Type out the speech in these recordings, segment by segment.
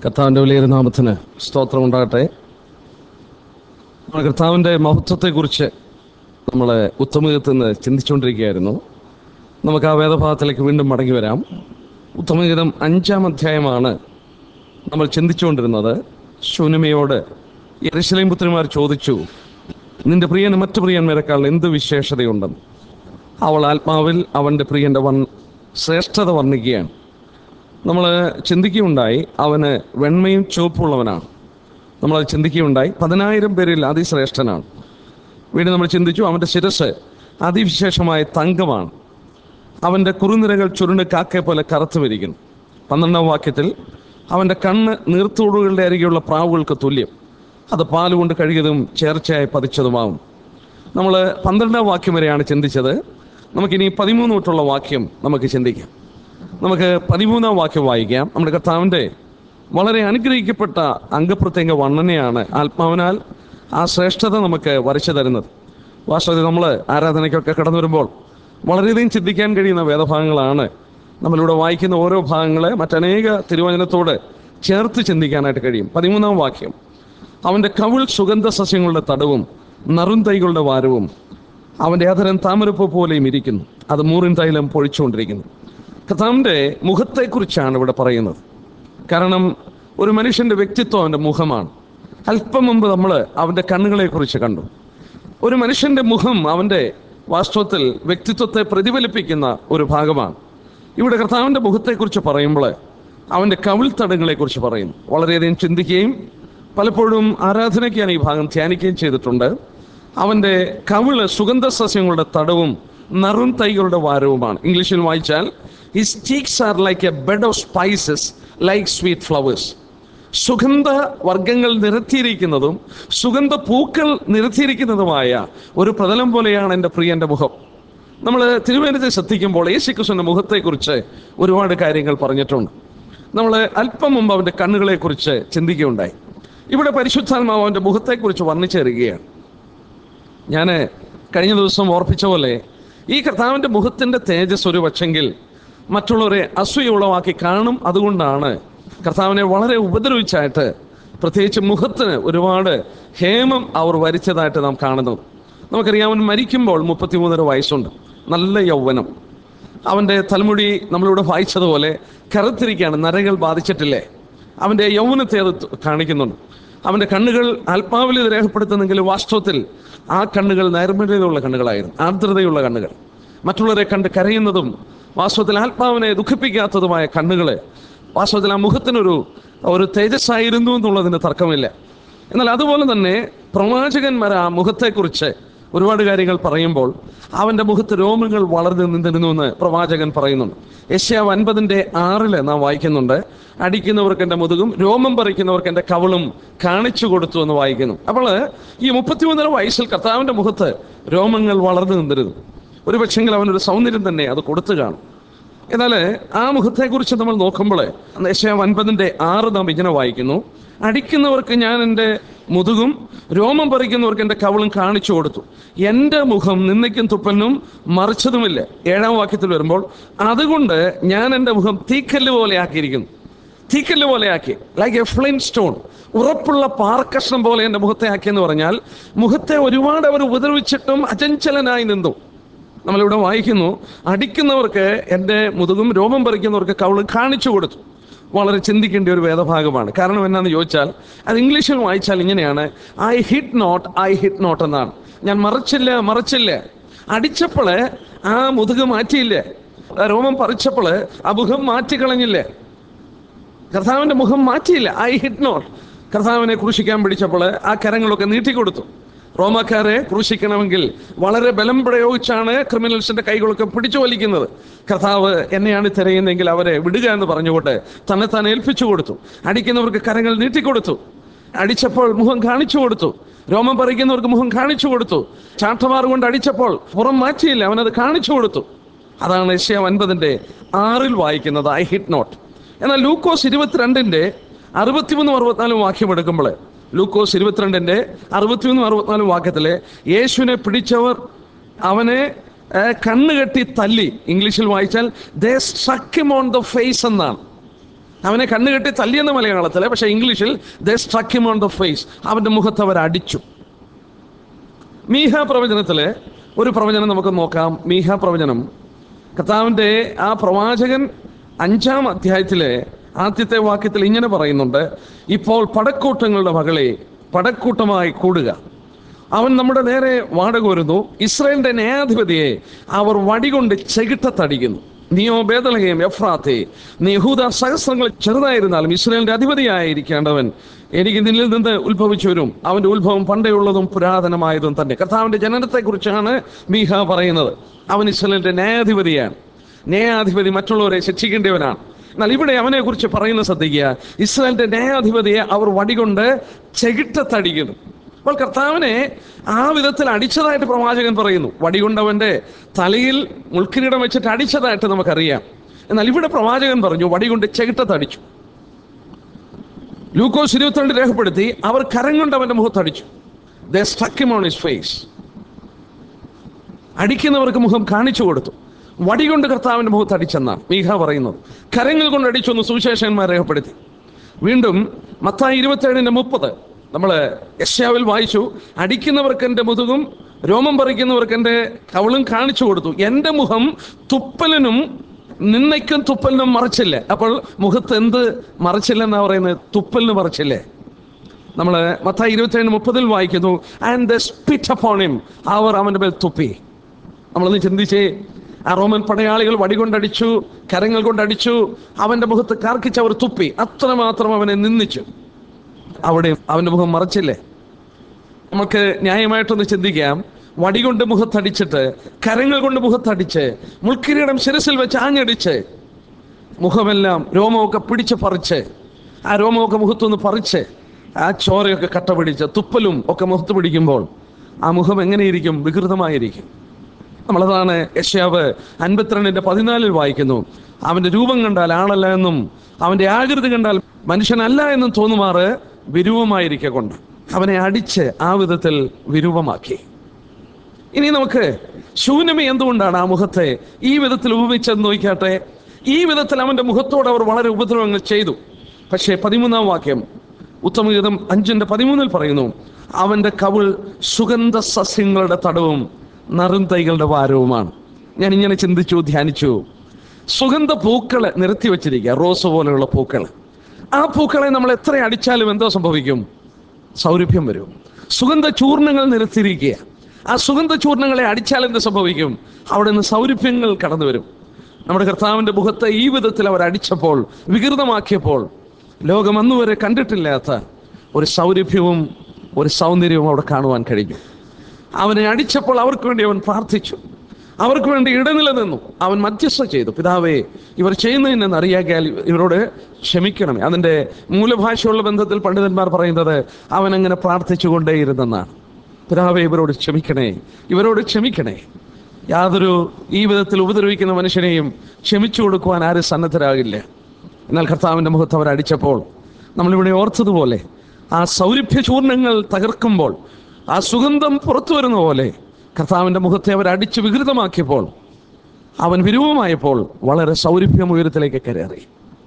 കർത്താവിൻ്റെ വലിയൊരു നാമത്തിന് സ്തോത്രം ഉണ്ടാകട്ടെ നമ്മൾ കർത്താവിൻ്റെ മഹത്വത്തെക്കുറിച്ച് നമ്മൾ ഉത്തമഗീതത്തിൽ നിന്ന് ചിന്തിച്ചുകൊണ്ടിരിക്കുകയായിരുന്നു നമുക്ക് ആ വേദഭാഗത്തിലേക്ക് വീണ്ടും മടങ്ങി വരാം ഉത്തമഗീതം അഞ്ചാം അധ്യായമാണ് നമ്മൾ ചിന്തിച്ചുകൊണ്ടിരുന്നത് ശൂന്യമയോട് യെരുശലേം പുത്രിമാർ ചോദിച്ചു നിന്റെ പ്രിയന് മറ്റു പ്രിയന്മാരെക്കാൾ എന്ത് വിശേഷതയുണ്ടെന്ന് അവൾ ആത്മാവിൽ അവൻ്റെ പ്രിയൻ്റെ വൺ ശ്രേഷ്ഠത വർണ്ണിക്കുകയാണ് നമ്മൾ ചിന്തിക്കുകയുണ്ടായി അവന് വെണ്മയും ചുവപ്പുള്ളവനാണ് നമ്മൾ ചിന്തിക്കുകയുണ്ടായി പതിനായിരം പേരിൽ അതിശ്രേഷ്ഠനാണ് വീണ്ടും നമ്മൾ ചിന്തിച്ചു അവൻ്റെ ശിരസ് അതിവിശേഷമായ തങ്കമാണ് അവൻ്റെ കുറുനിരകൾ ചുരുണ്ട് കാക്കയെ പോലെ കറുത്തു വരിക്കുന്നു പന്ത്രണ്ടാം വാക്യത്തിൽ അവൻ്റെ കണ്ണ് നീർത്തോടുകളുടെ അരികെയുള്ള പ്രാവുകൾക്ക് തുല്യം അത് പാലുകൊണ്ട് കഴുകിയതും ചേർച്ചയായി പതിച്ചതുമാവും നമ്മൾ പന്ത്രണ്ടാം വാക്യം വരെയാണ് ചിന്തിച്ചത് നമുക്കിനി പതിമൂന്ന് തൊട്ടുള്ള വാക്യം നമുക്ക് ചിന്തിക്കാം നമുക്ക് പതിമൂന്നാം വാക്യം വായിക്കാം നമ്മുടെ കർത്താവിൻ്റെ വളരെ അനുഗ്രഹിക്കപ്പെട്ട അംഗപ്രത്യേക വർണ്ണനയാണ് ആത്മാവിനാൽ ആ ശ്രേഷ്ഠത നമുക്ക് വരച്ചു തരുന്നത് വാസ്തവത്തിൽ നമ്മൾ ആരാധനയ്ക്കൊക്കെ കടന്നു വരുമ്പോൾ വളരെയധികം ചിന്തിക്കാൻ കഴിയുന്ന വേദഭാഗങ്ങളാണ് നമ്മളിവിടെ വായിക്കുന്ന ഓരോ ഭാഗങ്ങളെ മറ്റനേക തിരുവചനത്തോട് ചേർത്ത് ചിന്തിക്കാനായിട്ട് കഴിയും പതിമൂന്നാം വാക്യം അവൻ്റെ കവിൾ സുഗന്ധ സസ്യങ്ങളുടെ തടവും നറും തൈകളുടെ വാരവും അവൻ്റെ അധരൻ താമരപ്പ് പോലെയും ഇരിക്കുന്നു അത് മൂറിൻ തൈലം പൊഴിച്ചുകൊണ്ടിരിക്കുന്നു കഥാവിൻ്റെ മുഖത്തെക്കുറിച്ചാണ് ഇവിടെ പറയുന്നത് കാരണം ഒരു മനുഷ്യൻ്റെ വ്യക്തിത്വം അവൻ്റെ മുഖമാണ് അല്പം മുമ്പ് നമ്മൾ അവൻ്റെ കണ്ണുകളെക്കുറിച്ച് കണ്ടു ഒരു മനുഷ്യൻ്റെ മുഖം അവൻ്റെ വാസ്തവത്തിൽ വ്യക്തിത്വത്തെ പ്രതിഫലിപ്പിക്കുന്ന ഒരു ഭാഗമാണ് ഇവിടെ കർത്താവിൻ്റെ മുഖത്തെക്കുറിച്ച് പറയുമ്പോൾ അവൻ്റെ കവിൾത്തടങ്ങളെക്കുറിച്ച് പറയുന്നു വളരെയധികം ചിന്തിക്കുകയും പലപ്പോഴും ആരാധനയ്ക്കാണ് ഈ ഭാഗം ധ്യാനിക്കുകയും ചെയ്തിട്ടുണ്ട് അവൻ്റെ കവിള് സുഗന്ധ സസ്യങ്ങളുടെ തടവും നറും തൈകളുടെ വാരവുമാണ് ഇംഗ്ലീഷിൽ വായിച്ചാൽ his cheeks are like a bed of spices like sweet flowers സുഗന്ധ വർഗങ്ങൾ നിരത്തിയിരിക്കുന്നതും സുഗന്ധ പൂക്കൾ നിരത്തിയിരിക്കുന്നതുമായ ഒരു പ്രതലം പോലെയാണ് എൻ്റെ പ്രിയൻ്റെ മുഖം നമ്മൾ തിരുവേനത്തെ ശ്രദ്ധിക്കുമ്പോൾ യേശുക്രിസ്തുവിൻ്റെ മുഖത്തെക്കുറിച്ച് ഒരുപാട് കാര്യങ്ങൾ പറഞ്ഞിട്ടുണ്ട് നമ്മൾ അല്പം മുമ്പ് അവൻ്റെ കണ്ണുകളെക്കുറിച്ച് ചിന്തിക്കുകയുണ്ടായി ഇവിടെ പരിശുദ്ധാത്മാവ് അവൻ്റെ മുഖത്തെക്കുറിച്ച് വർണ്ണിച്ചു തരികയാണ് ഞാൻ കഴിഞ്ഞ ദിവസം ഓർപ്പിച്ച പോലെ ഈ കർത്താവിൻ്റെ മുഖത്തിൻ്റെ തേജസ് ഒരു പക്ഷെങ്കിൽ മറ്റുള്ളവരെ അസൂയ ഉളവാക്കി കാണും അതുകൊണ്ടാണ് കർത്താവിനെ വളരെ ഉപദ്രവിച്ചായിട്ട് പ്രത്യേകിച്ച് മുഖത്തിന് ഒരുപാട് ഹേമം അവർ വരിച്ചതായിട്ട് നാം കാണുന്നു നമുക്കറിയാം അവൻ മരിക്കുമ്പോൾ മുപ്പത്തിമൂന്നര വയസ്സുണ്ട് നല്ല യൗവനം അവൻ്റെ തലമുടി നമ്മളിവിടെ വായിച്ചതുപോലെ കറുത്തിരിക്കുകയാണ് നരകൾ ബാധിച്ചിട്ടില്ലേ അവൻ്റെ യൗവനത്തെ അത് കാണിക്കുന്നുണ്ട് അവൻ്റെ കണ്ണുകൾ ആത്മാവിൽ ഇത് രേഖപ്പെടുത്തുന്നെങ്കിലും വാസ്തവത്തിൽ ആ കണ്ണുകൾ നൈർമല്യതയുള്ള കണ്ണുകളായിരുന്നു ആർദ്രതയുള്ള കണ്ണുകൾ മറ്റുള്ളവരെ കണ്ട് കരയുന്നതും വാസ്തവത്തിൽ ആത്മാവിനെ ദുഃഖിപ്പിക്കാത്തതുമായ കണ്ണുകൾ വാസ്തവത്തിൽ ആ മുഖത്തിനൊരു ഒരു തേജസ്സായിരുന്നു എന്നുള്ളതിന് തർക്കമില്ല എന്നാൽ അതുപോലെ തന്നെ പ്രവാചകന്മാർ ആ മുഖത്തെക്കുറിച്ച് ഒരുപാട് കാര്യങ്ങൾ പറയുമ്പോൾ അവൻ്റെ മുഖത്ത് രോമങ്ങൾ വളർന്നു നിന്നിരുന്നു എന്ന് പ്രവാചകൻ പറയുന്നുണ്ട് യശ്യാവ് അൻപതിൻ്റെ ആറില് നാം വായിക്കുന്നുണ്ട് അടിക്കുന്നവർക്ക് എൻ്റെ മുതുകും രോമം പറിക്കുന്നവർക്ക് എൻ്റെ കവളും കാണിച്ചു കൊടുത്തു എന്ന് വായിക്കുന്നു അപ്പോൾ ഈ മുപ്പത്തിമൂന്നര വയസ്സിൽ കർത്താവിൻ്റെ മുഖത്ത് രോമങ്ങൾ വളർന്നു നിന്നിരുന്നു ഒരു പക്ഷെങ്കിൽ അവനൊരു സൗന്ദര്യം തന്നെ അത് കൊടുത്തു കാണും എന്നാൽ ആ മുഖത്തെക്കുറിച്ച് നമ്മൾ നോക്കുമ്പോൾ യശ്യാവ് അൻപതിൻ്റെ ആറ് നാം ഇങ്ങനെ വായിക്കുന്നു അടിക്കുന്നവർക്ക് ഞാൻ എൻ്റെ മുതുകും രോമം പറിക്കുന്നവർക്ക് എൻ്റെ കവളും കാണിച്ചു കൊടുത്തു എൻ്റെ മുഖം നിന്നയ്ക്കും തുപ്പലിനും മറിച്ചതുമില്ല ഏഴാം വാക്യത്തിൽ വരുമ്പോൾ അതുകൊണ്ട് ഞാൻ എൻ്റെ മുഖം തീക്കല്ല് പോലെ ആക്കിയിരിക്കുന്നു തീക്കല്ല് പോലെ ആക്കി ലൈക്ക് എ ഫ്ലെയിം സ്റ്റോൺ ഉറപ്പുള്ള പാറക്കഷ്ണം പോലെ എൻ്റെ മുഖത്തെ ആക്കിയെന്ന് പറഞ്ഞാൽ മുഖത്തെ ഒരുപാട് അവർ ഉപദ്രവിച്ചിട്ടും അചഞ്ചലനായി നിന്നു നമ്മളിവിടെ വായിക്കുന്നു അടിക്കുന്നവർക്ക് എൻ്റെ മുതുകും രോമം പറിക്കുന്നവർക്ക് കവള് കാണിച്ചു കൊടുത്തു വളരെ ചിന്തിക്കേണ്ട ഒരു വേദഭാഗമാണ് കാരണം എന്നാന്ന് ചോദിച്ചാൽ അത് ഇംഗ്ലീഷിൽ വായിച്ചാൽ ഇങ്ങനെയാണ് I hid not I hid not എന്നാണ് ഞാൻ മറച്ചില്ല മറച്ചില്ല അടിച്ചപ്പോൾ ആ മുതുക് മാറ്റിയില്ലേ ആ രോമം പറിച്ചപ്പോൾ ആ മുഖം മാറ്റിക്കളഞ്ഞില്ലേ കർത്താവിൻ്റെ മുഖം മാറ്റിയില്ല ഐ ഹിറ്റ് നോട്ട് കർത്താവിനെ ക്രൂശിക്കാൻ പിടിച്ചപ്പോൾ ആ കരങ്ങളൊക്കെ നീട്ടിക്കൊടുത്തു റോമാക്കാരെ ക്രൂശിക്കണമെങ്കിൽ വളരെ ബലം പ്രയോഗിച്ചാണ് ക്രിമിനൽസിന്റെ കൈകളൊക്കെ പിടിച്ചു വലിക്കുന്നത് കർത്താവ് എന്നെയാണ് തിരയുന്നതെങ്കിൽ അവരെ വിടുക എന്ന് പറഞ്ഞുകൊണ്ട് തന്നെ താൻ ഏൽപ്പിച്ചു കൊടുത്തു അടിക്കുന്നവർക്ക് കരങ്ങൾ നീട്ടിക്കൊടുത്തു അടിച്ചപ്പോൾ മുഖം കാണിച്ചു കൊടുത്തു രോമം പറിക്കുന്നവർക്ക് മുഖം കാണിച്ചു കൊടുത്തു ചാട്ടമാർ കൊണ്ട് അടിച്ചപ്പോൾ പുറം മാറ്റിയില്ല അവനത് കാണിച്ചു കൊടുത്തു അതാണ് ഏഷ്യ ഒൻപതിൻ്റെ ആറിൽ വായിക്കുന്നത് ഐ ഹിറ്റ് നോട്ട് എന്നാൽ ലൂക്കോസ് ഇരുപത്തിരണ്ടിൻ്റെ അറുപത്തിമൂന്നും അറുപത്തിനാലും വാക്യം എടുക്കുമ്പോൾ ലൂക്കോസ് ഇരുപത്തിരണ്ടിൻ്റെ അറുപത്തിമൂന്നും അറുപത്തിനാലും വാക്യത്തിലെ യേശുവിനെ പിടിച്ചവർ അവനെ ഏഹ്, കണ്ണുകെട്ടി തല്ലി ഇംഗ്ലീഷിൽ വായിച്ചാൽ they struck on the face എന്നാണ് അവനെ കണ്ണുകെട്ടി തല്ലിയെന്ന മലയാളത്തിലെ പക്ഷേ ഇംഗ്ലീഷിൽ the struck him on the face അവൻ്റെ മുഖത്ത് അവർ അടിച്ചു മീഹ പ്രവചനത്തിലെ ഒരു പ്രവചനം നമുക്ക് നോക്കാം മീഹ പ്രവചനം കർത്താവിൻ്റെ ആ പ്രവാചകൻ അഞ്ചാം അധ്യായത്തിലെ ആദ്യത്തെ വാക്യത്തിൽ ഇങ്ങനെ പറയുന്നുണ്ട് ഇപ്പോൾ പടക്കൂട്ടങ്ങളുടെ മകളെ പടക്കൂട്ടമായി കൂടുക അവൻ നമ്മുടെ നേരെ വാടകോരുന്നു ഇസ്രായേലിന്റെ ന്യായാധിപതിയെ അവർ വടികൊണ്ട് ചെകിട്ടത്തടിക്കുന്നു നീയോ ബേദലഹയും എഫ്രാത്തെ നീ യഹൂദ സഹസ്രങ്ങൾ ചെറുതായിരുന്നാലും ഇസ്രായേലിന്റെ അധിപതിയായിരിക്കേണ്ടവൻ എനിക്ക് നിന്നിൽ നിന്ന് ഉത്ഭവിച്ചു വരും അവന്റെ ഉത്ഭവം പണ്ടേയുള്ളതും പുരാതനമായതും തന്നെ കർത്താവിന്റെ ജനനത്തെക്കുറിച്ചാണ് മീഹ പറയുന്നത് അവൻ ഇസ്രായേലിന്റെ ന്യായാധിപതിയാണ് ന്യായാധിപതി മറ്റുള്ളവരെ ശിക്ഷിക്കേണ്ടവനാണ് എന്നാൽ ഇവിടെ അവനെ കുറിച്ച് പറയുന്ന ശ്രദ്ധിക്കുക ഇസ്രായേലിന്റെ ന്യായാധിപതിയെ അവർ വടികൊണ്ട് ചെകിട്ടത്തടിക്കുന്നു അപ്പോൾ കർത്താവിനെ ആ വിധത്തിൽ അടിച്ചതായിട്ട് പ്രവാചകൻ പറയുന്നു വടികൊണ്ടവന്റെ തലയിൽ മുൾക്കിരീടം വെച്ചിട്ട് അടിച്ചതായിട്ട് നമുക്കറിയാം എന്നാൽ ഇവിടെ പ്രവാചകൻ പറഞ്ഞു വടികൊണ്ട് ചെകിട്ടത്തടിച്ചു ലൂക്കോസ് ഇരുപത്തിരണ്ട് രേഖപ്പെടുത്തി അവർ കരം കൊണ്ട് അവന്റെ മുഖത്തടിച്ചു the struck on his face അടിക്കുന്നവർക്ക് മുഖം കാണിച്ചു കൊടുത്തു വടികൊണ്ട് കർത്താവിന്റെ മുഖത്ത് അടിച്ചെന്നാണ് മീഹ പറയുന്നത് കരങ്ങൾ കൊണ്ട് അടിച്ചൊന്ന് സുവിശേഷന്മാർ രേഖപ്പെടുത്തി വീണ്ടും മത്തായി ഇരുപത്തേഴിന്റെ മുപ്പത് നമ്മൾ യശ്യാവിൽ വായിച്ചു അടിക്കുന്നവർക്ക് എൻ്റെ മുതുകും രോമം പറിക്കുന്നവർക്ക് എൻ്റെ കവളും കാണിച്ചു കൊടുത്തു എൻ്റെ മുഖം തുപ്പലിനും നിന്നയ്ക്കും തുപ്പലിനും മറച്ചില്ലേ അപ്പോൾ മുഖത്ത് എന്ത് മറച്ചില്ലെന്നാ പറയുന്നത് തുപ്പലിന് മറച്ചില്ലേ നമ്മൾ മത്തായി ഇരുപത്തേഴ് മുപ്പതിൽ വായിക്കുന്നു and the spit upon him അവർ അവൻ്റെ മേൽ തുപ്പി നമ്മളൊന്ന് ചിന്തിച്ചേ ആ റോമൻ പടയാളികൾ വടികൊണ്ടടിച്ചു കരങ്ങൾ കൊണ്ടടിച്ചു അവന്റെ മുഖത്ത് കാർക്കിച്ച് അവർ തുപ്പി അത്രമാത്രം അവനെ നിന്ദിച്ചു അവിടെ അവന്റെ മുഖം മറച്ചില്ലേ നമുക്ക് ന്യായമായിട്ടൊന്ന് ചിന്തിക്കാം വടികൊണ്ട് മുഖത്തടിച്ചിട്ട് കരങ്ങൾ കൊണ്ട് മുഖത്തടിച്ച് മുൾക്കിരീടം ശിരസിൽ വെച്ച് ആഞ്ഞടിച്ച് മുഖമെല്ലാം രോമമൊക്കെ പിടിച്ച് പറിച്ച് ആ രോമമൊക്കെ മുഖത്തുനിന്ന് പറിച്ച് ആ ചോരയൊക്കെ കട്ട പിടിച്ച് തുപ്പലും ഒക്കെ മുഖത്ത് പിടിക്കുമ്പോൾ ആ മുഖം എങ്ങനെയിരിക്കും വികൃതമായിരിക്കും നമ്മളതാണ് യശ്യാവ് അൻപത്തിരണ്ടിന്റെ പതിനാലിൽ വായിക്കുന്നു അവന്റെ രൂപം കണ്ടാൽ ആളല്ല എന്നും അവന്റെ ആകൃതി കണ്ടാൽ മനുഷ്യനല്ല എന്നും തോന്നുമാറ് വിരൂപമായിരിക്കെ കൊണ്ട് അവനെ അടിച്ച് ആ വിധത്തിൽ വിരൂപമാക്കി ഇനി നമുക്ക് ശൂന്യമി എന്തുകൊണ്ടാണ് ആ മുഖത്തെ ഈ വിധത്തിൽ ഉപമിച്ചെന്ന് നോക്കിയാട്ടെ ഈ വിധത്തിൽ അവന്റെ മുഖത്തോട് അവർ വളരെ ഉപദ്രവങ്ങൾ ചെയ്തു പക്ഷേ പതിമൂന്നാം വാക്യം ഉത്തമഗീതം അഞ്ചിന്റെ പതിമൂന്നിൽ പറയുന്നു അവന്റെ കവിൾ സുഗന്ധ സസ്യങ്ങളുടെ തടവും നറുന്തൈകളുടെ ഭാരവുമാണ് ഞാൻ ഇങ്ങനെ ചിന്തിച്ചു ധ്യാനിച്ചു സുഗന്ധ പൂക്കളെ നിരത്തി വെച്ചിരിക്കുക റോസ് പോലെയുള്ള പൂക്കൾ ആ പൂക്കളെ നമ്മൾ എത്ര അടിച്ചാലും എന്തോ സംഭവിക്കും സൗരഭ്യം വരും സുഗന്ധ ചൂർണങ്ങൾ നിരത്തിയിരിക്കുക ആ സുഗന്ധ ചൂർണങ്ങളെ അടിച്ചാൽ എന്ത് സംഭവിക്കും അവിടെ നിന്ന് സൗരഭ്യങ്ങൾ കടന്നു വരും നമ്മുടെ കർത്താവിന്റെ മുഖത്തെ ഈ വിധത്തിൽ അവർ അടിച്ചപ്പോൾ വികൃതമാക്കിയപ്പോൾ ലോകം അന്നുവരെ കണ്ടിട്ടില്ലാത്ത ഒരു സൗരഭ്യവും ഒരു സൗന്ദര്യവും അവിടെ കാണുവാൻ കഴിഞ്ഞു അവനെ അടിച്ചപ്പോൾ അവർക്ക് വേണ്ടി അവൻ പ്രാർത്ഥിച്ചു അവർക്ക് വേണ്ടി ഇടനില നിന്നു അവൻ മധ്യസ്ഥ ചെയ്തു പിതാവേ ഇവർ ചെയ്യുന്നതിനെന്ന് അറിയാക്കിയാൽ ഇവരോട് ക്ഷമിക്കണമേ അതിൻ്റെ മൂലഭാഷയുള്ള ബന്ധത്തിൽ പണ്ഡിതന്മാർ പറയുന്നത് അവൻ അങ്ങനെ പ്രാർത്ഥിച്ചുകൊണ്ടേയിരുന്നെന്നാണ് പിതാവേ ഇവരോട് ക്ഷമിക്കണേ ഇവരോട് ക്ഷമിക്കണേ യാതൊരു ഈ വിധത്തിൽ ഉപദ്രവിക്കുന്ന മനുഷ്യനെയും ക്ഷമിച്ചു കൊടുക്കുവാൻ ആരും സന്നദ്ധരാകില്ല എന്നാൽ കർത്താവിൻ്റെ മുഖത്ത് അവർ അടിച്ചപ്പോൾ നമ്മളിവിടെ ഓർത്തതുപോലെ ആ സൗരഭ്യ ചൂർണങ്ങൾ തകർക്കുമ്പോൾ ആ സുഗന്ധം പുറത്തു വരുന്ന പോലെ കർത്താവിൻ്റെ മുഖത്തെ അവർ അടിച്ച് വികൃതമാക്കിയപ്പോൾ അവൻ വിരൂപമായപ്പോൾ വളരെ സൗരഭ്യം ഉയരത്തിലേക്ക് കയറി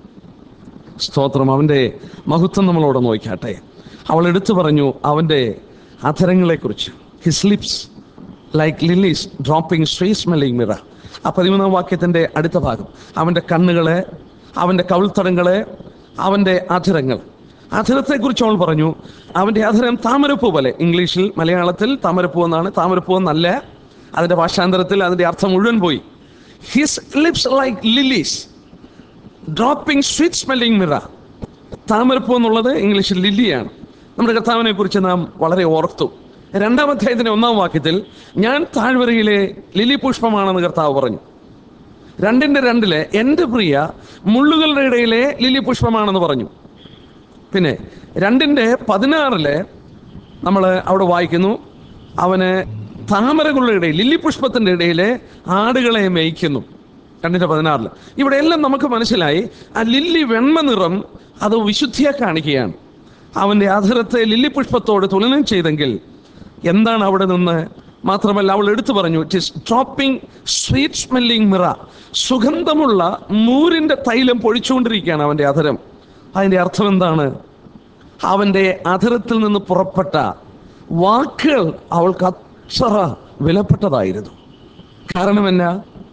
സ്തോത്രം അവൻ്റെ മഹത്വം നമ്മളോട് നോക്കാട്ടെ അവൾ എടുത്തു പറഞ്ഞു അവൻ്റെ അധരങ്ങളെക്കുറിച്ച് his lips like lilies dropping sweet smelling myrrh ആ പതിമൂന്നാം വാക്യത്തിൻ്റെ അടുത്ത ഭാഗം അവൻ്റെ കണ്ണുകളെ അവൻ്റെ കവിൾത്തടങ്ങളെ അവൻ്റെ അധരങ്ങൾ അധരത്തെക്കുറിച്ച് അവൾ പറഞ്ഞു അവൻ്റെ അധരം താമരപ്പൂ പോലെ ഇംഗ്ലീഷിൽ മലയാളത്തിൽ താമരപ്പൂ എന്നാണ് താമരപ്പൂ എന്നല്ല അതിൻ്റെ ഭാഷാന്തരത്തിൽ അതിൻ്റെ അർത്ഥം മുഴുവൻ പോയി his lips like lilies dropping sweet smelling myrrh താമരപ്പൂ എന്നുള്ളത് ഇംഗ്ലീഷിൽ ലില്ലിയാണ് നമ്മുടെ കർത്താവിനെ കുറിച്ച് നാം വളരെ ഓർത്തു രണ്ടാം അധ്യായത്തിന്റെ ഒന്നാം വാക്യത്തിൽ ഞാൻ താഴ്വരയിലെ ലിലി പുഷ്പമാണെന്ന് കർത്താവ് പറഞ്ഞു രണ്ടിന്റെ രണ്ടില് എൻ്റെ പ്രിയ മുള്ളുകളുടെ ഇടയിലെ ലിലി പുഷ്പമാണെന്ന് പറഞ്ഞു പിന്നെ രണ്ടിൻ്റെ പതിനാറില് നമ്മൾ അവിടെ വായിക്കുന്നു അവന് താമരകളുടെ ഇടയിൽ ലില്ലി പുഷ്പത്തിൻ്റെ ഇടയിലെ ആടുകളെ മേയ്ക്കുന്നു രണ്ടിൻ്റെ പതിനാറില് ഇവിടെ എല്ലാം നമുക്ക് മനസ്സിലായി ആ ലില്ലി വെണ്മ നിറം അത് വിശുദ്ധിയെ കാണിക്കുകയാണ് അവൻ്റെ അധരത്തെ ലില്ലി പുഷ്പത്തോട് തുലനം ചെയ്തെങ്കിൽ എന്താണ് അവിടെ നിന്ന് മാത്രമല്ല അവൾ എടുത്തു പറഞ്ഞു it is dropping sweet smelling myrrh സുഗന്ധമുള്ള മൂരിന്റെ തൈലം പൊഴിച്ചുകൊണ്ടിരിക്കുകയാണ് അവന്റെ അധരം അതിന്റെ അർത്ഥം എന്താണ് അവന്റെ അധരത്തിൽ നിന്ന് പുറപ്പെട്ട വാക്കുകൾ അവൾക്ക് അത്ര വിലപ്പെട്ടതായിരുന്നു കാരണം എന്നാ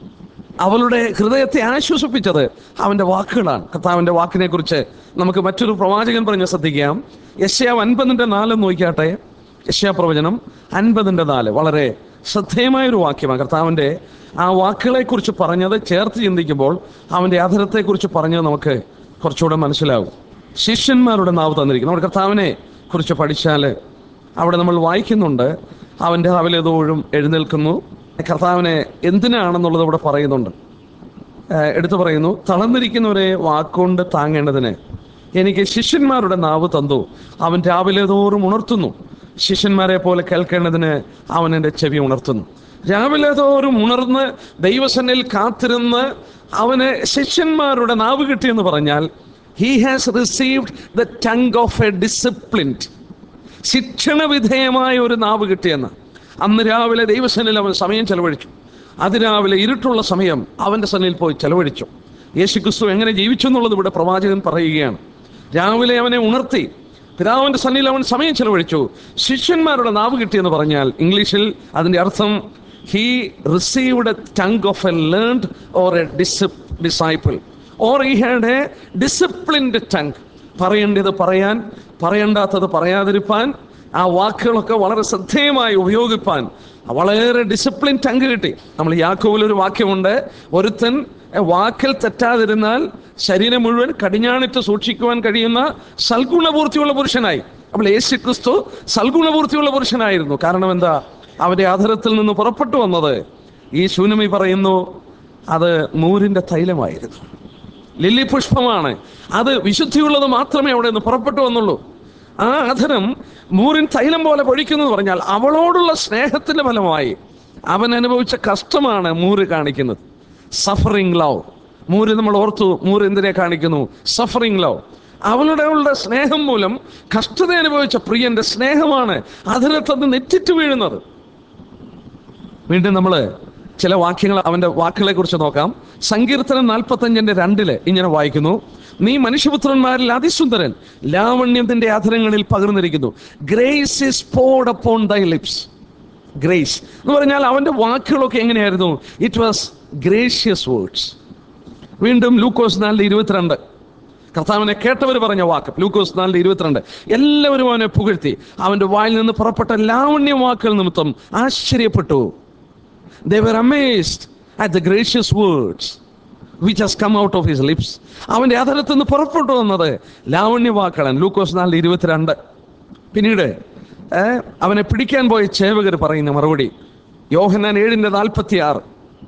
അവളുടെ ഹൃദയത്തെ ആശ്വസിപ്പിച്ചത് അവന്റെ വാക്കുകളാണ് കർത്താവിന്റെ വാക്കിനെ കുറിച്ച് നമുക്ക് മറ്റൊരു പ്രവാചകൻ പറഞ്ഞ് ശ്രദ്ധിക്കാം യശ്യാവ് അൻപതിന്റെ നാല് നോക്കിയാട്ടെ യശ്യാ പ്രവചനം അൻപതിന്റെ നാല് വളരെ ശ്രദ്ധേയമായ ഒരു വാക്യമാണ് കർത്താവിന്റെ ആ വാക്കുകളെ കുറിച്ച് പറഞ്ഞത് ചേർത്ത് ചിന്തിക്കുമ്പോൾ അവന്റെ അധരത്തെക്കുറിച്ച് പറഞ്ഞത് നമുക്ക് കുറച്ചുകൂടെ മനസ്സിലാവും ശിഷ്യന്മാരുടെ നാവ് തന്നിരിക്കുന്നു നമ്മുടെ കർത്താവിനെ കുറിച്ച് പഠിച്ചാൽ അവിടെ നമ്മൾ വായിക്കുന്നുണ്ട് അവൻ്റെ രാവിലെ തോഴും എഴുന്നേൽക്കുന്നു കർത്താവിനെ എന്തിനാണെന്നുള്ളത് ഇവിടെ പറയുന്നുണ്ട് ഏഹ് എടുത്തു പറയുന്നു തളർന്നിരിക്കുന്നവരെ വാക്കുകൊണ്ട് താങ്ങേണ്ടതിന് എനിക്ക് ശിഷ്യന്മാരുടെ നാവ് തന്നു അവൻ രാവിലെ തോറും ഉണർത്തുന്നു ശിഷ്യന്മാരെ പോലെ കേൾക്കേണ്ടതിന് അവൻ എൻ്റെ ചെവി ഉണർത്തുന്നു രാവിലെ തോറും ഉണർന്ന് ദൈവസന്നിൽ കാത്തിരുന്ന് അവന് ശിഷ്യന്മാരുടെ നാവ് കിട്ടിയെന്ന് പറഞ്ഞാൽ he has received the tongue of a disciplined ശിക്ഷണ വിധേയമായ ഒരു നാവ് കിട്ടിയെന്ന് അന്ന് രാവിലെ ദൈവസനിൽ അവൻ സമയം ചെലവഴിച്ചു അതിരാവിലെ ഇരുട്ടുള്ള സമയം അവൻ്റെ സന്നിൽ പോയി ചെലവഴിച്ചു യേശുക്രിസ്തു എങ്ങനെ ജീവിച്ചു എന്നുള്ളത് ഇവിടെ പ്രവാചകൻ പറയുകയാണ് രാവിലെ അവനെ ഉണർത്തി പിതാവിൻ്റെ സന്നിൽ അവൻ സമയം ചെലവഴിച്ചു ശിഷ്യന്മാരുടെ നാവ് കിട്ടിയെന്ന് പറഞ്ഞാൽ ഇംഗ്ലീഷിൽ അതിൻ്റെ അർത്ഥം he received a tongue of a learned or a ഡിസിപ് disciple or he had a disciplined tongue പറയേണ്ടത് പറയാൻ പറയേണ്ടാത്തത് പറയാതിരിപ്പാൻ ആ വാക്കുകളൊക്കെ വളരെ ശ്രദ്ധേയമായി ഉപയോഗിപ്പാൻ വളരെ ഡിസിപ്ലിൻ ടങ്ക് കിട്ടി നമ്മൾ യാക്കോവിൽ ഒരു വാക്യമുണ്ട് ഒരുത്തൻ വാക്കിൽ തെറ്റാതിരുന്നാൽ ശരീരം മുഴുവൻ കടിഞ്ഞാണിട്ട് സൂക്ഷിക്കുവാൻ കഴിയുന്ന സൽഗുണപൂർത്തിയുള്ള പുരുഷനായി അപ്പോൾ യേശു ക്രിസ്തു സൽഗുണപൂർത്തിയുള്ള പുരുഷനായിരുന്നു കാരണം എന്താ അവന്റെ ആധാരത്തിൽ നിന്ന് പുറപ്പെട്ടു വന്നത് ഈ ശൂനമി പറയുന്നു അത് മൂരിന്റെ തൈലമായിരുന്നു ലില്ലി പുഷ്പമാണ് അത് വിശുദ്ധിയുള്ളത് മാത്രമേ അവിടെ നിന്ന് പുറപ്പെട്ടു വന്നുള്ളൂ ആ അധരം മൂറിൻ തൈലം പോലെ പൊഴിക്കുന്നു എന്ന് പറഞ്ഞാൽ അവളോടുള്ള സ്നേഹത്തിന്റെ ഫലമായി അവൻ അനുഭവിച്ച കഷ്ടമാണ് മൂര് കാണിക്കുന്നത് സഫറിങ് ലവ് മൂര് നമ്മൾ ഓർത്തു മൂര് എന്തിനെ കാണിക്കുന്നു സഫറിങ് ലവ് അവളുടെ അവളുടെ സ്നേഹം മൂലം കഷ്ടത അനുഭവിച്ച പ്രിയന്റെ സ്നേഹമാണ് അതിനകത്ത് നെറ്റിറ്റ് വീഴുന്നത് വീണ്ടും നമ്മൾ ചില വാക്യങ്ങൾ അവന്റെ വാക്കുകളെ കുറിച്ച് നോക്കാം സങ്കീർത്തനം നാൽപ്പത്തഞ്ചിന്റെ രണ്ടില് ഇങ്ങനെ വായിക്കുന്നു നീ മനുഷ്യപുത്രന്മാരിൽ അതിസുന്ദരൻ ലാവണ്യത്തിന്റെ ആധരങ്ങളിൽ പകർന്നിരിക്കുന്നു grace is poured upon thy lips grace എന്ന് പറഞ്ഞാൽ അവന്റെ വാക്കുകളൊക്കെ എങ്ങനെയായിരുന്നു ഇറ്റ് വാസ് ഗ്രേഷ്യസ് വേർഡ്സ് വീണ്ടും ലൂക്കോസ് നാലിന്റെ ഇരുപത്തിരണ്ട് കർത്താവിനെ കേട്ടവർ പറഞ്ഞ വാക്ക് ലൂക്കോസ് നാലിന്റെ ഇരുപത്തിരണ്ട് എല്ലാവരും അവനെ പുകഴ്ത്തി അവന്റെ വായിൽ നിന്ന് പുറപ്പെട്ട ലാവണ്യ വാക്കുകൾ നിമിത്തം ആശ്ചര്യപ്പെട്ടു they were amazed at the gracious words which has come out of his lips അവന്റെ അധരത്തിൽ നിന്ന് പുറപ്പെട്ടു വന്നത് ലാവണ്യ വാക്കുകളാണ് ലൂക്കോസ് നാലിൽ ഇരുപത്തിരണ്ട് പിന്നീട് ഏ, അവനെ പിടിക്കാൻ പോയ ചേവകർ പറയുന്ന മറുപടി യോഹന്നാൻ ഏഴിന്റെ നാൽപ്പത്തി ആറ്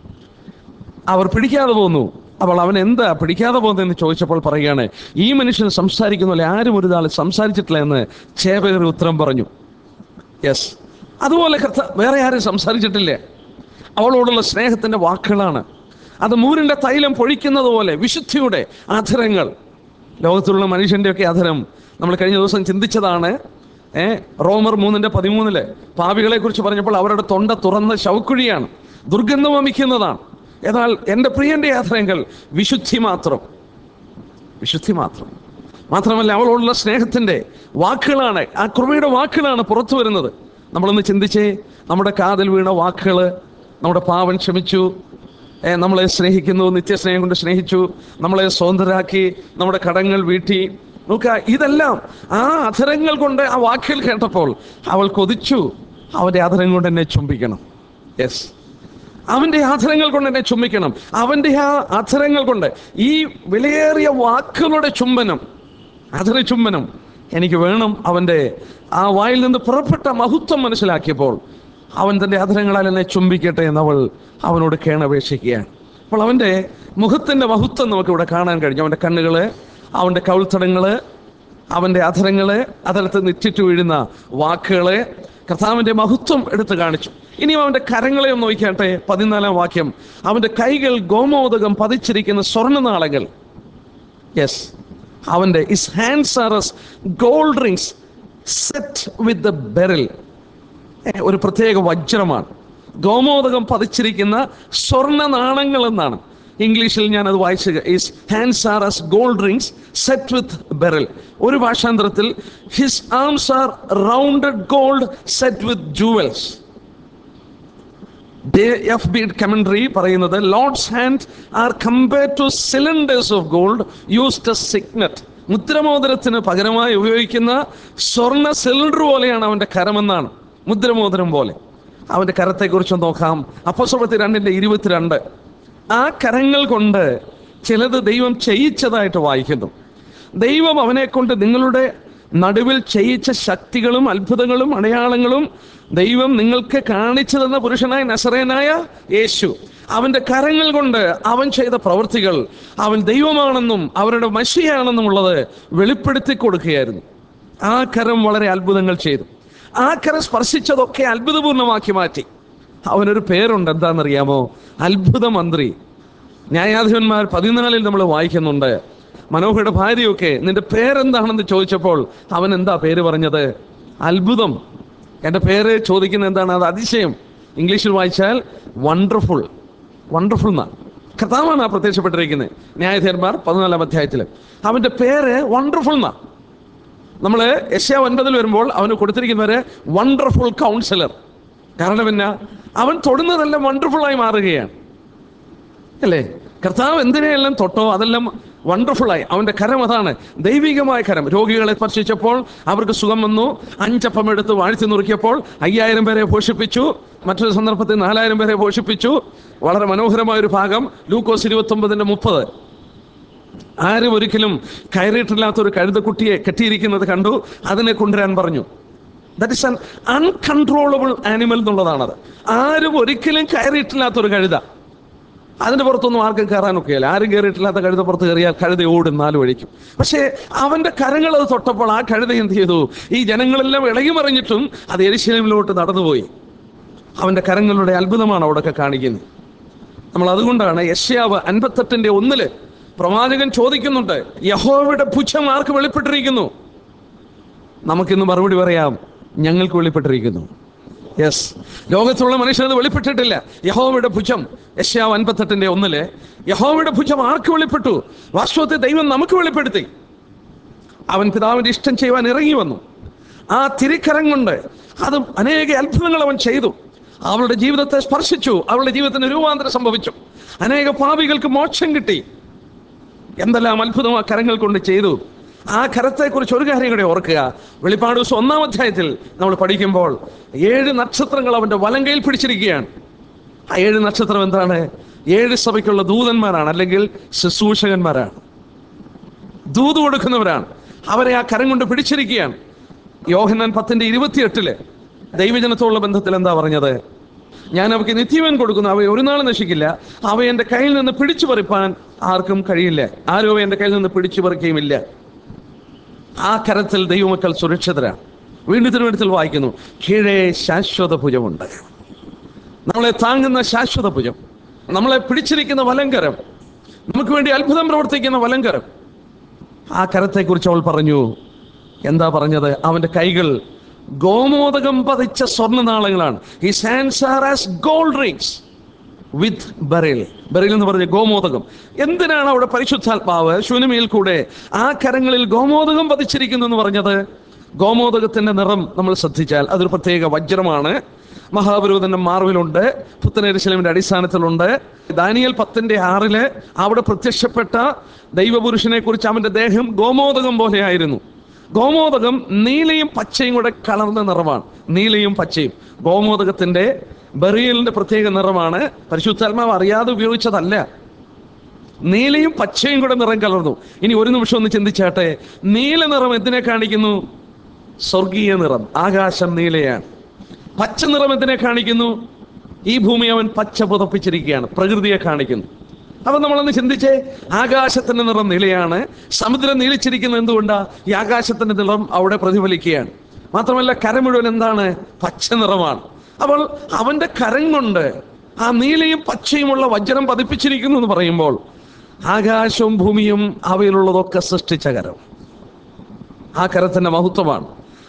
അവർ പിടിക്കാതെ പോന്നു അപ്പോൾ അവൻ എന്താ പിടിക്കാതെ പോകുന്നതെന്ന് ചോദിച്ചപ്പോൾ പറയുകയാണ് ഈ മനുഷ്യൻ സംസാരിക്കുന്ന പോലെ ആരും ഒരു നാൾ സംസാരിച്ചിട്ടില്ല എന്ന് ചേവകർ ഉത്തരം പറഞ്ഞു യെസ് അതുപോലെ കർത്ത വേറെ ആരും സംസാരിച്ചിട്ടില്ലേ അവളോടുള്ള സ്നേഹത്തിന്റെ വാക്കുകളാണ് അത് മൂരിന്റെ തൈലം പൊഴിക്കുന്നത് പോലെ വിശുദ്ധിയുടെ അധരങ്ങൾ ലോകത്തിലുള്ള മനുഷ്യന്റെയൊക്കെ അധരം നമ്മൾ കഴിഞ്ഞ ദിവസം ചിന്തിച്ചതാണ് ഏ റോമർ മൂന്നിന്റെ പതിമൂന്നില് പാപികളെ കുറിച്ച് പറഞ്ഞപ്പോൾ അവരുടെ തൊണ്ട തുറന്ന് ശവക്കുഴിയാണ് ദുർഗന്ധം വമിക്കുന്നതാണ് എന്നാൽ എൻ്റെ പ്രിയന്റെ അധരങ്ങൾ വിശുദ്ധി മാത്രം വിശുദ്ധി മാത്രം മാത്രമല്ല അവളോടുള്ള സ്നേഹത്തിന്റെ വാക്കുകളാണ് ആ കൃപയുടെ വാക്കുകളാണ് പുറത്തു വരുന്നത് നമ്മളൊന്ന് ചിന്തിച്ചേ നമ്മുടെ കാതിൽ വീണ വാക്കുകൾ നമ്മുടെ പാവൻ ക്ഷമിച്ചു ഏ, നമ്മളെ സ്നേഹിക്കുന്നു നിത്യസ്നേഹം കൊണ്ട് സ്നേഹിച്ചു നമ്മളെ സ്വതന്ത്രരാക്കി നമ്മുടെ കടങ്ങൾ വീട്ടി നോക്കുക ഇതെല്ലാം ആ അധരങ്ങൾ കൊണ്ട് ആ വാക്കുകൾ കേട്ടപ്പോൾ അവൾ കൊതിച്ചു അവന്റെ അധരം കൊണ്ട് എന്നെ ചുംബിക്കണം യെസ് അവന്റെ ആധരങ്ങൾ കൊണ്ട് എന്നെ ചുംബിക്കണം അവന്റെ ആ അധരങ്ങൾ കൊണ്ട് ഈ വിലയേറിയ വാക്കുകളുടെ ചുംബനം അധര ചുംബനം എനിക്ക് വേണം അവന്റെ ആ വായിൽ നിന്ന് പുറപ്പെട്ട മഹത്വം മനസ്സിലാക്കിയപ്പോൾ അവൻ തന്റെ അധരങ്ങളാൽ എന്നെ ചുംബിക്കട്ടെ എന്ന് അവൾ അവനോട് കേണപേക്ഷിക്കുകയാണ് അപ്പോൾ അവന്റെ മുഖത്തിന്റെ മഹത്വം നമുക്ക് ഇവിടെ കാണാൻ കഴിഞ്ഞു അവന്റെ കണ്ണുകള് അവന്റെ കവിൾത്തടങ്ങള് അവന്റെ അധരങ്ങള് അതിലത്ത് നിറ്റിട്ട് വീഴുന്ന വാക്കുകള് കർത്താവിന്റെ മഹത്വം എടുത്തു കാണിച്ചു ഇനിയും അവന്റെ കരങ്ങളെ ഒന്ന് നോക്കിയാട്ടെ പതിനാലാം വാക്യം അവന്റെ കൈകൾ ഗോമോദകം പതിച്ചിരിക്കുന്ന സ്വർണ്ണനാളങ്ങൾ യെസ് അവന്റെ his hands are as gold rings set with the beryl ഏ, ഒരു പ്രത്യേക വജ്രമാണ് ഗോമോദകം പതിച്ചിരിക്കുന്ന സ്വർണ്ണ നാണങ്ങൾ എന്നാണ് ഇംഗ്ലീഷിൽ ഞാൻ അത് വായിച്ചത് his hands are as gold rings set with beryl ഒരു ഭാഷാന്തരത്തിൽ his arms are rounded gold set with jewels F B commentary പറയുന്നത് Lord's hand are compare to cylinders of gold used a signet മുദ്രമോതിരത്തിന് പകരമായി ഉപയോഗിക്കുന്ന സ്വർണ്ണ cylinder പോലെയാണ് അവന്റെ കരമെന്നാണ് മുദ്രമോതിരം പോലെ അവന്റെ കരത്തെക്കുറിച്ച് നോക്കാം അപ്പോസ്തലത്തിൽ രണ്ടിന്റെ ഇരുപത്തിരണ്ട് ആ കരങ്ങൾ കൊണ്ട് ചിലത് ദൈവം ചെയ്യിച്ചതായിട്ട് വായിക്കുന്നു ദൈവം അവനെ കൊണ്ട് നിങ്ങളുടെ നടുവിൽ ചെയ്യിച്ച ശക്തികളും അത്ഭുതങ്ങളും അടയാളങ്ങളും ദൈവം നിങ്ങൾക്ക് കാണിച്ചു തന്ന പുരുഷനായ നസറേനായ യേശു അവന്റെ കരങ്ങൾ കൊണ്ട് അവൻ ചെയ്ത പ്രവൃത്തികൾ അവൻ ദൈവമാണെന്നും അവരുടെ മഷിയാണെന്നും ഉള്ളത് വെളിപ്പെടുത്തി കൊടുക്കുകയായിരുന്നു ആ കരം വളരെ അത്ഭുതങ്ങൾ ചെയ്തു ആ കരം സ്പർശിച്ചതൊക്കെ അത്ഭുതപൂർണ്ണമാക്കി മാറ്റി അവനൊരു പേരുണ്ട് എന്താണെന്നറിയാമോ അത്ഭുത മന്ത്രി ന്യായാധിപന്മാർ പതിനാലിൽ നമ്മൾ വായിക്കുന്നുണ്ട് മനോഹരുടെ ഭാര്യയൊക്കെ നിന്റെ പേരെന്താണെന്ന് ചോദിച്ചപ്പോൾ അവൻ എന്താ പേര് പറഞ്ഞത് അത്ഭുതം എൻ്റെ പേര് ചോദിക്കുന്നത് എന്താണ് അത് അതിശയം ഇംഗ്ലീഷിൽ വായിച്ചാൽ വണ്ടർഫുൾ വണ്ടർഫുൾ എന്നാണ് കർത്താവാണ് ആ പ്രത്യക്ഷപ്പെട്ടിരിക്കുന്നത് ന്യായാധിപന്മാർ പതിനാലാം അധ്യായത്തിൽ അവൻ്റെ പേര് വണ്ടർഫുൾ എന്നാണ് നമ്മൾ യശ്യ ഒൻപതിൽ വരുമ്പോൾ അവന് കൊടുത്തിരിക്കുന്നവര് വണ്ടർഫുൾ കൗൺസിലർ കാരണം എന്നാ അവൻ തൊടുന്നതെല്ലാം വണ്ടർഫുൾ ആയി മാറുകയാണ് അല്ലേ കർത്താവ് എന്തിനെയെല്ലാം തൊട്ടോ അതെല്ലാം വണ്ടർഫുള്ളായി അവന്റെ കരം അതാണ് ദൈവികമായ കരം രോഗികളെ സ്പർശിച്ചപ്പോൾ അവർക്ക് സുഖം വന്നു അഞ്ചപ്പം എടുത്ത് വാഴ്ത്തി നുറുക്കിയപ്പോൾ അയ്യായിരം പേരെ പോഷിപ്പിച്ചു മറ്റൊരു സന്ദർഭത്തിൽ നാലായിരം പേരെ പോഷിപ്പിച്ചു വളരെ മനോഹരമായ ഒരു ഭാഗം ലൂക്കോസ് ഇരുപത്തി ഒമ്പതിന്റെ മുപ്പത് ആരും ഒരിക്കലും കയറിയിട്ടില്ലാത്ത ഒരു കഴുതക്കുട്ടിയെ കെട്ടിയിരിക്കുന്നത് കണ്ടു അതിനെ കൊണ്ടുവരാൻ പറഞ്ഞു that is an uncontrollable animal എന്നുള്ളതാണത് ആരും ഒരിക്കലും കയറിയിട്ടില്ലാത്ത ഒരു കഴുത അതിന്റെ പുറത്തൊന്നും ആർക്കും കയറാനൊക്കെയല്ല ആരും കയറിയിട്ടില്ലാത്ത കഴുത പുറത്ത് കയറിയാൽ കഴുത ഓടും നാല് വഴിക്കും പക്ഷേ അവന്റെ കരങ്ങൾ അത് തൊട്ടപ്പോൾ ആ കഴുത എന്ത് ചെയ്തു ഈ ജനങ്ങളെല്ലാം ഇളകി മറിഞ്ഞിട്ടും അത് എരിശിലമിലോട്ട് നടന്നുപോയി അവന്റെ കരങ്ങളുടെ അത്ഭുതമാണ് അവിടെയൊക്കെ കാണിക്കുന്നത് നമ്മൾ അതുകൊണ്ടാണ് യശ്യാവ് അൻപത്തെട്ടിന്റെ ഒന്നില് പ്രവാചകൻ ചോദിക്കുന്നുണ്ട് യഹോവയുടെ ഭുജം ആർക്ക് വെളിപ്പെട്ടിരിക്കുന്നു നമുക്കിന്ന് മറുപടി പറയാം ഞങ്ങൾക്ക് വെളിപ്പെട്ടിരിക്കുന്നു യെസ് ലോകത്തുള്ള മനുഷ്യരത് വെളിപ്പെട്ടിട്ടില്ല യഹോവയുടെ ഭുജം യശ്യാവ് അൻപത്തെട്ടിന്റെ ഒന്നില് യഹോവയുടെ ഭുജം ആർക്ക് വെളിപ്പെട്ടു വാസ്തവത്തെ ദൈവം നമുക്ക് വെളിപ്പെടുത്തി അവൻ പിതാവിന്റെ ഇഷ്ടം ചെയ്യുവാൻ ഇറങ്ങി വന്നു ആ തിരിക്കരം കൊണ്ട് അത് അനേക അത്ഭുതങ്ങൾ അവൻ ചെയ്തു അവളുടെ ജീവിതത്തെ സ്പർശിച്ചു അവളുടെ ജീവിതത്തിന് രൂപാന്തരം സംഭവിച്ചു അനേക പാപികൾക്ക് മോക്ഷം കിട്ടി എന്തെല്ലാം അത്ഭുതം ആ കരങ്ങൾ കൊണ്ട് ചെയ്തു ആ കരത്തെക്കുറിച്ച് ഒരു കാര്യം കൂടെ ഓർക്കുക വെളിപ്പാട് ദിവസം ഒന്നാം അധ്യായത്തിൽ നമ്മൾ പഠിക്കുമ്പോൾ ഏഴ് നക്ഷത്രങ്ങൾ അവന്റെ വലങ്കയിൽ പിടിച്ചിരിക്കുകയാണ് ആ ഏഴ് നക്ഷത്രം എന്താണ് ഏഴ് സഭയ്ക്കുള്ള ദൂതന്മാരാണ് അല്ലെങ്കിൽ ശുശ്രൂഷകന്മാരാണ് ദൂത് കൊടുക്കുന്നവരാണ് അവരെ ആ കരം കൊണ്ട് പിടിച്ചിരിക്കുകയാണ് യോഹന്നാൻ പത്തിന്റെ ഇരുപത്തിയെട്ടില് ദൈവജനത്തോടുള്ള ബന്ധത്തിൽ എന്താ പറഞ്ഞത് ഞാൻ അവയ്ക്ക് നിത്യവൻ കൊടുക്കുന്നു അവയെ ഒരു നാൾ നശിക്കില്ല അവ എൻ്റെ കയ്യിൽ നിന്ന് പിടിച്ചു പറിപ്പാൻ ആർക്കും കഴിയില്ല ആരും അവ എൻ്റെ കയ്യിൽ നിന്ന് പിടിച്ചു പറിക്കുകയുമില്ല ആ കരത്തിൽ ദൈവമക്കൾ സുരക്ഷിതരാണ് വീണ്ടും തിരുവനന്തപുരത്തിൽ വായിക്കുന്നു കീഴേ ശാശ്വത ഭുജമുണ്ട് നമ്മളെ താങ്ങുന്ന ശാശ്വത ഭുജം നമ്മളെ പിടിച്ചിരിക്കുന്ന വലങ്കരം നമുക്ക് വേണ്ടി അത്ഭുതം പ്രവർത്തിക്കുന്ന വലങ്കരം ആ കരത്തെക്കുറിച്ച് അവൾ പറഞ്ഞു എന്താ പറഞ്ഞത് അവന്റെ കൈകൾ ഗോമോദകം പതിച്ച സ്വർണ്ണ നാളങ്ങളാണ് his hands are as gold rings with beryl beryl എന്ന് പറഞ്ഞ ഗോമോദകം എന്തിനാണ് അവിടെ പരിശുദ്ധാത്മാവ് ശൂന്യമയിൽ കൂടെ ആ കരങ്ങളിൽ ഗോമോദകം പതിച്ചിരിക്കുന്നു എന്ന് പറഞ്ഞത് ഗോമോദകത്തിന്റെ നിറം നമ്മൾ ശ്രദ്ധിച്ചാൽ അതൊരു പ്രത്യേക വജ്രമാണ് മഹാപുരോധന്റെ മാർവിലുണ്ട് പുത്തനരിശലമിന്റെ അടിസ്ഥാനത്തിലുണ്ട് ദാനിയൽ പത്തിന്റെ ആറില് അവിടെ പ്രത്യക്ഷപ്പെട്ട ദൈവപുരുഷനെ കുറിച്ച് അവന്റെ ദേഹം ഗോമോദകം പോലെയായിരുന്നു ഗോമോദകം നീലയും പച്ചയും കൂടെ കലർന്ന നിറമാണ് നീലയും പച്ചയും ഗോമോദകത്തിന്റെ ബറിയലിന്റെ പ്രത്യേക നിറമാണ് പരിശുദ്ധാത്മാവ് അറിയാതെ ഉപയോഗിച്ചതല്ല നീലയും പച്ചയും കൂടെ നിറം കലർന്നു ഇനി ഒരു നിമിഷം ഒന്ന് ചിന്തിച്ചാട്ടെ നീല നിറം എന്തിനെ കാണിക്കുന്നു സ്വർഗീയ നിറം ആകാശം നീലയാണ് പച്ച നിറം എന്തിനെ കാണിക്കുന്നു ഈ ഭൂമി അവൻ പച്ച പുതപ്പിച്ചിരിക്കുകയാണ് പ്രകൃതിയെ കാണിക്കുന്നു അപ്പൊ നമ്മളൊന്ന് ചിന്തിച്ചേ ആകാശത്തിന്റെ നിറം നീലയാണ് സമുദ്രം നീലിച്ചിരിക്കുന്നത് എന്തുകൊണ്ടാ ഈ ആകാശത്തിന്റെ നിറം അവിടെ പ്രതിഫലിക്കുകയാണ് മാത്രമല്ല കരം മുഴുവൻ എന്താണ് പച്ച നിറമാണ് അപ്പോൾ അവന്റെ കരം കൊണ്ട് ആ നീലയും പച്ചയുമുള്ള വജ്രം പതിപ്പിച്ചിരിക്കുന്നു എന്ന് പറയുമ്പോൾ ആകാശവും ഭൂമിയും അവയിലുള്ളതൊക്കെ സൃഷ്ടിച്ച കരം ആ കരത്തിന്റെ മഹത്വമാണ്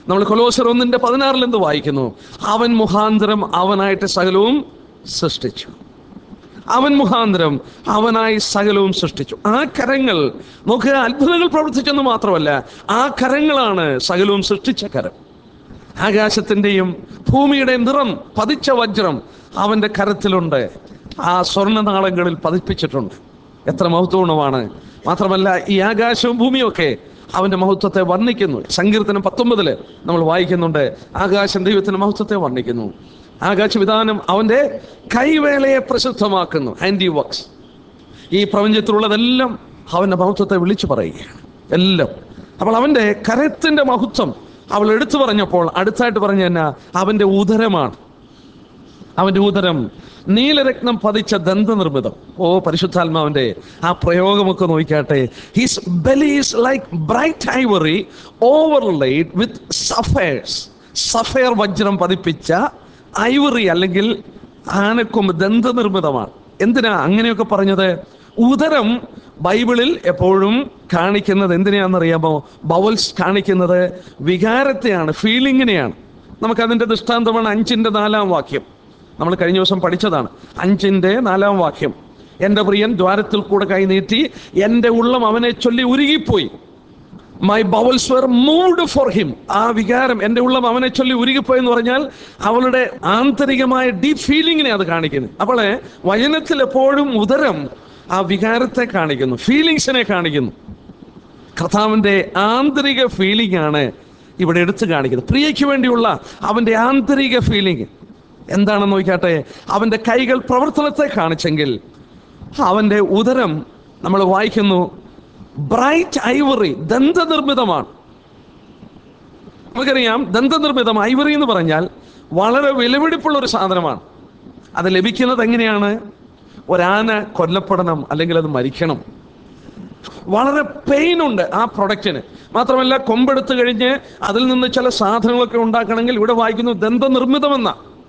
നമ്മൾ കൊലോസർ ഒന്നിന്റെ പതിനാറിൽ എന്ത് വായിക്കുന്നു അവൻ മുഖാന്തരം അവനായിട്ട് സകലവും സൃഷ്ടിച്ചു അവൻ മുഖാന്തരം അവനായി സകലവും സൃഷ്ടിച്ചു ആ കരങ്ങൾ നോക്കുക അത്ഭുതങ്ങൾ പ്രവർത്തിച്ചെന്ന് മാത്രമല്ല ആ കരങ്ങളാണ് സകലവും സൃഷ്ടിച്ച കരം ആകാശത്തിന്റെയും ഭൂമിയുടെയും നിറം പതിച്ച വജ്രം അവന്റെ കരത്തിലുണ്ട് ആ സ്വർണ്ണനാളങ്ങളിൽ പതിപ്പിച്ചിട്ടുണ്ട് എത്ര മഹത്വഗുണമാണ് മാത്രമല്ല ഈ ആകാശവും ഭൂമിയും ഒക്കെ അവന്റെ മഹത്വത്തെ വർണ്ണിക്കുന്നു സങ്കീർത്തനം പത്തൊമ്പതില് നമ്മൾ വായിക്കുന്നുണ്ട് ആകാശം ദൈവത്തിന്റെ മഹത്വത്തെ വർണ്ണിക്കുന്നു ആകാശവിധാനം അവന്റെ കൈവേളയെ പ്രസിദ്ധമാക്കുന്നു ഹാൻഡി വർക്ക്സ് ഈ പ്രപഞ്ചത്തിലുള്ളതെല്ലാം അവന്റെ മഹത്വത്തെ വിളിച്ചു പറയുകയാണ് എല്ലാം അപ്പോൾ അവന്റെ കരത്തിന്റെ മഹത്വം അവൾ എടുത്തു പറഞ്ഞപ്പോൾ അടുത്തായിട്ട് പറഞ്ഞ തന്നെ അവന്റെ ഉദരമാണ് അവന്റെ ഉദരം നീലരത്നം പതിച്ച ദന്തനിർമ്മിതം ഓ പരിശുദ്ധാത്മാവിന്റെ ആ പ്രയോഗമൊക്കെ നോക്കിക്കാട്ടെ his belly is like bright ivory overlaid with sapphires sapphire വജ്രം പതിപ്പിച്ച ഐവറി അല്ലെങ്കിൽ ആനക്കൊമ്പ് ദന്തനിർമ്മിതമാണ് എന്തിനാ അങ്ങനെയൊക്കെ പറഞ്ഞത് ഉദരം ബൈബിളിൽ എപ്പോഴും കാണിക്കുന്നത് എന്തിനാണെന്നറിയാമോ ബൗൽസ് കാണിക്കുന്നത് വികാരത്തെയാണ് ഫീലിങ്ങിനെയാണ് നമുക്കതിൻ്റെ ദൃഷ്ടാന്തമാണ് അഞ്ചിൻ്റെ നാലാം വാക്യം നമ്മൾ കഴിഞ്ഞ ദിവസം പഠിച്ചതാണ് അഞ്ചിൻ്റെ നാലാം വാക്യം എൻ്റെ പ്രിയൻ ദ്വാരത്തിൽ കൂടെ കൈ നീട്ടി എൻ്റെ ഉള്ളം അവനെ ചൊല്ലി ഉരുകിപ്പോയി my bowels were moved for him ആ വികാരം എൻ്റെ ഉള്ളം അവനെ ചൊല്ലി ഉരുകിപ്പോയി എന്ന് പറഞ്ഞാൽ അവളുടെ ആന്തരികമായ ഡീപ് ഫീലിങ്ങിനെ അത് കാണിക്കുന്നു അപ്പോൾ വചനത്തിൽ എപ്പോഴും ഉദരം ആ വികാരത്തെ കാണിക്കുന്നു ഫീലിങ്സിനെ കാണിക്കുന്നു കർത്താവിൻ്റെ ആന്തരിക ഫീലിംഗ് ആണ് ഇവിടെ എടുത്തു കാണിക്കുന്നത് പ്രിയയ്ക്ക് വേണ്ടിയുള്ള അവൻ്റെ ആന്തരിക ഫീലിംഗ് എന്താണെന്ന് നോക്കിയാട്ടെ അവൻ്റെ കൈകൾ പ്രവർത്തനത്തെ കാണിച്ചെങ്കിൽ അവൻ്റെ ഉദരം നമ്മൾ വായിക്കുന്നു ബ്രൈറ്റ് ഐവറി ദന്തനിർമ്മിതമാണ് നമുക്കറിയാം ദന്തനിർമ്മിതം ഐവറി എന്ന് പറഞ്ഞാൽ വളരെ വിലപിടിപ്പുള്ള ഒരു സാധനമാണ് അത് ലഭിക്കുന്നത് എങ്ങനെയാണ് ഒരാന കൊല്ലപ്പെടണം അല്ലെങ്കിൽ അത് മരിക്കണം വളരെ പെയിൻ ഉണ്ട് ആ പ്രൊഡക്റ്റിന് മാത്രമല്ല കൊമ്പെടുത്ത് കഴിഞ്ഞ് അതിൽ നിന്ന് ചില സാധനങ്ങളൊക്കെ ഉണ്ടാക്കണമെങ്കിൽ ഇവിടെ വായിക്കുന്നു ദന്തനിർമ്മിതമെന്ന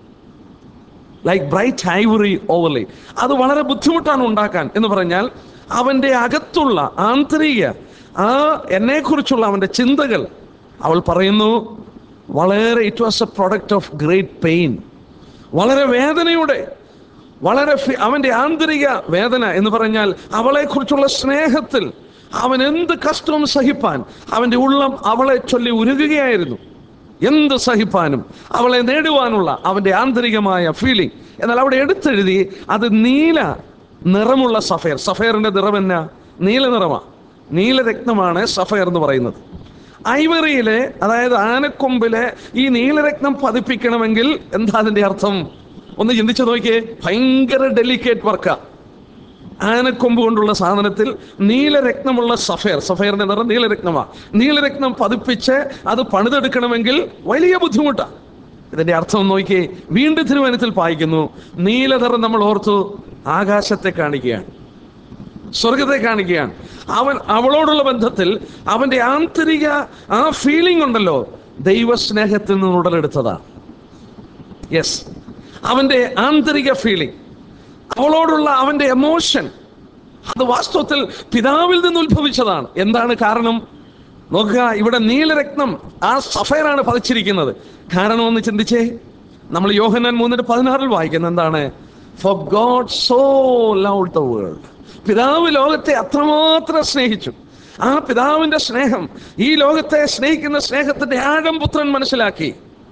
ലൈക്ക് ബ്രൈറ്റ് ഐവറി ഓവർലി അത് വളരെ ബുദ്ധിമുട്ടാണ് ഉണ്ടാക്കാൻ എന്ന് പറഞ്ഞാൽ അവൻ്റെ അകത്തുള്ള ആന്തരിക ആ എന്നെക്കുറിച്ചുള്ള അവൻ്റെ ചിന്തകൾ അവൾ പറയുന്നു വളരെ it was a product of great pain വളരെ വേദനയുടെ വളരെ ഫി- അവൻ്റെ ആന്തരിക വേദന എന്ന് പറഞ്ഞാൽ അവളെക്കുറിച്ചുള്ള സ്നേഹത്തിൽ അവൻ എന്ത് കഷ്ടവും സഹിപ്പാൻ അവൻ്റെ ഉള്ളം അവളെ ചൊല്ലി ഉരുകുകയായിരുന്നു എന്ത് സഹിപ്പാനും അവളെ നേടുവാനുള്ള അവൻ്റെ ആന്തരികമായ ഫീലിംഗ് എന്നാൽ അവിടെ എടുത്തെഴുതി അത് നീല നിറമുള്ള സഫയർ സഫയറിന്റെ നിറം എന്നാ നീല നിറമാണ് നീലരത്നമാണ് സഫയർ എന്ന് പറയുന്നത് ഐവറിയിലെ അതായത് ആനക്കൊമ്പിലെ ഈ നീലരത്നം പതിപ്പിക്കണമെങ്കിൽ എന്താ അതിന്റെ അർത്ഥം ഒന്ന് ചിന്തിച്ചു നോക്കിയേ ഭയങ്കര ഡെലിക്കേറ്റ് വർക്കാ ആനക്കൊമ്പ് കൊണ്ടുള്ള സാധനത്തിൽ നീലരത്നമുള്ള സഫയർ സഫയറിന്റെ നിറം നീലരത്നമാണ് നീലരത്നം പതിപ്പിച്ച് അത് പണിതെടുക്കണമെങ്കിൽ വലിയ ബുദ്ധിമുട്ടാണ് ഇതിന്റെ അർത്ഥം ഒന്ന് നോക്കിയേ വീണ്ടും തിരുവനന്തപുരത്തിൽ പായിക്കുന്നു നീലനിറം നമ്മൾ ഓർത്തു ആകാശത്തെ കാണിക്കുകയാണ് സ്വർഗത്തെ കാണിക്കുകയാണ് അവൻ അവളോടുള്ള ബന്ധത്തിൽ അവന്റെ ആന്തരിക ആ ഫീലിംഗ് ഉണ്ടല്ലോ ദൈവസ്നേഹത്തിൽ നിന്ന് ഉടലെടുത്തതാണ് യെസ് അവന്റെ ആന്തരിക ഫീലിംഗ് അവളോടുള്ള അവന്റെ എമോഷൻ അത് വാസ്തവത്തിൽ പിതാവിൽ നിന്ന് ഉത്ഭവിച്ചതാണ് എന്താണ് കാരണം നോക്കുക ഇവിടെ നീലരത്നം ആ സഫയറാണ് പതിച്ചിരിക്കുന്നത് കാരണം ഒന്ന് ചിന്തിച്ചേ നമ്മൾ യോഹന്നാൻ മൂന്നിന്റെ പതിനാറിൽ വായിക്കുന്ന എന്താണ് for God so love the world പിതാവ് ലോകത്തെ അത്രമാത്രം സ്നേഹിച്ചു ആ പിതാവിന്റെ സ്നേഹം ഈ ലോകത്തെ സ്നേഹിക്കുന്ന സ്നേഹത്തിന്റെ ആഴം പുത്രൻ മനസ്സിലാക്കി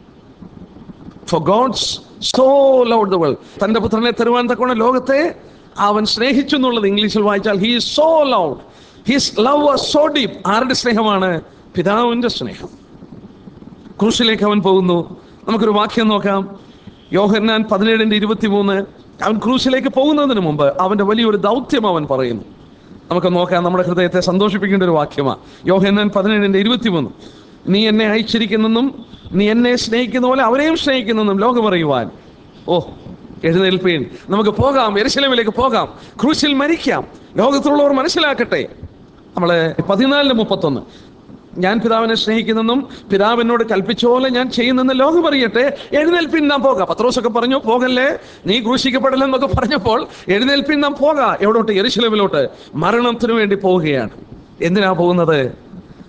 for God's so love the world തന്റെ പുത്രനെ തരുവാൻ തക്കോണം ലോകത്തെ അവൻ സ്നേഹിച്ചു എന്നുള്ളത് ഇംഗ്ലീഷിൽ വായിച്ചാൽ he so love his love so deep ആരുടെ സ്നേഹമാണ് പിതാവിന്റെ സ്നേഹം ക്രൂശിലേക്ക് അവൻ പോകുന്നു നമുക്കൊരു വാക്യം നോക്കാം യോഹന്നാൻ പതിനേഴിന്റെ ഇരുപത്തി മൂന്ന് അവൻ ക്രൂശിലേക്ക് പോകുന്നതിന് മുമ്പ് അവന്റെ വലിയൊരു ദൗത്യം അവൻ പറയുന്നു നമുക്ക് നോക്കാം നമ്മുടെ ഹൃദയത്തെ സന്തോഷിപ്പിക്കേണ്ട ഒരു വാക്യമാണ് യോഹന്നാൻ പതിനേഴിന്റെ ഇരുപത്തി മൂന്ന് നീ എന്നെ അയച്ചിരിക്കുന്നെന്നും നീ എന്നെ സ്നേഹിക്കുന്ന പോലെ അവരെയും സ്നേഹിക്കുന്നെന്നും ലോകം അറിയുവാൻ ഓ എഴുന്നേൽപ്പീൻ നമുക്ക് പോകാം എരുശലേമിലേക്ക് പോകാം ക്രൂശിൽ മരിക്കാം ലോകത്തുള്ളവർ മനസ്സിലാക്കട്ടെ നമ്മള് പതിനാലിന് മുപ്പത്തൊന്ന് ഞാൻ പിതാവിനെ സ്നേഹിക്കുന്നെന്നും പിതാവിനോട് കൽപ്പിച്ച പോലെ ഞാൻ ചെയ്യുന്നെന്ന് ലോകം അറിയട്ടെ എഴുന്നേൽപ്പിൻ നാം പോകാം പത്രോസൊക്കെ പറഞ്ഞു പോകല്ലേ നീ ക്രൂശിക്കപ്പെടലെന്നൊക്കെ പറഞ്ഞപ്പോൾ എഴുന്നേൽപ്പിൻ നാം പോകാം എവിടോട്ട് എരുശലമിലോട്ട് മരണത്തിന് വേണ്ടി പോവുകയാണ് എന്തിനാ പോകുന്നത്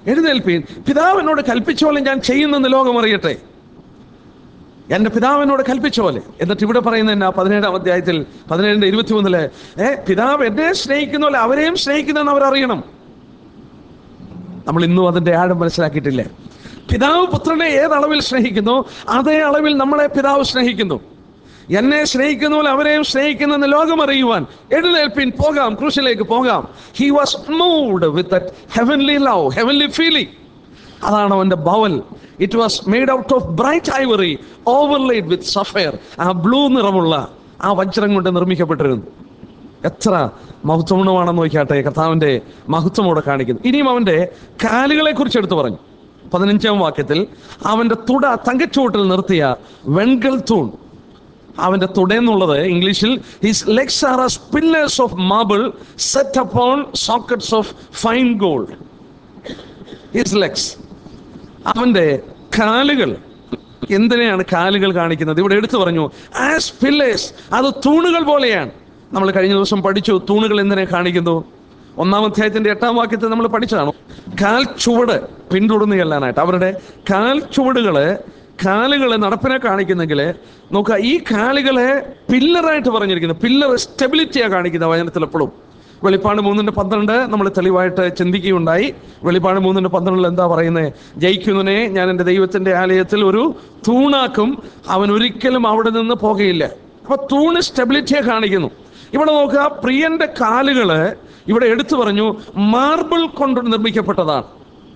എഴുന്നേൽപ്പീൻ പിതാവിനോട് കൽപ്പിച്ച പോലെ ഞാൻ ചെയ്യുന്നെന്ന് ലോകം അറിയട്ടെ എന്റെ പിതാവിനോട് കൽപ്പിച്ച പോലെ എന്നിട്ട് ഇവിടെ പറയുന്ന എന്നാ പതിനേഴാം അധ്യായത്തിൽ പതിനേഴിന്റെ ഇരുപത്തി മൂന്നില് ഏ പിതാവ് എന്നെ സ്നേഹിക്കുന്ന പോലെ അവരെയും സ്നേഹിക്കുന്നെന്ന് അവർ അറിയണം നമ്മൾ ഇന്നും അതിന്റെ ആഴം മനസ്സിലാക്കിയിട്ടില്ല പിതാവ് പുത്രനെ ഏതളവിൽ സ്നേഹിക്കുന്നു അതേ അളവിൽ നമ്മളെ പിതാവ് സ്നേഹിക്കുന്നു എന്നെ സ്നേഹിക്കുന്ന പോലെ അവരെയും സ്നേഹിക്കുന്നെന്ന് ലോകം അറിയുവാൻ എഴുന്നേൽപ്പിൻ പോകാം ക്രൂശിലേക്ക് പോകാം he was moved with heavenly love heavenly feeling അതാണ് അവന്റെ bowel it was made out of bright ivory overlaid with sapphire ആ ബ്ലൂ നിറമുള്ള ആ വജ്രം കൊണ്ട് നിർമ്മിക്കപ്പെട്ടിരുന്നു എത്ര മഹത്വമാണെന്ന് നോക്കിയാട്ടെ കർത്താവിന്റെ മഹത്വം അവിടെ കാണിക്കുന്നു ഇനിയും അവന്റെ കാലുകളെ കുറിച്ച് എടുത്തു പറഞ്ഞു പതിനഞ്ചാം വാക്യത്തിൽ അവന്റെ തുട തങ്കച്ചൂട്ടിൽ നിർത്തിയ വെൺകൽ തൂൺ അവന്റെ തുടയെന്നുള്ളത് ഇംഗ്ലീഷിൽ his legs are as pillars of marble set upon sockets of fine gold his legs അവന്റെ കാലുകൾ എന്തിനെയാണ് കാലുകൾ കാണിക്കുന്നത് ഇവിടെ എടുത്തു പറഞ്ഞു ആസ് പില്ലേഴ്സ് അത് തൂണുകൾ പോലെയാണ് നമ്മൾ കഴിഞ്ഞ ദിവസം പഠിച്ചു തൂണുകൾ എന്തിനെ കാണിക്കുന്നു ഒന്നാം അധ്യായത്തിന്റെ എട്ടാം വാക്യത്തിൽ നമ്മൾ പഠിച്ചതാണ് കാൽ ചുവട് പിന്തുടർന്ന് ചെല്ലാനായിട്ട് അവരുടെ കാൽ ചുവടുകള് കാലുകളെ നടപ്പിനെ കാണിക്കുന്നെങ്കിൽ നോക്കുക ഈ കാലുകളെ പില്ലറായിട്ട് പറഞ്ഞിരിക്കുന്നു പില്ലർ സ്റ്റെബിലിറ്റിയാണ് കാണിക്കുന്നത് വചനത്തിൽ എപ്പോഴും വെളിപ്പാട് മൂന്നിന്റെ പന്ത്രണ്ട് നമ്മൾ തെളിവായിട്ട് ചിന്തിക്കുകയുണ്ടായി വെളിപ്പാട് മൂന്നിന്റെ പന്ത്രണ്ടിൽ എന്താ പറയുന്നത് ജയിക്കുന്നതിനെ ഞാൻ എൻ്റെ ദൈവത്തിന്റെ ആലയത്തിൽ ഒരു തൂണാക്കും അവൻ ഒരിക്കലും അവിടെ നിന്ന് പോകുകയില്ല അപ്പൊ തൂണ് സ്റ്റെബിലിറ്റിയെ കാണിക്കുന്നു ഇവിടെ നോക്കുക പ്രിയന്റെ കാലുകള് ഇവിടെ എടുത്തു പറഞ്ഞു മാർബിൾ കൊണ്ട് നിർമ്മിക്കപ്പെട്ടതാണ്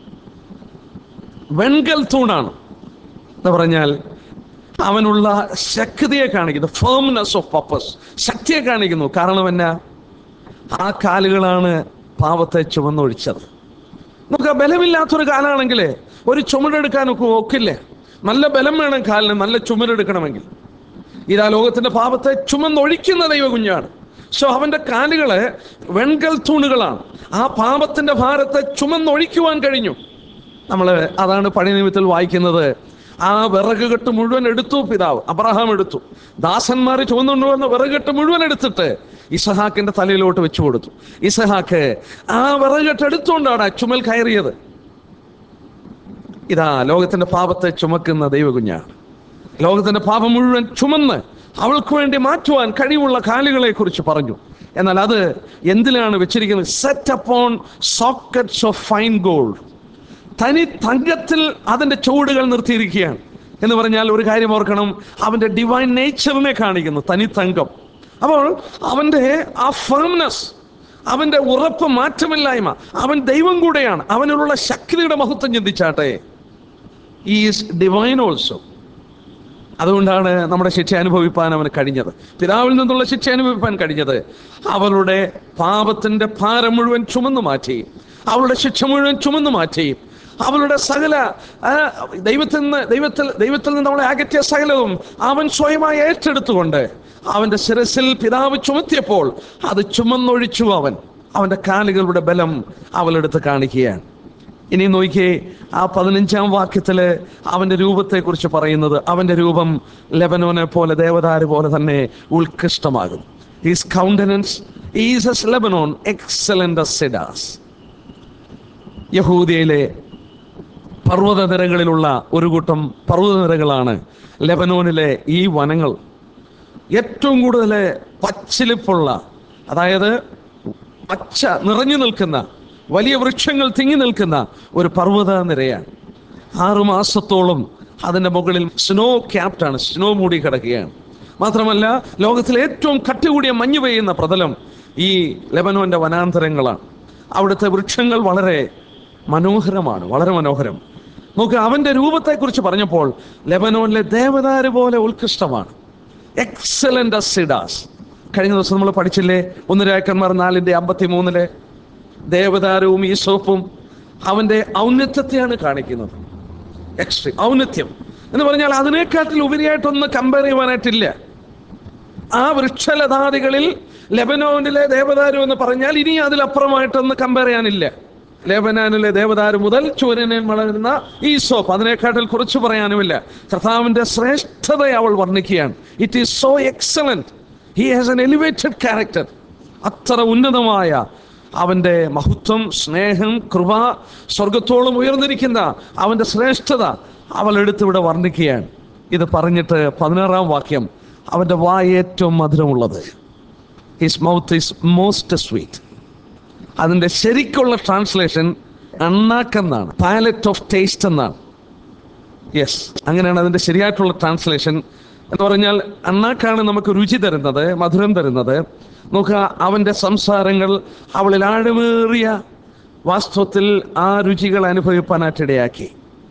വെൺകൽ തൂണാണ് എന്ന് പറഞ്ഞാൽ അവനുള്ള ശക്തിയെ കാണിക്കുന്നു ഫേംനെസ് ഓഫ് പർപ്പസ് ശക്തിയെ കാണിക്കുന്നു കാരണം എന്നാ ആ കാലുകളാണ് പാവത്തെ ചുമന്നൊഴിച്ചത് നമുക്ക് ബലമില്ലാത്തൊരു കാലാണെങ്കിൽ ഒരു ചുമടെടുക്കാനൊക്കെ ഒക്കില്ലേ നല്ല ബലം വേണം കാലിന് നല്ല ചുമടെടുക്കണമെങ്കിൽ ഇതാ ലോകത്തിന്റെ പാപത്തെ ചുമന്നൊഴിക്കുന്ന ദൈവ കുഞ്ഞാണ് സോ അവന്റെ കാലുകള് വെൺകൽ തൂണുകളാണ് ആ പാപത്തിന്റെ ഭാരത്തെ ചുമന്നൊഴിക്കുവാൻ കഴിഞ്ഞു നമ്മൾ അതാണ് പഴയ നിയമത്തിൽ വായിക്കുന്നത് ആ വിറകുകെട്ട് മുഴുവൻ എടുത്തു പിതാവ് അബ്രഹാം എടുത്തു ദാസന്മാർ ചുമന്നുകൊണ്ട് വന്ന വിറകുകെട്ട് മുഴുവൻ എടുത്തിട്ട് ഇസഹാക്കിന്റെ തലയിലോട്ട് വെച്ചു കൊടുത്തു ഇസഹാക്ക് ആ വിറകുകെട്ട് എടുത്തുകൊണ്ടാണ് ആ ചുമൽ കയറിയത് ഇതാ ലോകത്തിന്റെ പാപത്തെ ചുമക്കുന്ന ദൈവകുഞ്ഞാണ് ലോകത്തിന്റെ പാപം മുഴുവൻ ചുമന്ന് അവൾക്ക് വേണ്ടി മാറ്റുവാൻ കഴിവുള്ള കാലുകളെ കുറിച്ച് പറഞ്ഞു എന്നാൽ അത് എന്തിലാണ് വെച്ചിരിക്കുന്നത് set upon sockets of fine gold തനി തങ്കത്തിൽ അതിന്റെ ചുവടുകൾ നിർത്തിയിരിക്കുകയാണ് എന്ന് പറഞ്ഞാൽ ഒരു കാര്യം ഓർക്കണം അവന്റെ ഡിവൈൻ നേച്ചറിനെ കാണിക്കുന്നു തനി തങ്കം അപ്പോൾ അവന്റെ ആ ഫേംനെസ് അവന്റെ ഉറപ്പ് മാറ്റമില്ലായ്മ അവൻ ദൈവം കൂടെയാണ് അവനിലുള്ള ശക്തിയുടെ മഹത്വം ചിന്തിച്ചാട്ടെ ഈസ് ഡിവൈൻ ഓൾസോ അതുകൊണ്ടാണ് നമ്മുടെ ശിക്ഷ അനുഭവിപ്പാൻ അവന് കഴിഞ്ഞത് പിതാവിൽ നിന്നുള്ള ശിക്ഷ അനുഭവിപ്പാൻ കഴിഞ്ഞത് അവളുടെ പാപത്തിന്റെ ഭാരം മുഴുവൻ ചുമന്നു മാറ്റി അവളുടെ ശിക്ഷ മുഴുവൻ ചുമന്നു മാറ്റി അവളുടെ സകല ആ, ദൈവത്തിൽ നിന്ന് ദൈവത്തിൽ ദൈവത്തിൽ നിന്ന് നമ്മളെ അകറ്റിയ സകലവും അവൻ സ്വയമായി ഏറ്റെടുത്തുകൊണ്ട് അവന്റെ ശിരസിൽ പിതാവ് ചുമത്തിയപ്പോൾ അത് ചുമന്നൊഴിച്ചു അവൻ അവന്റെ കാലുകളുടെ ബലം അവളെടുത്ത് കാണിക്കുകയാണ് ഇനി നോക്കിയേ ആ പതിനഞ്ചാം വാക്യത്തില് അവന്റെ രൂപത്തെക്കുറിച്ച് പറയുന്നത് അവന്റെ രൂപം ലെബനോനെ പോലെ ദേവദാര് പോലെ തന്നെ ഉത്കൃഷ്ടമാകും his countenance is as Lebanon excellent cedars യഹൂദിയയിലെ പർവ്വത നിരകളിലുള്ള ഒരു കൂട്ടം പർവ്വത നിരകളാണ് ലെബനോനിലെ ഈ വനങ്ങൾ ഏറ്റവും കൂടുതൽ പച്ചിലിപ്പുള്ള അതായത് പച്ച നിറഞ്ഞു നിൽക്കുന്ന വലിയ വൃക്ഷങ്ങൾ തിങ്ങി നിൽക്കുന്ന ഒരു പർവ്വത നിരയാണ് ആറു മാസത്തോളം അതിൻ്റെ മുകളിൽ സ്നോ ക്യാപ്റ്റാണ് സ്നോ മൂടി കിടക്കുകയാണ് മാത്രമല്ല ലോകത്തിലെ ഏറ്റവും കട്ടി കൂടിയ മഞ്ഞ് പെയ്യുന്ന പ്രതലം ഈ ലെബനോന്റെ വനാന്തരങ്ങളാണ് അവിടുത്തെ വൃക്ഷങ്ങൾ വളരെ മനോഹരമാണ് വളരെ മനോഹരം നോക്ക് അവന്റെ രൂപത്തെക്കുറിച്ച് പറഞ്ഞപ്പോൾ ലെബനോനിലെ ദേവദാര് പോലെ ഉത്കൃഷ്ടമാണ് എക്സലന്റ് അസിഡാസ് കഴിഞ്ഞ ദിവസം നമ്മൾ പഠിച്ചില്ലേ ഒന്ന് രാക്കന്മാർ നാലിന്റെ അമ്പത്തി മൂന്നിലെ ദേവദാരവും ഈ സോപ്പും അവന്റെ ഔന്നത്യത്തെയാണ് കാണിക്കുന്നത് എക്സ്ട്രീം ഔന്നത്യം എന്ന് പറഞ്ഞാൽ അതിനേക്കാട്ടിൽ ഉപരിയായിട്ടൊന്ന് കമ്പയർ ചെയ്യുവാനായിട്ടില്ല ആ വൃക്ഷലതാദികളിൽ ലെബനോനിലെ ദേവദാരു എന്ന് പറഞ്ഞാൽ ഇനി അതിലപ്പുറമായിട്ടൊന്ന് കമ്പയർ ചെയ്യാനില്ല ലെബനാനിലെ ദേവദാരു മുതൽ ചൂരനിൽ വളരുന്ന ഈ സോപ്പ് അതിനേക്കാട്ടിൽ കുറിച്ച് പറയാനുമില്ല കർത്താവിന്റെ ശ്രേഷ്ഠതയെ അവൾ വർണ്ണിക്കുകയാണ് it is so excellent he has an elevated character അത്ര ഉന്നതമായ അവൻ്റെ മഹത്വം സ്നേഹം കൃപ സ്വർഗത്തോളം ഉയർന്നിരിക്കുന്ന അവൻ്റെ ശ്രേഷ്ഠത അവൾ എടുത്തിവിടെ വർണ്ണിക്കുകയാണ് ഇത് പറഞ്ഞിട്ട് പതിനാറാം വാക്യം അവൻ്റെ വായ ഏറ്റവും മധുരമുള്ളത് his mouth is most sweet അതിൻ്റെ ശരിക്കുള്ള ട്രാൻസ്ലേഷൻ അണ്ണാക്കെന്നാണ് പാലറ്റ് ഓഫ് ടേസ്റ്റ് എന്നാണ് യെസ് അങ്ങനെയാണ് അതിൻ്റെ ശരിയായിട്ടുള്ള ട്രാൻസ്ലേഷൻ എന്ന് പറഞ്ഞാൽ അണ്ണാക്കാണ് നമുക്ക് രുചി തരുന്നത് മധുരം തരുന്നത് നോക്കുക അവൻ്റെ സംസാരങ്ങൾ അവളിൽ ആഴമേറിയ വാസ്തവത്തിൽ ആ രുചികൾ അനുഭവിപ്പാനായിട്ടിടയാക്കി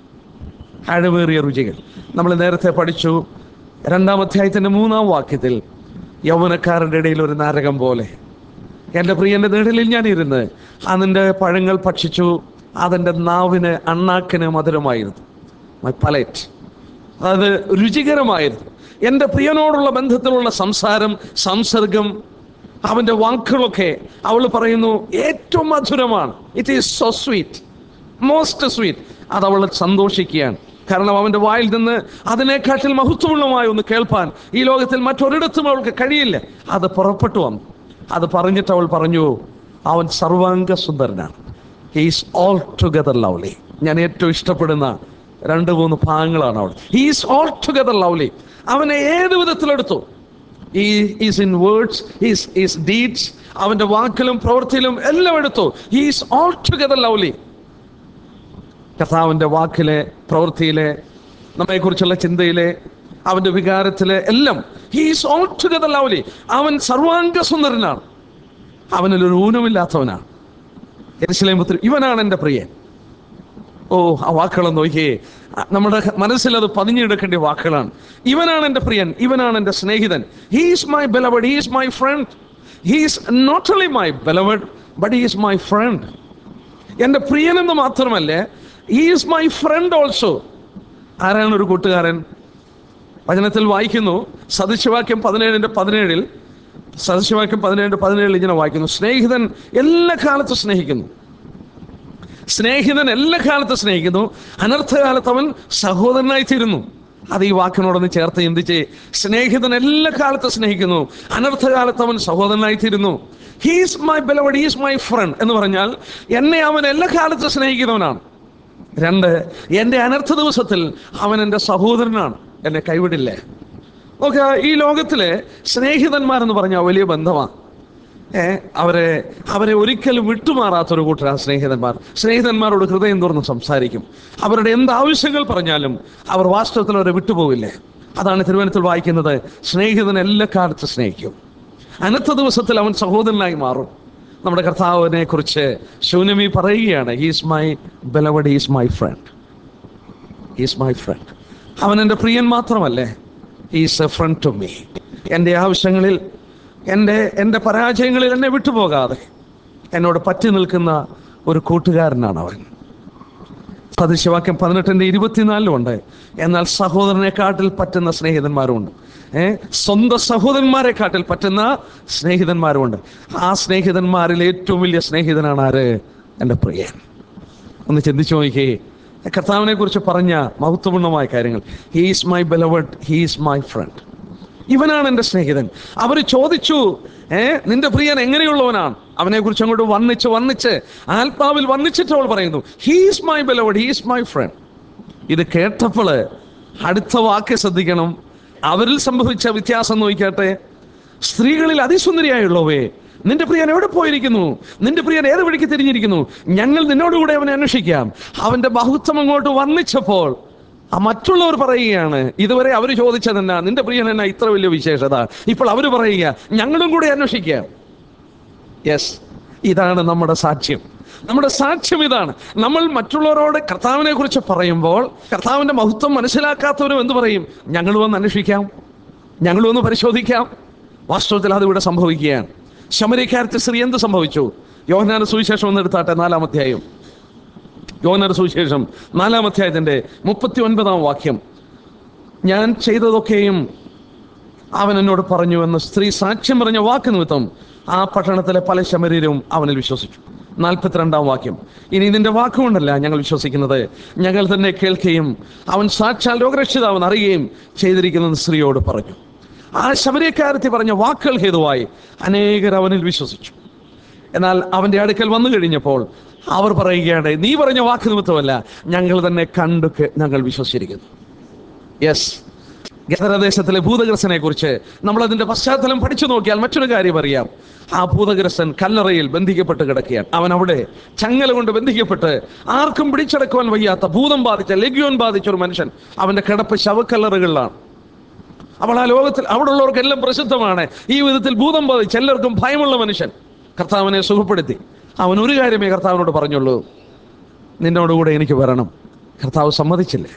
ആഴമേറിയ രുചികൾ നമ്മൾ നേരത്തെ പഠിച്ചു രണ്ടാം അധ്യായത്തിൻ്റെ മൂന്നാം വാക്യത്തിൽ യൗവനക്കാരുടെ ഇടയിൽ ഒരു നാരകം പോലെ എൻ്റെ പ്രിയൻ്റെ നിഴലിൽ ഞാൻ ഇരുന്ന് അതിൻ്റെ പഴങ്ങൾ ഭക്ഷിച്ചു അതിൻ്റെ നാവിന് അണ്ണാക്കിന് മധുരമായിരുന്നു മൈ പലേറ്റ് അത് രുചികരമായിരുന്നു എൻ്റെ പ്രിയനോടുള്ള ബന്ധത്തിലുള്ള സംസാരം സംസർഗം അവൻ്റെ വാക്കുകളൊക്കെ അവൾ പറയുന്നു ഏറ്റവും മധുരമാണ് it is so sweet most sweet അത് അവൾ സന്തോഷിക്കുകയാണ് കാരണം അവൻ്റെ വായിൽ നിന്ന് അതിനെക്കാട്ടിൽ മഹത്വമുള്ളമായ ഒന്ന് കേൾപ്പാൻ ഈ ലോകത്തിൽ മറ്റൊരിടത്തും അവൾക്ക് കഴിയില്ല അത് പുറപ്പെട്ടു വന്നു അത് പറഞ്ഞിട്ട് അവൾ പറഞ്ഞു അവൻ സർവാംഗ സുന്ദരനാണ് ഹീസ് ഓൾ ടുഗദർ ലവ്ലി ഞാൻ ഏറ്റവും ഇഷ്ടപ്പെടുന്ന രണ്ട് മൂന്ന് ഭാഗങ്ങളാണ് അവൾ ഹീസ് ഓൾ ടുഗദർ ലവ്ലി അവനെ ഏത് വിധത്തിലെടുത്തു ഈ his in words his his deeds അവൻ്റെ വാക്കിലും പ്രവൃത്തിയിലും എല്ലാം എടുത്തു ഹീസ് ഓൾ ടുഗദർ ലവ്ലി കർത്താവിൻ്റെ വാക്കിലെ പ്രവൃത്തിയിലെ നമ്മെക്കുറിച്ചുള്ള ചിന്തയിലെ അവൻ്റെ വികാരത്തിലെ എല്ലാം ഹീസ് ഓൾ ടുഗദർ ലവ്ലി അവൻ സർവാംഗ സുന്ദരനാണ് അവനിലൊരു ഊനമില്ലാത്തവനാണ് എരിശിലേം പുത്രി ഇവനാണ് എൻ്റെ പ്രിയൻ ഓ ആ വാക്കുകളൊന്ന് നോക്കിയേ ആ, നമ്മുടെ മനസ്സിൽ അത് പതിഞ്ഞെടുക്കേണ്ട വാക്കുകളാണ് ഇവനാണ് എൻ്റെ പ്രിയൻ ഇവനാണ് എൻ്റെ സ്നേഹിതൻ he's my beloved he's my friend he's not only my beloved but he's my friend എൻ്റെ പ്രിയനെന്ന് മാത്രമല്ല ഈസ് മൈ ഫ്രണ്ട് ഓൾസോ ആരാണ് ഒരു കൂട്ടുകാരൻ വചനത്തിൽ വായിക്കുന്നു സദൃശവാക്യം പതിനേഴിൻ്റെ പതിനേഴിൽ സദൃശവാക്യം പതിനേഴിൻ്റെ പതിനേഴിൽ ഇങ്ങനെ വായിക്കുന്നു സ്നേഹിതൻ എല്ലാ കാലത്തും സ്നേഹിക്കുന്നു സ്നേഹിതൻ എല്ലാ കാലത്തും സ്നേഹിക്കുന്നു അനർത്ഥകാലത്ത് അവൻ സഹോദരനായി തീരുന്നു അത് ഈ വാക്കിനോടൊന്ന് ചേർത്ത് ചിന്തിച്ച് സ്നേഹിതൻ എല്ലാ കാലത്തും സ്നേഹിക്കുന്നു അനർത്ഥകാലത്ത് അവൻ സഹോദരനായി തീരുന്നു he's my beloved he's my friend എന്ന് പറഞ്ഞാൽ എന്നെ അവൻ എല്ലാ കാലത്തും സ്നേഹിക്കുന്നവനാണ് രണ്ട് എൻ്റെ അനർത്ഥ ദിവസത്തിൽ അവൻ എൻ്റെ സഹോദരനാണ് എന്നെ കൈവിടില്ലേ നോക്കുക ഈ ലോകത്തിലെ സ്നേഹിതന്മാരെന്ന് പറഞ്ഞാൽ വലിയ ബന്ധമാണ് ഏ അവരെ അവരെ ഒരിക്കലും വിട്ടുമാറാത്തൊരു കൂട്ടരാണ് സ്നേഹിതന്മാർ സ്നേഹിതന്മാരോട് ഹൃദയം തുറന്ന് സംസാരിക്കും അവരുടെ എന്ത് ആവശ്യങ്ങൾ പറഞ്ഞാലും അവർ വാസ്തവത്തിൽ അവരെ വിട്ടുപോകില്ലേ അതാണ് തിരുവനന്തപുരത്തിൽ വായിക്കുന്നത് സ്നേഹിതൻ എല്ലാ കാലത്തും സ്നേഹിക്കും അനത്ത ദിവസത്തിൽ അവൻ സഹോദരനായി മാറും നമ്മുടെ കർത്താവിനെ കുറിച്ച് ശൂന്യമി പറയുകയാണ് he's my beloved he's my friend he's my friend അവൻ എൻ്റെ പ്രിയൻ മാത്രമല്ലേ he's a friend to me എൻ്റെ ആവശ്യങ്ങളിൽ എൻ്റെ എൻ്റെ പരാജയങ്ങളിൽ എന്നെ വിട്ടുപോകാതെ എന്നോട് പറ്റി നിൽക്കുന്ന ഒരു കൂട്ടുകാരനാണ് അവൻ സദൃശവാക്യം പതിനെട്ടിൻ്റെ ഇരുപത്തിനാലിലുണ്ട് എന്നാൽ സഹോദരനെക്കാട്ടിൽ പറ്റുന്ന സ്നേഹിതന്മാരുമുണ്ട് ഏ സ്വന്തം സഹോദരന്മാരെക്കാട്ടിൽ പറ്റുന്ന സ്നേഹിതന്മാരുമുണ്ട് ആ സ്നേഹിതന്മാരിൽ ഏറ്റവും വലിയ സ്നേഹിതനാണ് ആര് എൻ്റെ പ്രിയൻ ഒന്ന് ചിന്തിച്ചു നോക്കിയേ കർത്താവിനെ കുറിച്ച് പറഞ്ഞ മഹത്വപൂർണ്ണമായ കാര്യങ്ങൾ he's my beloved he's my friend ഇവനാണ് എൻ്റെ സ്നേഹിതൻ അവർ ചോദിച്ചു ഏ നിന്റെ പ്രിയൻ എങ്ങനെയുള്ളവനാണ് അവനെ കുറിച്ച് അങ്ങോട്ട് വന്നിച്ച് വന്നിച്ച് ആത്മാവിൽ വന്നിച്ചിട്ട് അവൾ പറയുന്നു he's my beloved he's my friend ഇത് കേട്ടപ്പോൾ അടുത്ത വാക്ക് ശ്രദ്ധിക്കണം അവരിൽ സംഭവിച്ച വ്യത്യാസം നോക്കിയാട്ടെ സ്ത്രീകളിൽ അതിസുന്ദരിയായുള്ളവേ നിന്റെ പ്രിയൻ എവിടെ പോയിരിക്കുന്നു നിന്റെ പ്രിയൻ ഏത് വഴിക്ക് തിരിഞ്ഞിരിക്കുന്നു ഞങ്ങൾ നിന്നോടുകൂടെ അവനെ അന്വേഷിക്കാം അവന്റെ ബഹുത്വം അങ്ങോട്ട് വർണ്ണിച്ചപ്പോൾ ആ മറ്റുള്ളവർ പറയുകയാണ് ഇതുവരെ അവർ ചോദിച്ചതെന്നാ നിന്റെ പ്രിയൻ എന്നാ ഇത്ര വലിയ വിശേഷത ഇപ്പോൾ അവർ പറയുക ഞങ്ങളും കൂടെ അന്വേഷിക്കാം യെസ് ഇതാണ് നമ്മുടെ സാക്ഷ്യം നമ്മുടെ സാക്ഷ്യം ഇതാണ് നമ്മൾ മറ്റുള്ളവരോട് കർത്താവിനെ കുറിച്ച് പറയുമ്പോൾ കർത്താവിന്റെ മഹത്വം മനസ്സിലാക്കാത്തവരും എന്ത് പറയും ഞങ്ങൾ വന്ന് അന്വേഷിക്കാം ഞങ്ങൾ വന്ന് പരിശോധിക്കാം വാസ്തവത്തിൽ അതിവിടെ സംഭവിക്കുകയാണ് ശമരിക്കാരത്തെ സ്ത്രീ എന്ത് സംഭവിച്ചു യോഹനാന സുവിശേഷം ഒന്ന് എടുത്താട്ടെ നാലാം അധ്യായം യോഹനാന സുവിശേഷം നാലാം അധ്യായത്തിന്റെ മുപ്പത്തി ഒൻപതാം വാക്യം ഞാൻ ചെയ്തതൊക്കെയും അവൻ എന്നോട് പറഞ്ഞു എന്ന് സ്ത്രീ സാക്ഷ്യം പറഞ്ഞ വാക്ക് നിമിത്തം ആ പട്ടണത്തിലെ പല ശമരീരും അവനിൽ വിശ്വസിച്ചു നാൽപ്പത്തിരണ്ടാം വാക്യം ഇനി ഇതിന്റെ വാക്കുകൊണ്ടല്ല ഞങ്ങൾ വിശ്വസിക്കുന്നത് ഞങ്ങൾ തന്നെ കേൾക്കുകയും അവൻ സാക്ഷാൽ രോഗരക്ഷിതാവെന്ന് അറിയുകയും ചെയ്തിരിക്കുന്ന സ്ത്രീയോട് പറഞ്ഞു ആ ശബരിക്കാരത്തി പറഞ്ഞ വാക്കുകൾ ഹേതുവായി അനേകർ അവനിൽ വിശ്വസിച്ചു എന്നാൽ അവന്റെ അടുക്കൽ വന്നു കഴിഞ്ഞപ്പോൾ അവർ പറയുകയാണ് നീ പറഞ്ഞ വാക്ക് നിമിത്തമല്ല ഞങ്ങൾ തന്നെ കണ്ടു കേ- ഞങ്ങൾ വിശ്വസിച്ചിരിക്കുന്നു യെസ് ഗതരദേശത്തിലെ ഭൂതഗ്രസ്തനെ കുറിച്ച് നമ്മൾ അതിന്റെ പശ്ചാത്തലം പഠിച്ചു നോക്കിയാൽ മറ്റൊരു കാര്യം അറിയാം ആ ഭൂതഗ്രസ്തൻ കല്ലറയിൽ ബന്ധിക്കപ്പെട്ട് കിടക്കുകയാണ് അവൻ അവിടെ ചങ്ങല കൊണ്ട് ബന്ധിക്കപ്പെട്ട് ആർക്കും പിടിച്ചടക്കുവാൻ വയ്യാത്ത ഭൂതം ബാധിച്ച ലഗ്യോൻ ബാധിച്ച ഒരു മനുഷ്യൻ അവന്റെ കിടപ്പ് ശവക്കല്ലറുകളിലാണ് അപ്പോൾ ആ ലോകത്തിൽ അവിടെ ഉള്ളവർക്കെല്ലാം പ്രസിദ്ധമാണ് ഈ വിധത്തിൽ ഭൂതം ബാധിച്ച് എല്ലാവർക്കും ഭയമുള്ള മനുഷ്യൻ കർത്താവിനെ സുഖപ്പെടുത്തി അവൻ ഒരു കാര്യമേ കർത്താവിനോട് പറഞ്ഞുള്ളൂ നിന്നോടുകൂടെ എനിക്ക് വരണം കർത്താവ് സമ്മതിച്ചില്ലേ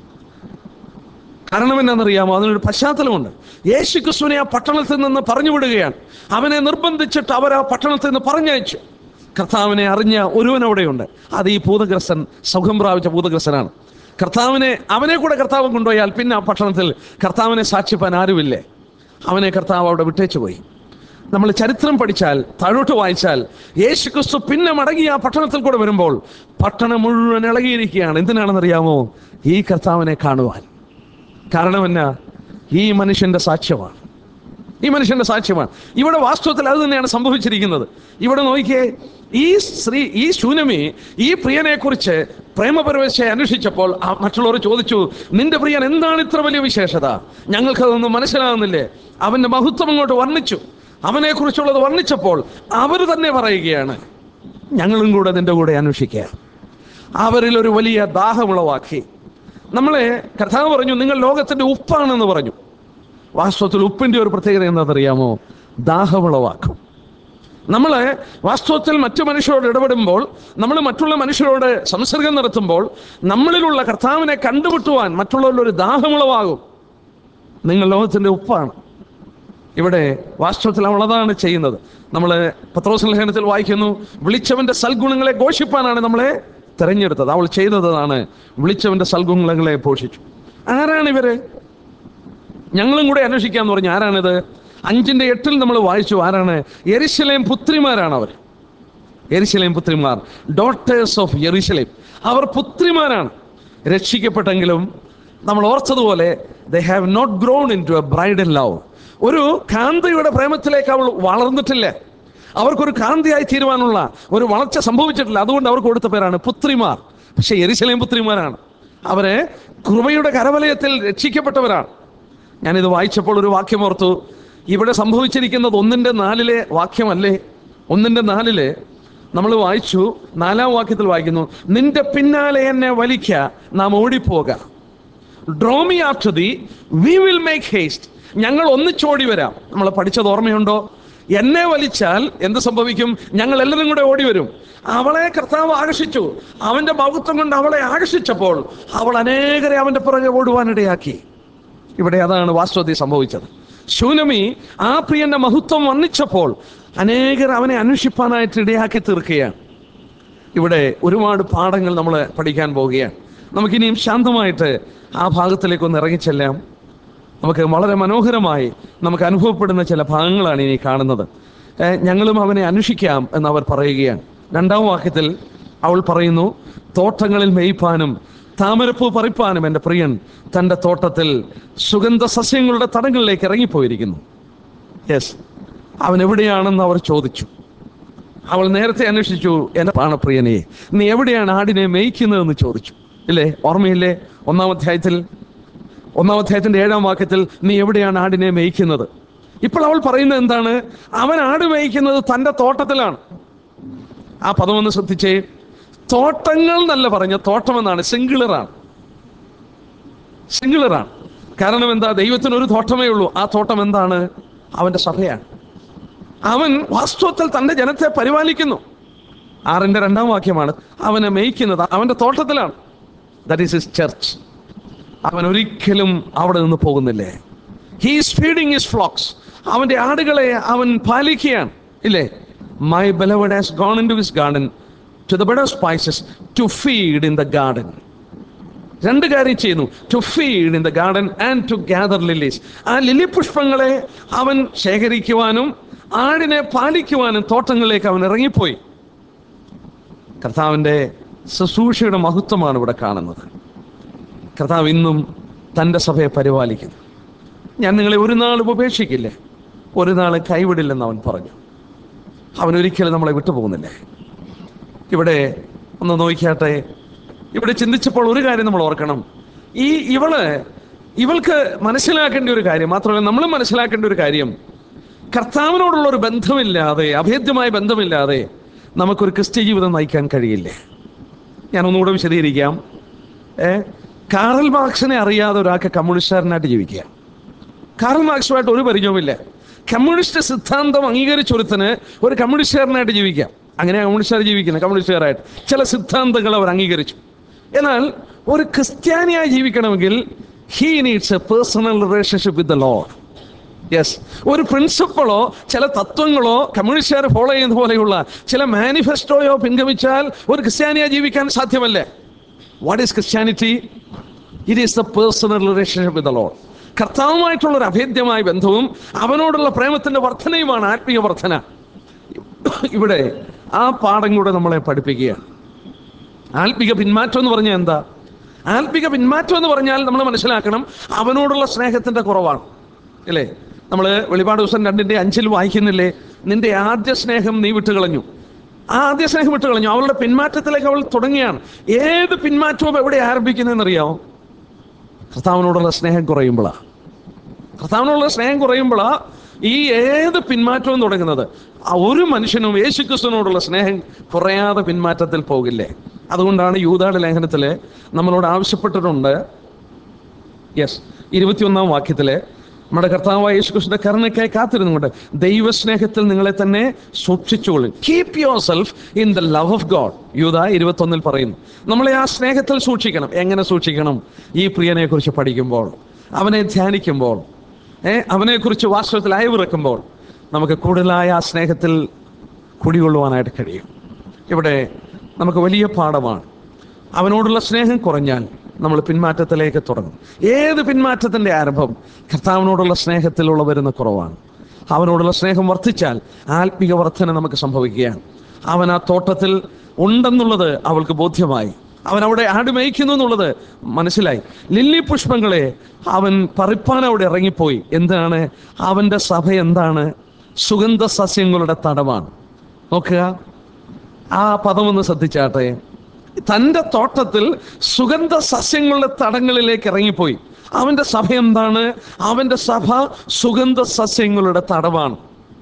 കാരണം എന്താണെന്നറിയാമോ അതിനൊരു പശ്ചാത്തലമുണ്ട് യേശു ക്രിസ്തുവിനെ ആ പട്ടണത്തിൽ നിന്ന് പറഞ്ഞു വിടുകയാണ് അവനെ നിർബന്ധിച്ചിട്ട് അവർ ആ പട്ടണത്തിൽ നിന്ന് പറഞ്ഞയച്ചു കർത്താവിനെ അറിഞ്ഞ ഒരുവൻ അവിടെയുണ്ട് അത് ഈ ഭൂതഗ്രസ്തൻ സുഖം പ്രാപിച്ച ഭൂതഗ്രസ്തനാണ് കർത്താവിനെ അവനെ കൂടെ കർത്താവ് കൊണ്ടുപോയാൽ പിന്നെ ആ പട്ടണത്തിൽ കർത്താവിനെ സാക്ഷിപ്പാൻ ആരുമില്ലേ അവനെ കർത്താവ് അവിടെ വിട്ടേച്ചു പോയി നമ്മൾ ചരിത്രം പഠിച്ചാൽ താഴോട്ട് വായിച്ചാൽ യേശു ക്രിസ്തു പിന്നെ മടങ്ങി ആ പട്ടണത്തിൽ കൂടെ വരുമ്പോൾ പട്ടണം മുഴുവൻ ഇളകിയിരിക്കുകയാണ് എന്തിനാണെന്നറിയാമോ ഈ കർത്താവിനെ കാണുവാൻ കാരണം എന്നാ ഈ മനുഷ്യന്റെ സാക്ഷ്യമാണ് ഈ മനുഷ്യന്റെ സാക്ഷ്യമാണ് ഇവിടെ വാസ്തവത്തിൽ അത് തന്നെയാണ് സംഭവിച്ചിരിക്കുന്നത് ഇവിടെ നോക്കിയേ ഈ സ്ത്രീ ഈ ശൂനമി ഈ പ്രിയനെ കുറിച്ച് പ്രേമപരവശയെ അന്വേഷിച്ചപ്പോൾ ആ മറ്റുള്ളവർ ചോദിച്ചു നിന്റെ പ്രിയൻ എന്താണ് ഇത്ര വലിയ വിശേഷത ഞങ്ങൾക്കതൊന്നും മനസ്സിലാകുന്നില്ലേ അവന്റെ മഹത്വം അങ്ങോട്ട് വർണ്ണിച്ചു അവനെ കുറിച്ചുള്ളത് വർണ്ണിച്ചപ്പോൾ അവർ തന്നെ പറയുകയാണ് ഞങ്ങളും കൂടെ നിന്റെ കൂടെ അന്വേഷിക്കുക അവരിൽ ഒരു വലിയ ദാഹമുളവാക്കി നമ്മളെ കർത്താവ് പറഞ്ഞു നിങ്ങൾ ലോകത്തിന്റെ ഉപ്പാണെന്ന് പറഞ്ഞു വാസ്തവത്തിൽ ഉപ്പിന്റെ ഒരു പ്രത്യേകത എന്താണെന്നറിയാമോ ദാഹമുളവാക്കും നമ്മൾ വാസ്തവത്തിൽ മറ്റു മനുഷ്യരോട് ഇടപെടുമ്പോൾ നമ്മൾ മറ്റുള്ള മനുഷ്യരോട് സംസർഗം നടത്തുമ്പോൾ നമ്മളിലുള്ള കർത്താവിനെ കണ്ടുമുട്ടുവാൻ മറ്റുള്ളവരിൽ ഒരു ദാഹമുളവാകും നിങ്ങൾ ലോകത്തിന്റെ ഉപ്പാണ് ഇവിടെ വാസ്തവത്തിൽ അവൾ അതാണ് ചെയ്യുന്നത് നമ്മൾ പത്രോസ് ലേഖനത്തിൽ വായിക്കുന്നു വിളിച്ചവന്റെ സൽഗുണങ്ങളെ ഘോഷിപ്പാനാണ് നമ്മളെ തെരഞ്ഞെടുത്തത് അവൾ ചെയ്തതാണ് വിളിച്ചവന്റെ സൽഗുണങ്ങളെ പോഷിച്ചു ആരാണ് ഇവര് ഞങ്ങളും കൂടെ അന്വേഷിക്കാന്ന് പറഞ്ഞു ആരാണിത് അഞ്ചിന്റെ എട്ടിൽ നമ്മൾ വായിച്ചു ആരാണ് എരിശലേം പുത്രിമാരാണ് അവർ എരിശലേം പുത്രിമാർ ഡോട്ടേഴ്സ് ഓഫ് എറിശലേം അവർ പുത്രിമാരാണ് രക്ഷിക്കപ്പെട്ടെങ്കിലും നമ്മൾ ഓർത്തതുപോലെ they have not grown into a bridal love ഒരു കാന്തയുടെ പ്രേമത്തിലേക്ക് അവൾ വളർന്നിട്ടില്ല അവർക്കൊരു കാന്തിയായി തീരുവാനുള്ള ഒരു വളർച്ച സംഭവിച്ചിട്ടില്ല അതുകൊണ്ട് അവർക്ക് കൊടുത്ത പേരാണ് പുത്രിമാർ പക്ഷെ എരിശലേം പുത്രിമാരാണ് അവരെ കൃപയുടെ കരവലയത്തിൽ രക്ഷിക്കപ്പെട്ടവരാണ് ഞാനിത് വായിച്ചപ്പോൾ ഒരു വാക്യം ഓർത്തു ഇവിടെ സംഭവിച്ചിരിക്കുന്നത് ഒന്നിന്റെ നാലിലെ വാക്യമല്ലേ ഒന്നിന്റെ നാലില് നമ്മൾ വായിച്ചു നാലാം വാക്യത്തിൽ വായിക്കുന്നു നിന്റെ പിന്നാലെ എന്നെ വലിക്ക നാം ഓടിപ്പോക draw me after thee we will make haste ഞങ്ങൾ ഒന്നിച്ചോടി വരാം നമ്മൾ പഠിച്ചത് ഓർമ്മയുണ്ടോ എന്നെ വലിച്ചാൽ എന്ത് സംഭവിക്കും ഞങ്ങൾ എല്ലാവരും കൂടെ ഓടി വരും അവളെ കർത്താവ് ആകർഷിച്ചു അവന്റെ മഹത്വം കൊണ്ട് അവളെ ആകർഷിച്ചപ്പോൾ അവൾ അനേകരെ അവന്റെ പുറകെ ഓടുവാനിടയാക്കി ഇവിടെ അതാണ് വാസ്തവത്തിൽ സംഭവിച്ചത് ശൂനമി ആ പ്രിയന്റെ മഹത്വം വർണ്ണിച്ചപ്പോൾ അനേകർ അവനെ അന്വേഷിപ്പാനായിട്ട് ഇടയാക്കി തീർക്കുകയാണ് ഇവിടെ ഒരുപാട് പാഠങ്ങൾ നമ്മൾ പഠിക്കാൻ പോവുകയാണ് നമുക്കിനിയും ശാന്തമായിട്ട് ആ ഭാഗത്തിലേക്ക് ഒന്ന് ഇറങ്ങിച്ചെല്ലാം നമുക്ക് വളരെ മനോഹരമായി നമുക്ക് അനുഭവപ്പെടുന്ന ചില ഭാഗങ്ങളാണ് ഇനി കാണുന്നത് ഏ, ഞങ്ങളും അവനെ അന്വേഷിക്കാം എന്ന് അവർ പറയുകയാണ് രണ്ടാം വാക്യത്തിൽ അവൾ പറയുന്നു തോട്ടങ്ങളിൽ മേയ്പ്പാനും താമരപ്പൂ പറിപ്പാനും എൻ്റെ പ്രിയൻ തൻ്റെ തോട്ടത്തിൽ സുഗന്ധ സസ്യങ്ങളുടെ തടങ്ങളിലേക്ക് ഇറങ്ങിപ്പോയിരിക്കുന്നു യെസ് അവൻ എവിടെയാണെന്ന് അവർ ചോദിച്ചു അവൾ നേരത്തെ അന്വേഷിച്ചു എന്റെ പ്രാണപ്രിയനെ നീ എവിടെയാണ് ആടിനെ മേയ്ക്കുന്നതെന്ന് ചോദിച്ചു ഇല്ലേ ഓർമ്മയില്ലേ ഒന്നാം അധ്യായത്തിൽ ഒന്നാം അധ്യായത്തിന്റെ ഏഴാം വാക്യത്തിൽ നീ എവിടെയാണ് ആടിനെ മേയ്ക്കുന്നത് ഇപ്പോൾ അവൾ പറയുന്നത് എന്താണ് അവൻ ആട് മേയ്ക്കുന്നത് തന്റെ തോട്ടത്തിലാണ് ആ പദം ഒന്ന് ശ്രദ്ധിച്ചേ തോട്ടങ്ങൾ എന്നല്ല പറഞ്ഞ തോട്ടം എന്നാണ് സിംഗിളറാണ് സിംഗിളറാണ് കാരണം എന്താ ദൈവത്തിന് ഒരു തോട്ടമേ ഉള്ളൂ ആ തോട്ടം എന്താണ് അവന്റെ സഭയാണ് അവൻ വാസ്തവത്തിൽ തന്റെ ജനത്തെ പരിപാലിക്കുന്നു ആറിന്റെ രണ്ടാം വാക്യമാണ് അവനെ മേയ്ക്കുന്നത് അവന്റെ തോട്ടത്തിലാണ് ദാറ്റ് ഈസ് ഹിസ് ചർച്ച് അവൻ ഒരിക്കലും അവിടെ നിന്ന് പോകുന്നില്ലേ ഹീസ് ഫീഡിങ് ഹിസ് ഫ്ലോക്സ് അവന്റെ ആടുകളെ അവൻ പാലിക്കുകയാണ് ഇല്ലേ my beloved has gone into his garden to the beds of spices to feed in the garden രണ്ട് കാര്യം ചെയ്യുന്നു to feed in the garden and to gather lilies ആ ലില്ലി പുഷ്പങ്ങളെ അവൻ ശേഖരിക്കുവാനും ആടിനെ പാലിക്കുവാനും തോട്ടങ്ങളിലേക്ക് അവൻ ഇറങ്ങിപ്പോയി കർത്താവിൻ്റെ ശുശ്രൂഷയുടെ മഹത്വമാണ് ഇവിടെ കാണുന്നത് കർത്താവ് ഇന്നും തൻ്റെ സഭയെ പരിപാലിക്കുന്നു ഞാൻ നിങ്ങളെ ഒരു നാളും ഉപേക്ഷിക്കില്ല ഒരു നാൾ കൈവിടില്ലെന്ന് അവൻ പറഞ്ഞു അവൻ ഒരിക്കലും നമ്മളെ വിട്ടുപോകുന്നില്ല ഇവിടെ ഒന്ന് നോക്കിയാട്ടെ ഇവിടെ ചിന്തിച്ചപ്പോൾ ഒരു കാര്യം നമ്മൾ ഓർക്കണം ഈ ഇവള് ഇവൾക്ക് മനസ്സിലാക്കേണ്ട ഒരു കാര്യം മാത്രമല്ല നമ്മളും മനസ്സിലാക്കേണ്ട ഒരു കാര്യം കർത്താവിനോടുള്ള ഒരു ബന്ധമില്ലാതെ അഭേദ്യമായ ബന്ധമില്ലാതെ നമുക്കൊരു ക്രിസ്ത്യ ജീവിതം നയിക്കാൻ കഴിയില്ലേ ഞാൻ ഒന്നുകൂടെ വിശദീകരിക്കാം ഏ കാറൽ മാർക്സിനെ അറിയാതെ ഒരാൾക്ക് കമ്മ്യൂണിസ്റ്റുകാരനായിട്ട് ജീവിക്കുക കാറൽ മാർക്സുമായിട്ട് ഒരു പരിചയവുമില്ല കമ്മ്യൂണിസ്റ്റ് സിദ്ധാന്തം അംഗീകരിച്ചൊരുത്തിന് ഒരു കമ്മ്യൂണിസ്റ്റുകാരനായിട്ട് ജീവിക്കാം അങ്ങനെ കമ്മ്യൂണിസ്റ്റുകാർ ജീവിക്കുന്നത് കമ്മ്യൂണിസ്റ്റുകാരായിട്ട് ചില സിദ്ധാന്തങ്ങൾ അവർ അംഗീകരിച്ചു എന്നാൽ ഒരു ക്രിസ്ത്യാനിയായി ജീവിക്കണമെങ്കിൽ he needs a personal relationship with the Lord yes ഒരു പ്രിൻസിപ്പളോ ചില തത്വങ്ങളോ കമ്മ്യൂണിസ്റ്റുകാർ ഫോളോ ചെയ്യുന്ന പോലെയുള്ള ചില മാനിഫെസ്റ്റോയോ പിൻഗമിച്ചാൽ ഒരു ക്രിസ്ത്യാനിയായി ജീവിക്കാൻ സാധ്യമല്ലേ what is Christianity it is the personal relationship with the Lord കർത്താവുമായിട്ടുള്ള ഒരു അഭേദ്യമായ ബന്ധവും അവനോടുള്ള പ്രേമത്തിന്റെ വർധനയുമാണ് ആത്മീയ വർധന ഇവിടെ ആ പാഠം കൂടെ നമ്മളെ പഠിപ്പിക്കുകയാണ് ആത്മിക പിന്മാറ്റം എന്ന് പറഞ്ഞാൽ എന്താ ആത്മിക പിന്മാറ്റം എന്ന് പറഞ്ഞാൽ നമ്മൾ മനസ്സിലാക്കണം അവനോടുള്ള സ്നേഹത്തിന്റെ കുറവാണ് അല്ലേ നമ്മൾ വെളിപാട് ദിവസം രണ്ടിന്റെ അഞ്ചിൽ വായിക്കുന്നില്ലേ നിന്റെ ആദ്യ സ്നേഹം നീ വിട്ടുകളഞ്ഞു ആ ആദ്യ സ്നേഹം വിട്ടുകളഞ്ഞു അവളുടെ പിന്മാറ്റത്തിലേക്ക് അവൾ തുടങ്ങിയാണ് ഏത് പിന്മാറ്റവും എവിടെ ആരംഭിക്കുന്നതെന്നറിയാമോ കർത്താവിനോടുള്ള സ്നേഹം കുറയുമ്പോഴാണ് കർത്താവിനോടുള്ള സ്നേഹം കുറയുമ്പോഴാ ഈ ഏത് പിന്മാറ്റവും തുടങ്ങുന്നത് ആ ഒരു മനുഷ്യനും യേശുക്രിസ്തുവിനോടുള്ള സ്നേഹം കുറയാതെ പിന്മാറ്റത്തിൽ പോകില്ലേ അതുകൊണ്ടാണ് യൂതാട് ലേഖനത്തിൽ നമ്മളോട് ആവശ്യപ്പെട്ടിട്ടുണ്ട് യെസ് ഇരുപത്തിയൊന്നാം വാക്യത്തില് നമ്മുടെ കർത്താവായ യേശുക്രിസ്തുവിന്റെ കരുണയ്ക്കായി കാത്തിരുന്നുകൊണ്ട് ദൈവസ്നേഹത്തിൽ നിങ്ങളെ തന്നെ സൂക്ഷിച്ചുകൊള്ളും keep your self in the love ഗോഡ് യൂത ഇരുപത്തൊന്നിൽ പറയുന്നു നമ്മളെ ആ സ്നേഹത്തിൽ സൂക്ഷിക്കണം എങ്ങനെ സൂക്ഷിക്കണം ഈ പ്രിയനെ കുറിച്ച് പഠിക്കുമ്പോൾ അവനെ ധ്യാനിക്കുമ്പോൾ ഏ അവനെക്കുറിച്ച് വാസ്തവത്തിൽ അയവിറക്കുമ്പോൾ നമുക്ക് കൂടുതലായ ആ സ്നേഹത്തിൽ കുടികൊള്ളുവാനായിട്ട് കഴിയും ഇവിടെ നമുക്ക് വലിയ പാഠമാണ് അവനോടുള്ള സ്നേഹം കുറഞ്ഞാൽ നമ്മൾ പിന്മാറ്റത്തിലേക്ക് തുടങ്ങും ഏത് പിന്മാറ്റത്തിന്റെ ആരംഭം കർത്താവിനോടുള്ള സ്നേഹത്തിലുള്ള വരുന്ന കുറവാണ് അവനോടുള്ള സ്നേഹം വർദ്ധിച്ചാൽ ആത്മിക വർധന നമുക്ക് സംഭവിക്കുകയാണ് അവൻ ആ തോട്ടത്തിൽ ഉണ്ടെന്നുള്ളത് അവൾക്ക് ബോധ്യമായി അവൻ അവിടെ ആട് മേയ്ക്കുന്നു എന്നുള്ളത് മനസ്സിലായി ലില്ലി പുഷ്പങ്ങളെ അവൻ പറിപ്പാൻ അവിടെ ഇറങ്ങിപ്പോയി എന്താണ് അവന്റെ സഭ എന്താണ് സുഗന്ധ സസ്യങ്ങളുടെ തടമാണ് നോക്കുക ആ പദമൊന്ന് ശ്രദ്ധിച്ചാട്ടെ തൻ്റെ തോട്ടത്തിൽ സുഗന്ധ സസ്യങ്ങളുടെ തടങ്ങളിലേക്ക് ഇറങ്ങിപ്പോയി അവന്റെ സഭ എന്താണ് അവന്റെ സഭ സുഗന്ധ സസ്യങ്ങളുടെ തടവാണ്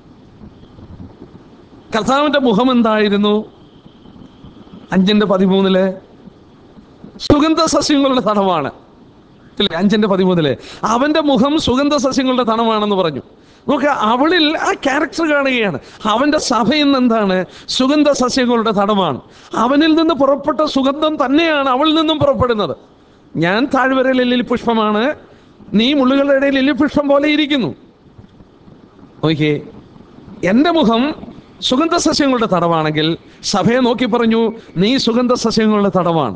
കർത്താവിന്റെ മുഖം എന്തായിരുന്നു അഞ്ചിന്റെ പതിമൂന്നില് സുഗന്ധ സസ്യങ്ങളുടെ തടമാണ് ഇല്ലേ അഞ്ചിന്റെ പതിമൂന്നില് അവന്റെ മുഖം സുഗന്ധ സസ്യങ്ങളുടെ തണമാണെന്ന് പറഞ്ഞു നോക്കുക അവളിൽ ആ ക്യാരക്ടർ കാണുകയാണ് അവന്റെ സഭയിൽ നിന്ന് എന്താണ് സുഗന്ധ സസ്യങ്ങളുടെ തടമാണ് അവനിൽ നിന്ന് പുറപ്പെട്ട സുഗന്ധം തന്നെയാണ് അവളിൽ നിന്നും പുറപ്പെടുന്നത് ഞാൻ താഴ്വരയിലെ ലില്ലി പുഷ്പമാണ് നീ മുള്ളുകളുടെ ഇടയിൽ ലില്ലി പുഷ്പം പോലെ ഇരിക്കുന്നു നോക്കിയേ എൻ്റെ മുഖം സുഗന്ധ സസ്യങ്ങളുടെ തടവാണെങ്കിൽ സഭയെ നോക്കി പറഞ്ഞു നീ സുഗന്ധ സസ്യങ്ങളുടെ തടവാണ്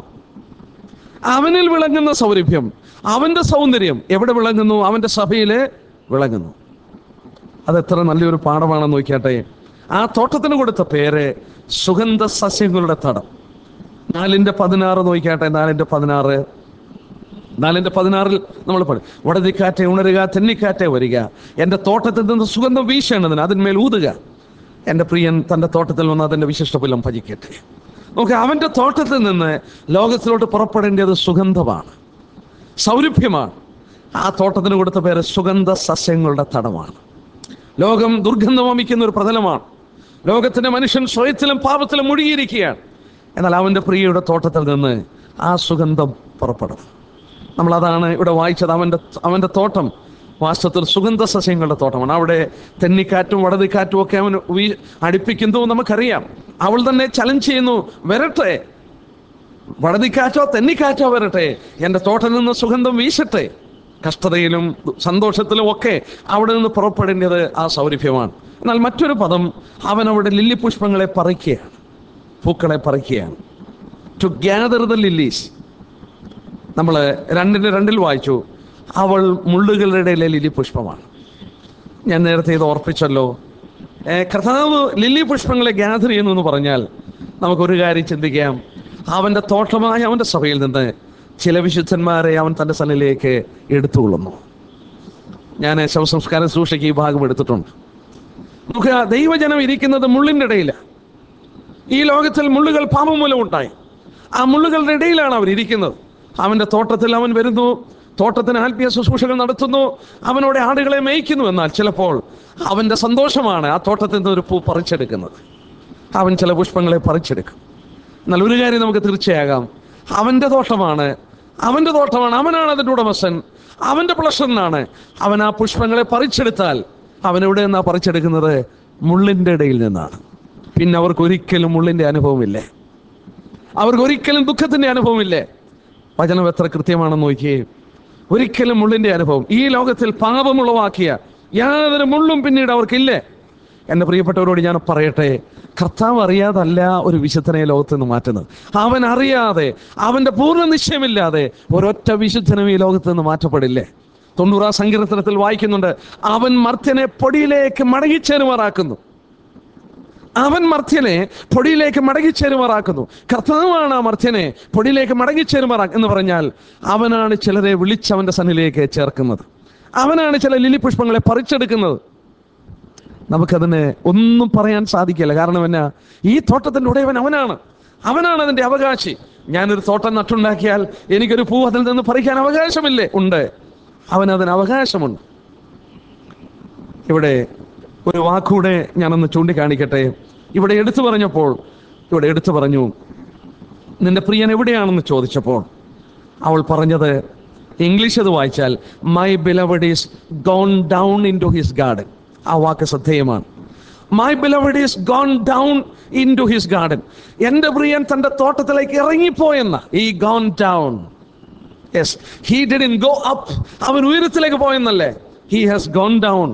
അവനിൽ വിളങ്ങുന്ന സൗരഭ്യം അവന്റെ സൗന്ദര്യം എവിടെ വിളങ്ങുന്നു അവന്റെ സഭയില് വിളങ്ങുന്നു അത് എത്ര നല്ലൊരു പാഠമാണെന്ന് നോക്കിയാട്ടെ ആ തോട്ടത്തിന് കൊടുത്ത പേര് സുഗന്ധ സസ്യങ്ങളുടെ തടം നാലിന്റെ പതിനാറ് നോക്കിയാട്ടെ നാലിന്റെ പതിനാറ് നാലിന്റെ പതിനാറിൽ നമ്മൾ പഠിക്കും വടതിക്കാറ്റെ ഉണരുക തെന്നിക്കാറ്റെ വരിക എൻ്റെ തോട്ടത്തിൽ നിന്ന് സുഗന്ധം വീശേണ്ടതിന് അതിന്മേൽ ഊതുക എൻ്റെ പ്രിയൻ തൻ്റെ തോട്ടത്തിൽ വന്ന് അതിൻ്റെ വിശിഷ്ടഫലം ഭജിക്കട്ടെ നോക്കുക അവൻ്റെ തോട്ടത്തിൽ നിന്ന് ലോകത്തിലോട്ട് പുറപ്പെടേണ്ടത് സുഗന്ധമാണ് സൗരഭ്യമാണ് ആ തോട്ടത്തിന് കൊടുത്ത പേര് സുഗന്ധ സസ്യങ്ങളുടെ തടമാണ് ലോകം ദുർഗന്ധം വമിക്കുന്ന ഒരു പ്രതലമാണ് ലോകത്തിന്റെ മനുഷ്യൻ സ്വയത്തിലും പാപത്തിലും മുഴുകിയിരിക്കുകയാണ് എന്നാൽ അവൻ്റെ പ്രിയയുടെ തോട്ടത്തിൽ നിന്ന് ആ സുഗന്ധം പുറപ്പെടും നമ്മൾ അതാണ് ഇവിടെ വായിച്ചത് അവൻ്റെ അവൻ്റെ തോട്ടം വാസ്തവത്തിൽ സുഗന്ധ സസ്യങ്ങളുടെ തോട്ടമാണ് അവിടെ തെന്നിക്കാറ്റും വടതിക്കാറ്റും ഒക്കെ അവൻ വീ- അടുപ്പിക്കുന്നു നമുക്കറിയാം അവൾ തന്നെ ചലഞ്ച് ചെയ്യുന്നു വരട്ടെ വടതിക്കാറ്റോ തെന്നിക്കാറ്റോ വരട്ടെ എൻ്റെ തോട്ടത്തിൽ നിന്ന് സുഗന്ധം വീശട്ടെ കഷ്ടതയിലും സന്തോഷത്തിലും ഒക്കെ അവിടെ നിന്ന് പുറപ്പെടേണ്ടത് ആ സൗരഭ്യമാണ് എന്നാൽ മറ്റൊരു പദം അവൻ അവിടെ ലില്ലി പുഷ്പങ്ങളെ പറിക്കുകയാണ് പൂക്കളെ പറിക്കുകയാണ് ടു ഗ്യാദർ ദ ലില്ലീസ് നമ്മൾ രണ്ടിന് രണ്ടിൽ വായിച്ചു അവൾ മുള്ളുകളുടെ ഇടയിലെ ലില്ലി പുഷ്പമാണ് ഞാൻ നേരത്തെ ഇത് ഓർപ്പിച്ചല്ലോ ഏ, കർത്താവ് ലില്ലി പുഷ്പങ്ങളെ ഗ്യാദർ ചെയ്യുന്നു എന്ന് പറഞ്ഞാൽ നമുക്കൊരു കാര്യം ചിന്തിക്കാം അവൻ്റെ തോട്ടമായ അവൻ്റെ സഭയിൽ നിന്ന് ചില വിശുദ്ധന്മാരെ അവൻ തൻ്റെ സ്ഥലയിലേക്ക് എടുത്തുകൊള്ളുന്നു ഞാൻ ശവസംസ്കാര സൂക്ഷിക്ക് ഈ ഭാഗം എടുത്തിട്ടുണ്ട് നമുക്ക് ആ ദൈവജനം ഇരിക്കുന്നത് മുള്ളിൻ്റെ ഇടയിലാണ് ഈ ലോകത്തിൽ മുള്ളുകൾ പാപം മൂലം ഉണ്ടായി ആ മുള്ളുകളുടെ ഇടയിലാണ് അവർ ഇരിക്കുന്നത് അവന്റെ തോട്ടത്തിൽ അവൻ വരുന്നു തോട്ടത്തിന് ആത്മീയ ശുശ്രൂഷകൾ നടത്തുന്നു അവനോടെ ആടുകളെ മേയ്ക്കുന്നു എന്നാൽ ചിലപ്പോൾ അവന്റെ സന്തോഷമാണ് ആ തോട്ടത്തിൽ നിന്ന് ഒരു പൂ പറിച്ചെടുക്കുന്നത് അവൻ ചില പുഷ്പങ്ങളെ പറിച്ചെടുക്കും എന്നാൽ ഒരു കാര്യം നമുക്ക് തീർച്ചയാകാം അവന്റെ തോട്ടമാണ് അവന്റെ തോട്ടമാണ് അവനാണ് അതിൻ്റെ ഉടമസ്ഥൻ അവന്റെ പ്ലഷറിനാണ് അവൻ ആ പുഷ്പങ്ങളെ പറിച്ചെടുത്താൽ അവൻ എവിടെ നിന്നാ പറിച്ചെടുക്കുന്നത് മുള്ളിന്റെ ഇടയിൽ നിന്നാണ് പിന്നെ അവർക്ക് ഒരിക്കലും മുള്ളിന്റെ അനുഭവമില്ലേ അവർക്ക് ഒരിക്കലും ദുഃഖത്തിന്റെ അനുഭവമില്ലേ വചനം എത്ര കൃത്യമാണെന്ന് നോക്കിയേ ഒരിക്കലും മുള്ളിന്റെ അനുഭവം ഈ ലോകത്തിൽ പാപമുളവാക്കിയ യാതൊരു മുള്ളും പിന്നീട് അവർക്കില്ലേ എൻ്റെ പ്രിയപ്പെട്ടവരോട് ഞാൻ പറയട്ടെ കർത്താവ് അറിയാതല്ല ഒരു വിശുദ്ധനെ ലോകത്ത് നിന്ന് മാറ്റുന്നത് അവൻ അറിയാതെ അവന്റെ പൂർണ്ണ നിശ്ചയമില്ലാതെ ഒരൊറ്റ വിശുദ്ധനും ഈ ലോകത്ത് നിന്ന് മാറ്റപ്പെടില്ലേ തൊണ്ണൂറാം സങ്കീർത്തനത്തിൽ വായിക്കുന്നുണ്ട് അവൻ മർത്യനെ പൊടിയിലേക്ക് മടങ്ങിച്ചേരുമാറാക്കുന്നു അവൻ മർത്യനെ പൊടിയിലേക്ക് മടങ്ങിച്ചേരുമാറാക്കുന്നു കർത്താവാണ് ആ മർത്യനെ പൊടിയിലേക്ക് മടങ്ങിച്ചേരുമാറാ എന്ന് പറഞ്ഞാൽ അവനാണ് ചിലരെ വിളിച്ചവന്റെ സന്നിലേക്ക് ചേർക്കുന്നത് അവനാണ് ചില ലിലി പുഷ്പങ്ങളെ പറിച്ചെടുക്കുന്നത് നമുക്കതിന് ഒന്നും പറയാൻ സാധിക്കില്ല കാരണം എന്നാ ഈ തോട്ടത്തിൻ്റെ ഉടയവൻ അവനാണ് അവനാണ് അതിൻ്റെ അവകാശി ഞാനൊരു തോട്ടം നട്ടുണ്ടാക്കിയാൽ എനിക്കൊരു പൂ അതിൽ നിന്ന് പറിക്കാൻ അവകാശമില്ലേ ഉണ്ട് അവൻ അതിന് അവകാശമുണ്ട് ഇവിടെ ഒരു വാക്കൂടെ ഞാനൊന്ന് ചൂണ്ടിക്കാണിക്കട്ടെ ഇവിടെ എടുത്തു പറഞ്ഞപ്പോൾ ഇവിടെ എടുത്തു പറഞ്ഞു നിന്റെ പ്രിയൻ എവിടെയാണെന്ന് ചോദിച്ചപ്പോൾ അവൾ പറഞ്ഞത് ഇംഗ്ലീഷ് അത് വായിച്ചാൽ my beloved is gone down into his garden ആ വാക്ക് ശ്രദ്ധേയമാണ് my beloved is gone down into his garden എൻ്റെ പ്രിയൻ തൻ്റെ തോട്ടത്തിലേക്ക് ഇറങ്ങിപ്പോയെന്ന ഈ gone down yes he did in go up അവൻ ഉയരത്തിലേക്ക് പോയെന്നല്ലേ ഹി ഹാസ് ഗോൺ ഡൗൺ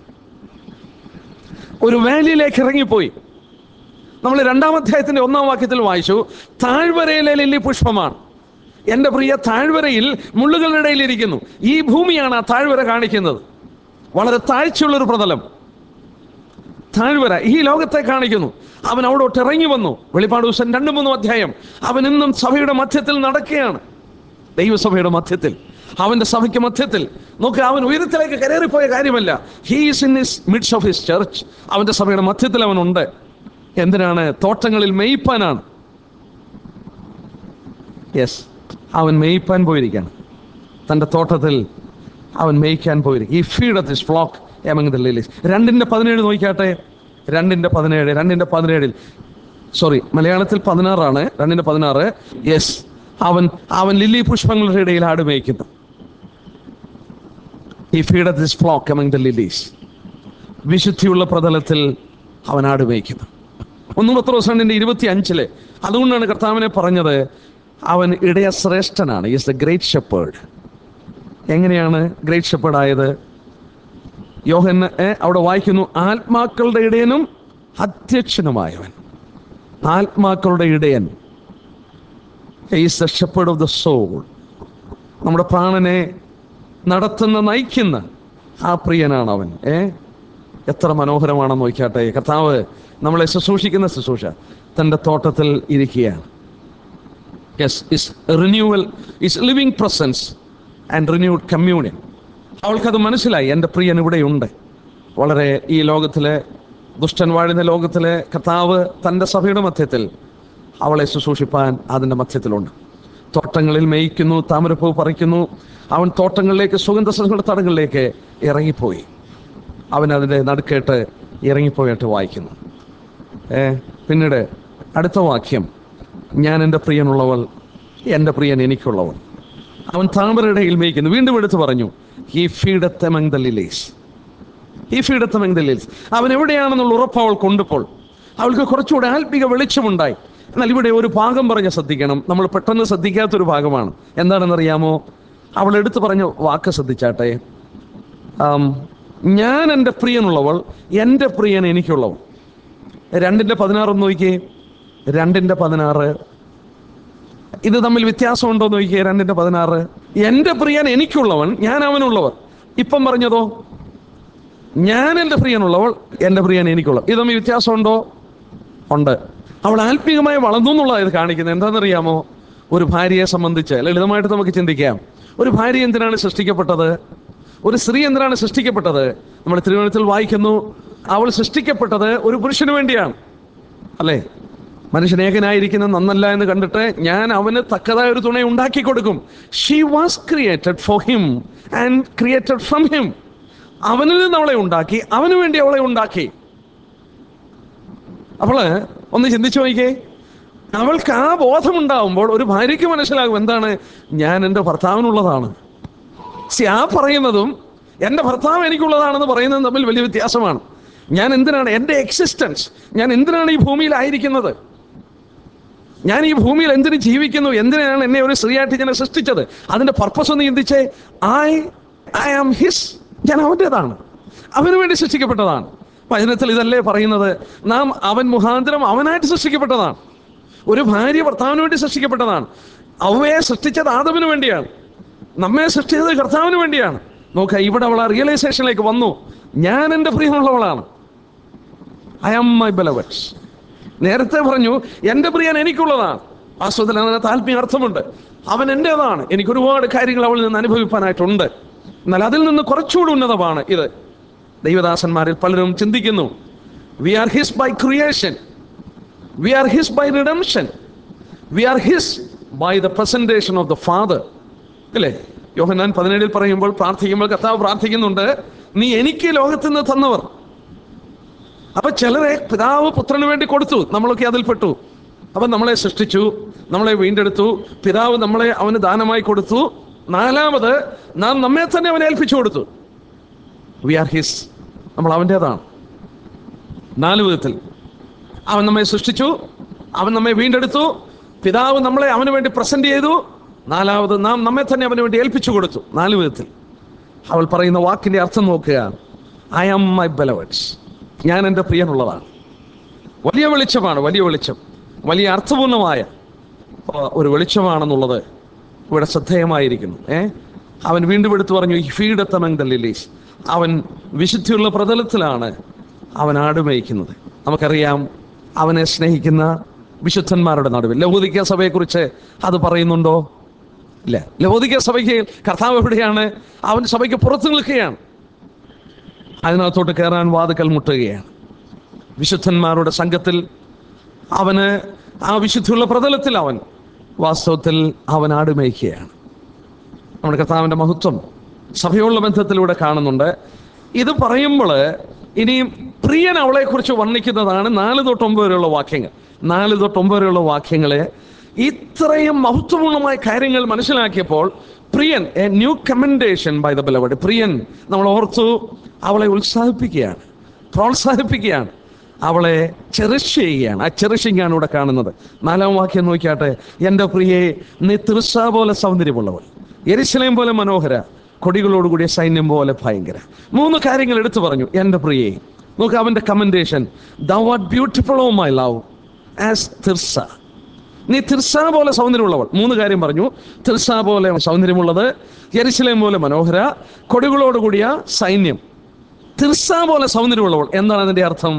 ഒരു വാലിയിലേക്ക് ഇറങ്ങിപ്പോയി നമ്മൾ രണ്ടാം അധ്യായത്തിന്റെ ഒന്നാം വാക്യത്തിൽ വായിച്ചു താഴ്വരയിലെ ലില്ലി പുഷ്പമാണ് എൻ്റെ പ്രിയ താഴ്വരയിൽ മുള്ളുകളുടെ ഇടയിൽ ഇരിക്കുന്നു ഈ ഭൂമിയാണ് ആ താഴ്വര കാണിക്കുന്നത് വളരെ താഴ്ചയുള്ളൊരു പ്രതലം താഴ്വര ഈ ലോകത്തെ കാണിക്കുന്നു അവൻ അവിടോട്ട് ഇറങ്ങി വന്നു വെളിപ്പാട് ദിവസം രണ്ടു മൂന്നും അധ്യായം അവൻ ഇന്നും സഭയുടെ മധ്യത്തിൽ നടക്കുകയാണ് ദൈവസഭയുടെ മധ്യത്തിൽ അവന്റെ സഭയ്ക്ക് മധ്യത്തിൽ നോക്ക് അവൻ ഉയരത്തിലേക്ക് കയറിപ്പോയ കാര്യമല്ല he's in his midst of his church അവന്റെ സഭയുടെ മധ്യത്തിൽ അവനുണ്ട് എന്തിനാണ് തോട്ടങ്ങളിൽ മെയ്പ്പാനാണ് യെസ് അവൻ മെയ്പ്പാൻ പോയിരിക്കുകയാണ് തൻ്റെ തോട്ടത്തിൽ അവൻ മേയ്ക്കാൻ പോയിരിക്കും he feed of this flock among the lilies രണ്ടിൻ്റെ പതിനേഴ് നോക്കിയാട്ടെ രണ്ടിൻ്റെ പതിനേഴ് രണ്ടിൻ്റെ പതിനേഴിൽ സോറി മലയാളത്തിൽ പതിനാറാണ് രണ്ടിൻ്റെ പതിനാറ് യെസ് അവൻ അവൻ ലില്ലി പുഷ്പങ്ങളുടെ ഇടയിൽ ആട് മേയ്ക്കുന്നു he feed of this flock among the lilies വിശുദ്ധിയുള്ള പ്രതലത്തിൽ അവൻ ആട് മേയ്ക്കുന്നു ഒന്ന് പത്രോസ് രണ്ടിൻ്റെ ഇരുപത്തി അഞ്ചില് അതുകൊണ്ടാണ് കർത്താവിനെ പറഞ്ഞത് അവൻ ഇടയ ശ്രേഷ്ഠനാണ് ഈസ് ദ ഗ്രേറ്റ് ഷെപ്പേർഡ് എങ്ങനെയാണ് ഗ്രേറ്റ് ഷെപ്പേർഡ് ആയത് യോഹന് ഏ, അവിടെ വായിക്കുന്നു ആത്മാക്കളുടെ ഇടയനും അധ്യക്ഷനുമായവൻ ആത്മാക്കളുടെ ഇടയൻ is the shepherd of the soul നമ്മുടെ പ്രാണനെ നടത്തുന്ന നയിക്കുന്ന ആ പ്രിയനാണ് അവൻ ഏ എത്ര മനോഹരമാണെന്ന് നോക്കിയാട്ടെ കർത്താവ് നമ്മളെ ശുശ്രൂഷിക്കുന്ന ശുശ്രൂഷ തൻ്റെ തോട്ടത്തിൽ ഇരിക്കുകയാണ് yes is renewal is living presence and renewed communion അവൾക്കത് മനസ്സിലായി എൻ്റെ പ്രിയൻ ഇവിടെയുണ്ട് വളരെ ഈ ലോകത്തിലെ ദുഷ്ടൻ വാഴുന്ന ലോകത്തിലെ കർത്താവ് തൻ്റെ സഭയുടെ മധ്യത്തിൽ അവളെ ശുശ്രൂഷിപ്പാൻ അതിൻ്റെ മധ്യത്തിലുണ്ട് തോട്ടങ്ങളിൽ മേയ്ക്കുന്നു താമരപ്പൂ പറിക്കുന്നു അവൻ തോട്ടങ്ങളിലേക്ക് സുഗന്ധ സസ്യങ്ങളുടെ തടങ്ങളിലേക്ക് ഇറങ്ങിപ്പോയി അവൻ അതിൻ്റെ നടുക്കേട്ട് ഇറങ്ങിപ്പോയിട്ട് വായിക്കുന്നു ഏ പിന്നീട് അടുത്ത വാക്യം ഞാൻ എൻ്റെ പ്രിയനുള്ളവൾ എൻ്റെ പ്രിയൻ എനിക്കുള്ളവൾ അവൻ താമരയിടയിൽ മേയ്ക്കുന്നു വീണ്ടും എടുത്തു പറഞ്ഞു ഈ ഫീഡത്ത് എമംഗ് ദ ലിലീസ് ഈ ഫീഡത്ത് എമംഗ് ദ ലിലീസ് അവൻ എവിടെയാണെന്നുള്ള ഉറപ്പ് അവൾ കൊണ്ടുപോൾ അവൾക്ക് കുറച്ചുകൂടെ ആത്മിക വെളിച്ചമുണ്ടായി എന്നാൽ ഇവിടെ ഒരു ഭാഗം പറഞ്ഞ് ശ്രദ്ധിക്കണം നമ്മൾ പെട്ടെന്ന് ശ്രദ്ധിക്കാത്തൊരു ഭാഗമാണ് എന്താണെന്നറിയാമോ അവൾ എടുത്തു പറഞ്ഞ വാക്ക് ശ്രദ്ധിച്ചാട്ടെ ആം, ഞാൻ എൻ്റെ പ്രിയനുള്ളവൾ എൻ്റെ പ്രിയൻ എനിക്കുള്ളവൾ രണ്ടിൻ്റെ പതിനാറ് ഒന്ന് നോക്കിയേ രണ്ടിൻ്റെ പതിനാറ് ഇത് തമ്മിൽ വ്യത്യാസമുണ്ടോ എന്ന് നോക്കിയേ രണ്ടിൻ്റെ പതിനാറ് എൻ്റെ പ്രിയൻ എനിക്കുള്ളവൻ ഞാൻ അവനുള്ളവർ ഇപ്പം പറഞ്ഞതോ ഞാൻ എൻ്റെ പ്രിയനുള്ളവൾ എൻ്റെ പ്രിയൻ എനിക്കുള്ളവർ ഇത് തമ്മിൽ വ്യത്യാസമുണ്ടോ ഉണ്ട് അവൾ ആത്മീയമായി വളർന്നു എന്നുള്ളത് ഇത് കാണിക്കുന്നത് എന്താണെന്നറിയാമോ ഒരു ഭാര്യയെ സംബന്ധിച്ച് ലളിതമായിട്ട് നമുക്ക് ചിന്തിക്കാം ഒരു ഭാര്യ എന്തിനാണ് സൃഷ്ടിക്കപ്പെട്ടത് ഒരു സ്ത്രീ എന്തിനാണ് സൃഷ്ടിക്കപ്പെട്ടത് നമ്മൾ തിരുവനന്തപുരത്തിൽ വായിക്കുന്നു അവൾ സൃഷ്ടിക്കപ്പെട്ടത് ഒരു പുരുഷന് വേണ്ടിയാണ് അല്ലേ മനുഷ്യൻ ഏകനായിരിക്കുന്ന നന്നല്ല എന്ന് കണ്ടിട്ട് ഞാൻ അവന് തക്കതായ ഒരു തുണ ഉണ്ടാക്കി കൊടുക്കും she was created for him and created from him അവനിൽ നിന്ന് അവളെ ഉണ്ടാക്കി അവന് വേണ്ടി അവളെ ഉണ്ടാക്കി അവള് ഒന്ന് ചിന്തിച്ചു നോക്കിയേ അവൾക്ക് ആ ബോധമുണ്ടാവുമ്പോൾ ഒരു ഭാര്യയ്ക്ക് മനസ്സിലാകും എന്താണ് ഞാൻ എൻ്റെ ഭർത്താവിനുള്ളതാണ് സി ആ പറയുന്നതും എൻ്റെ ഭർത്താവ് എനിക്കുള്ളതാണെന്ന് പറയുന്നതും തമ്മിൽ വലിയ വ്യത്യാസമാണ് ഞാൻ എന്തിനാണ് എൻ്റെ എക്സിസ്റ്റൻസ് ഞാൻ എന്തിനാണ് ഈ ഭൂമിയിലായിരിക്കുന്നത് ഞാൻ ഈ ഭൂമിയിൽ എന്തിനു ജീവിക്കുന്നു എന്തിനാണ് എന്നെ ഒരു സ്ത്രീയായിട്ട് ഞാൻ സൃഷ്ടിച്ചത് അതിന്റെ പർപ്പസ് ഒന്ന് ചിന്തിച്ചേ ഐ ഐ ആം ഹിസ് ഞാൻ അവൻ്റെതാണ് അവന് വേണ്ടി സൃഷ്ടിക്കപ്പെട്ടതാണ് വചനത്തിൽ ഇതല്ലേ പറയുന്നത് നാം അവൻ മുഖാന്തരം അവനായിട്ട് സൃഷ്ടിക്കപ്പെട്ടതാണ് ഒരു ഭാര്യ ഭർത്താവിന് വേണ്ടി സൃഷ്ടിക്കപ്പെട്ടതാണ് അവയെ സൃഷ്ടിച്ചത് ആദവിന് വേണ്ടിയാണ് നമ്മെ സൃഷ്ടിച്ചത് കർത്താവിന് വേണ്ടിയാണ് നോക്ക ഇവിടെ അവൾ ആ റിയലൈസേഷനിലേക്ക് വന്നു ഞാൻ എൻ്റെ പ്രിയമുള്ളവളാണ് ഐ ആം മൈ ബെലവറ്റ്സ് നേരത്തെ പറഞ്ഞു എൻ്റെ പ്രിയൻ എനിക്കുള്ളതാണ് വാസ്തവത്തിൽ അതിനകത്ത് ആത്മീയ അർത്ഥമുണ്ട് അവൻ എൻ്റെതാണ് എനിക്ക് ഒരുപാട് കാര്യങ്ങൾ അവളിൽ നിന്ന് അനുഭവിക്കാനായിട്ടുണ്ട് എന്നാൽ അതിൽ നിന്ന് കുറച്ചുകൂടി ഉന്നതമാണ് ഇത് ദൈവദാസന്മാരിൽ പലരും ചിന്തിക്കുന്നു we are his by creation we are his by redemption we are his by the presentation of the father അല്ലേ യോഹന്നാൻ പതിനേഴിൽ പറയുമ്പോൾ പ്രാർത്ഥിക്കുമ്പോൾ കർത്താവ് പ്രാർത്ഥിക്കുന്നുണ്ട് നീ എനിക്ക് ലോകത്തിൽ നിന്ന് തന്നവർ അപ്പൊ ചിലരെ പിതാവ് പുത്രന് വേണ്ടി കൊടുത്തു നമ്മളൊക്കെ അതിൽ പെട്ടു അപ്പൊ നമ്മളെ സൃഷ്ടിച്ചു നമ്മളെ വീണ്ടെടുത്തു പിതാവ് നമ്മളെ അവന് ദാനമായി കൊടുത്തു നാലാമത് നാം നമ്മെ തന്നെ അവനെ ഏൽപ്പിച്ചു കൊടുത്തു വി ആർ ഹിസ് നമ്മൾ അവൻ്റെതാണ് നാല് വിധത്തിൽ അവൻ നമ്മെ സൃഷ്ടിച്ചു അവൻ നമ്മെ വീണ്ടെടുത്തു പിതാവ് നമ്മളെ അവന് വേണ്ടി പ്രസന്റ് ചെയ്തു നാലാമത് നാം നമ്മെ തന്നെ അവന് വേണ്ടി ഏൽപ്പിച്ചു കൊടുത്തു നാല് വിധത്തിൽ അവൾ പറയുന്ന വാക്കിന്റെ അർത്ഥം നോക്കുക ഐ ആം മൈ ബെലവറ്റ്സ് ഞാൻ എൻ്റെ പ്രിയനുള്ളതാണ് വലിയ വെളിച്ചമാണ് വലിയ വെളിച്ചം വലിയ അർത്ഥപൂർണമായ ആ, ഒരു വെളിച്ചമാണെന്നുള്ളത് ഇവിടെ ശ്രദ്ധേയമായിരിക്കുന്നു ഏ അവൻ വീണ്ടും എടുത്തു പറഞ്ഞു ഫീഡത്തമങ് ദ ലിലീസ് അവൻ വിശുദ്ധിയുള്ള പ്രതലത്തിലാണ് അവൻ ആടുമേയ്ക്കുന്നത് നമുക്കറിയാം അവനെ സ്നേഹിക്കുന്ന വിശുദ്ധന്മാരുടെ നടുവിൽ ലഹോദിക്ക സഭയെക്കുറിച്ച് അത് പറയുന്നുണ്ടോ ഇല്ല ലഹോദിക്ക സഭയ്ക്ക് കർത്താവ് എവിടെയാണ് അവൻ സഭയ്ക്ക് പുറത്തു നിൽക്കുകയാണ് അതിനകത്തോട്ട് കയറാൻ വാതുക്കൽ മുട്ടുകയാണ് വിശുദ്ധന്മാരുടെ സംഘത്തിൽ അവന് ആ വിശുദ്ധിയുള്ള പ്രതലത്തിൽ അവൻ വാസ്തവത്തിൽ അവൻ ആടുമേയ്ക്കുകയാണ് നമ്മുടെ കർത്താവിൻ്റെ മഹത്വം സഭയുള്ള ബന്ധത്തിലൂടെ കാണുന്നുണ്ട് ഇത് പറയുമ്പോൾ ഇനിയും പ്രിയൻ അവളെക്കുറിച്ച് വർണ്ണിക്കുന്നതാണ് നാല് തൊട്ട് ഒമ്പത് വരെയുള്ള വാക്യങ്ങൾ നാല് തൊട്ട് ഒമ്പത് വരെയുള്ള വാക്യങ്ങളെ ഇത്രയും മഹത്വപൂർണമായ കാര്യങ്ങൾ മനസ്സിലാക്കിയപ്പോൾ പ്രിയൻ a new commendation by the beloved പ്രിയൻ നമ്മൾ ഓർത്തു അവളെ ഉത്സാഹിപ്പിക്കുകയാണ് പ്രോത്സാഹിപ്പിക്കുകയാണ് അവളെ ചെറിഷ് ചെയ്യുകയാണ് ആ ചെറിഷിംഗ് ആണ് ഇവിടെ കാണുന്നത് നാലാം വാക്യം നോക്കിയാട്ടെ എൻ്റെ പ്രിയെ നീ തിർസ പോലെ സൗന്ദര്യമുള്ളവൾ എരിശിലയം പോലെ മനോഹര കൊടികളോടുകൂടിയ സൈന്യം പോലെ ഭയങ്കര മൂന്ന് കാര്യങ്ങൾ എടുത്തു പറഞ്ഞു എൻ്റെ പ്രിയെ നോക്ക് അവൻ്റെ commendation the what beautiful oh my love as Tirzah നീ തിർസ പോലെ സൗന്ദര്യമുള്ളവൾ മൂന്ന് കാര്യം പറഞ്ഞു തിർസ പോലെ സൗന്ദര്യമുള്ളത് എരിശിലയം പോലെ മനോഹര കൊടികളോടുകൂടിയ സൈന്യം തിർസ പോലെ സൗന്ദര്യമുള്ളവൾ എന്താണ് അതിൻ്റെ അർത്ഥം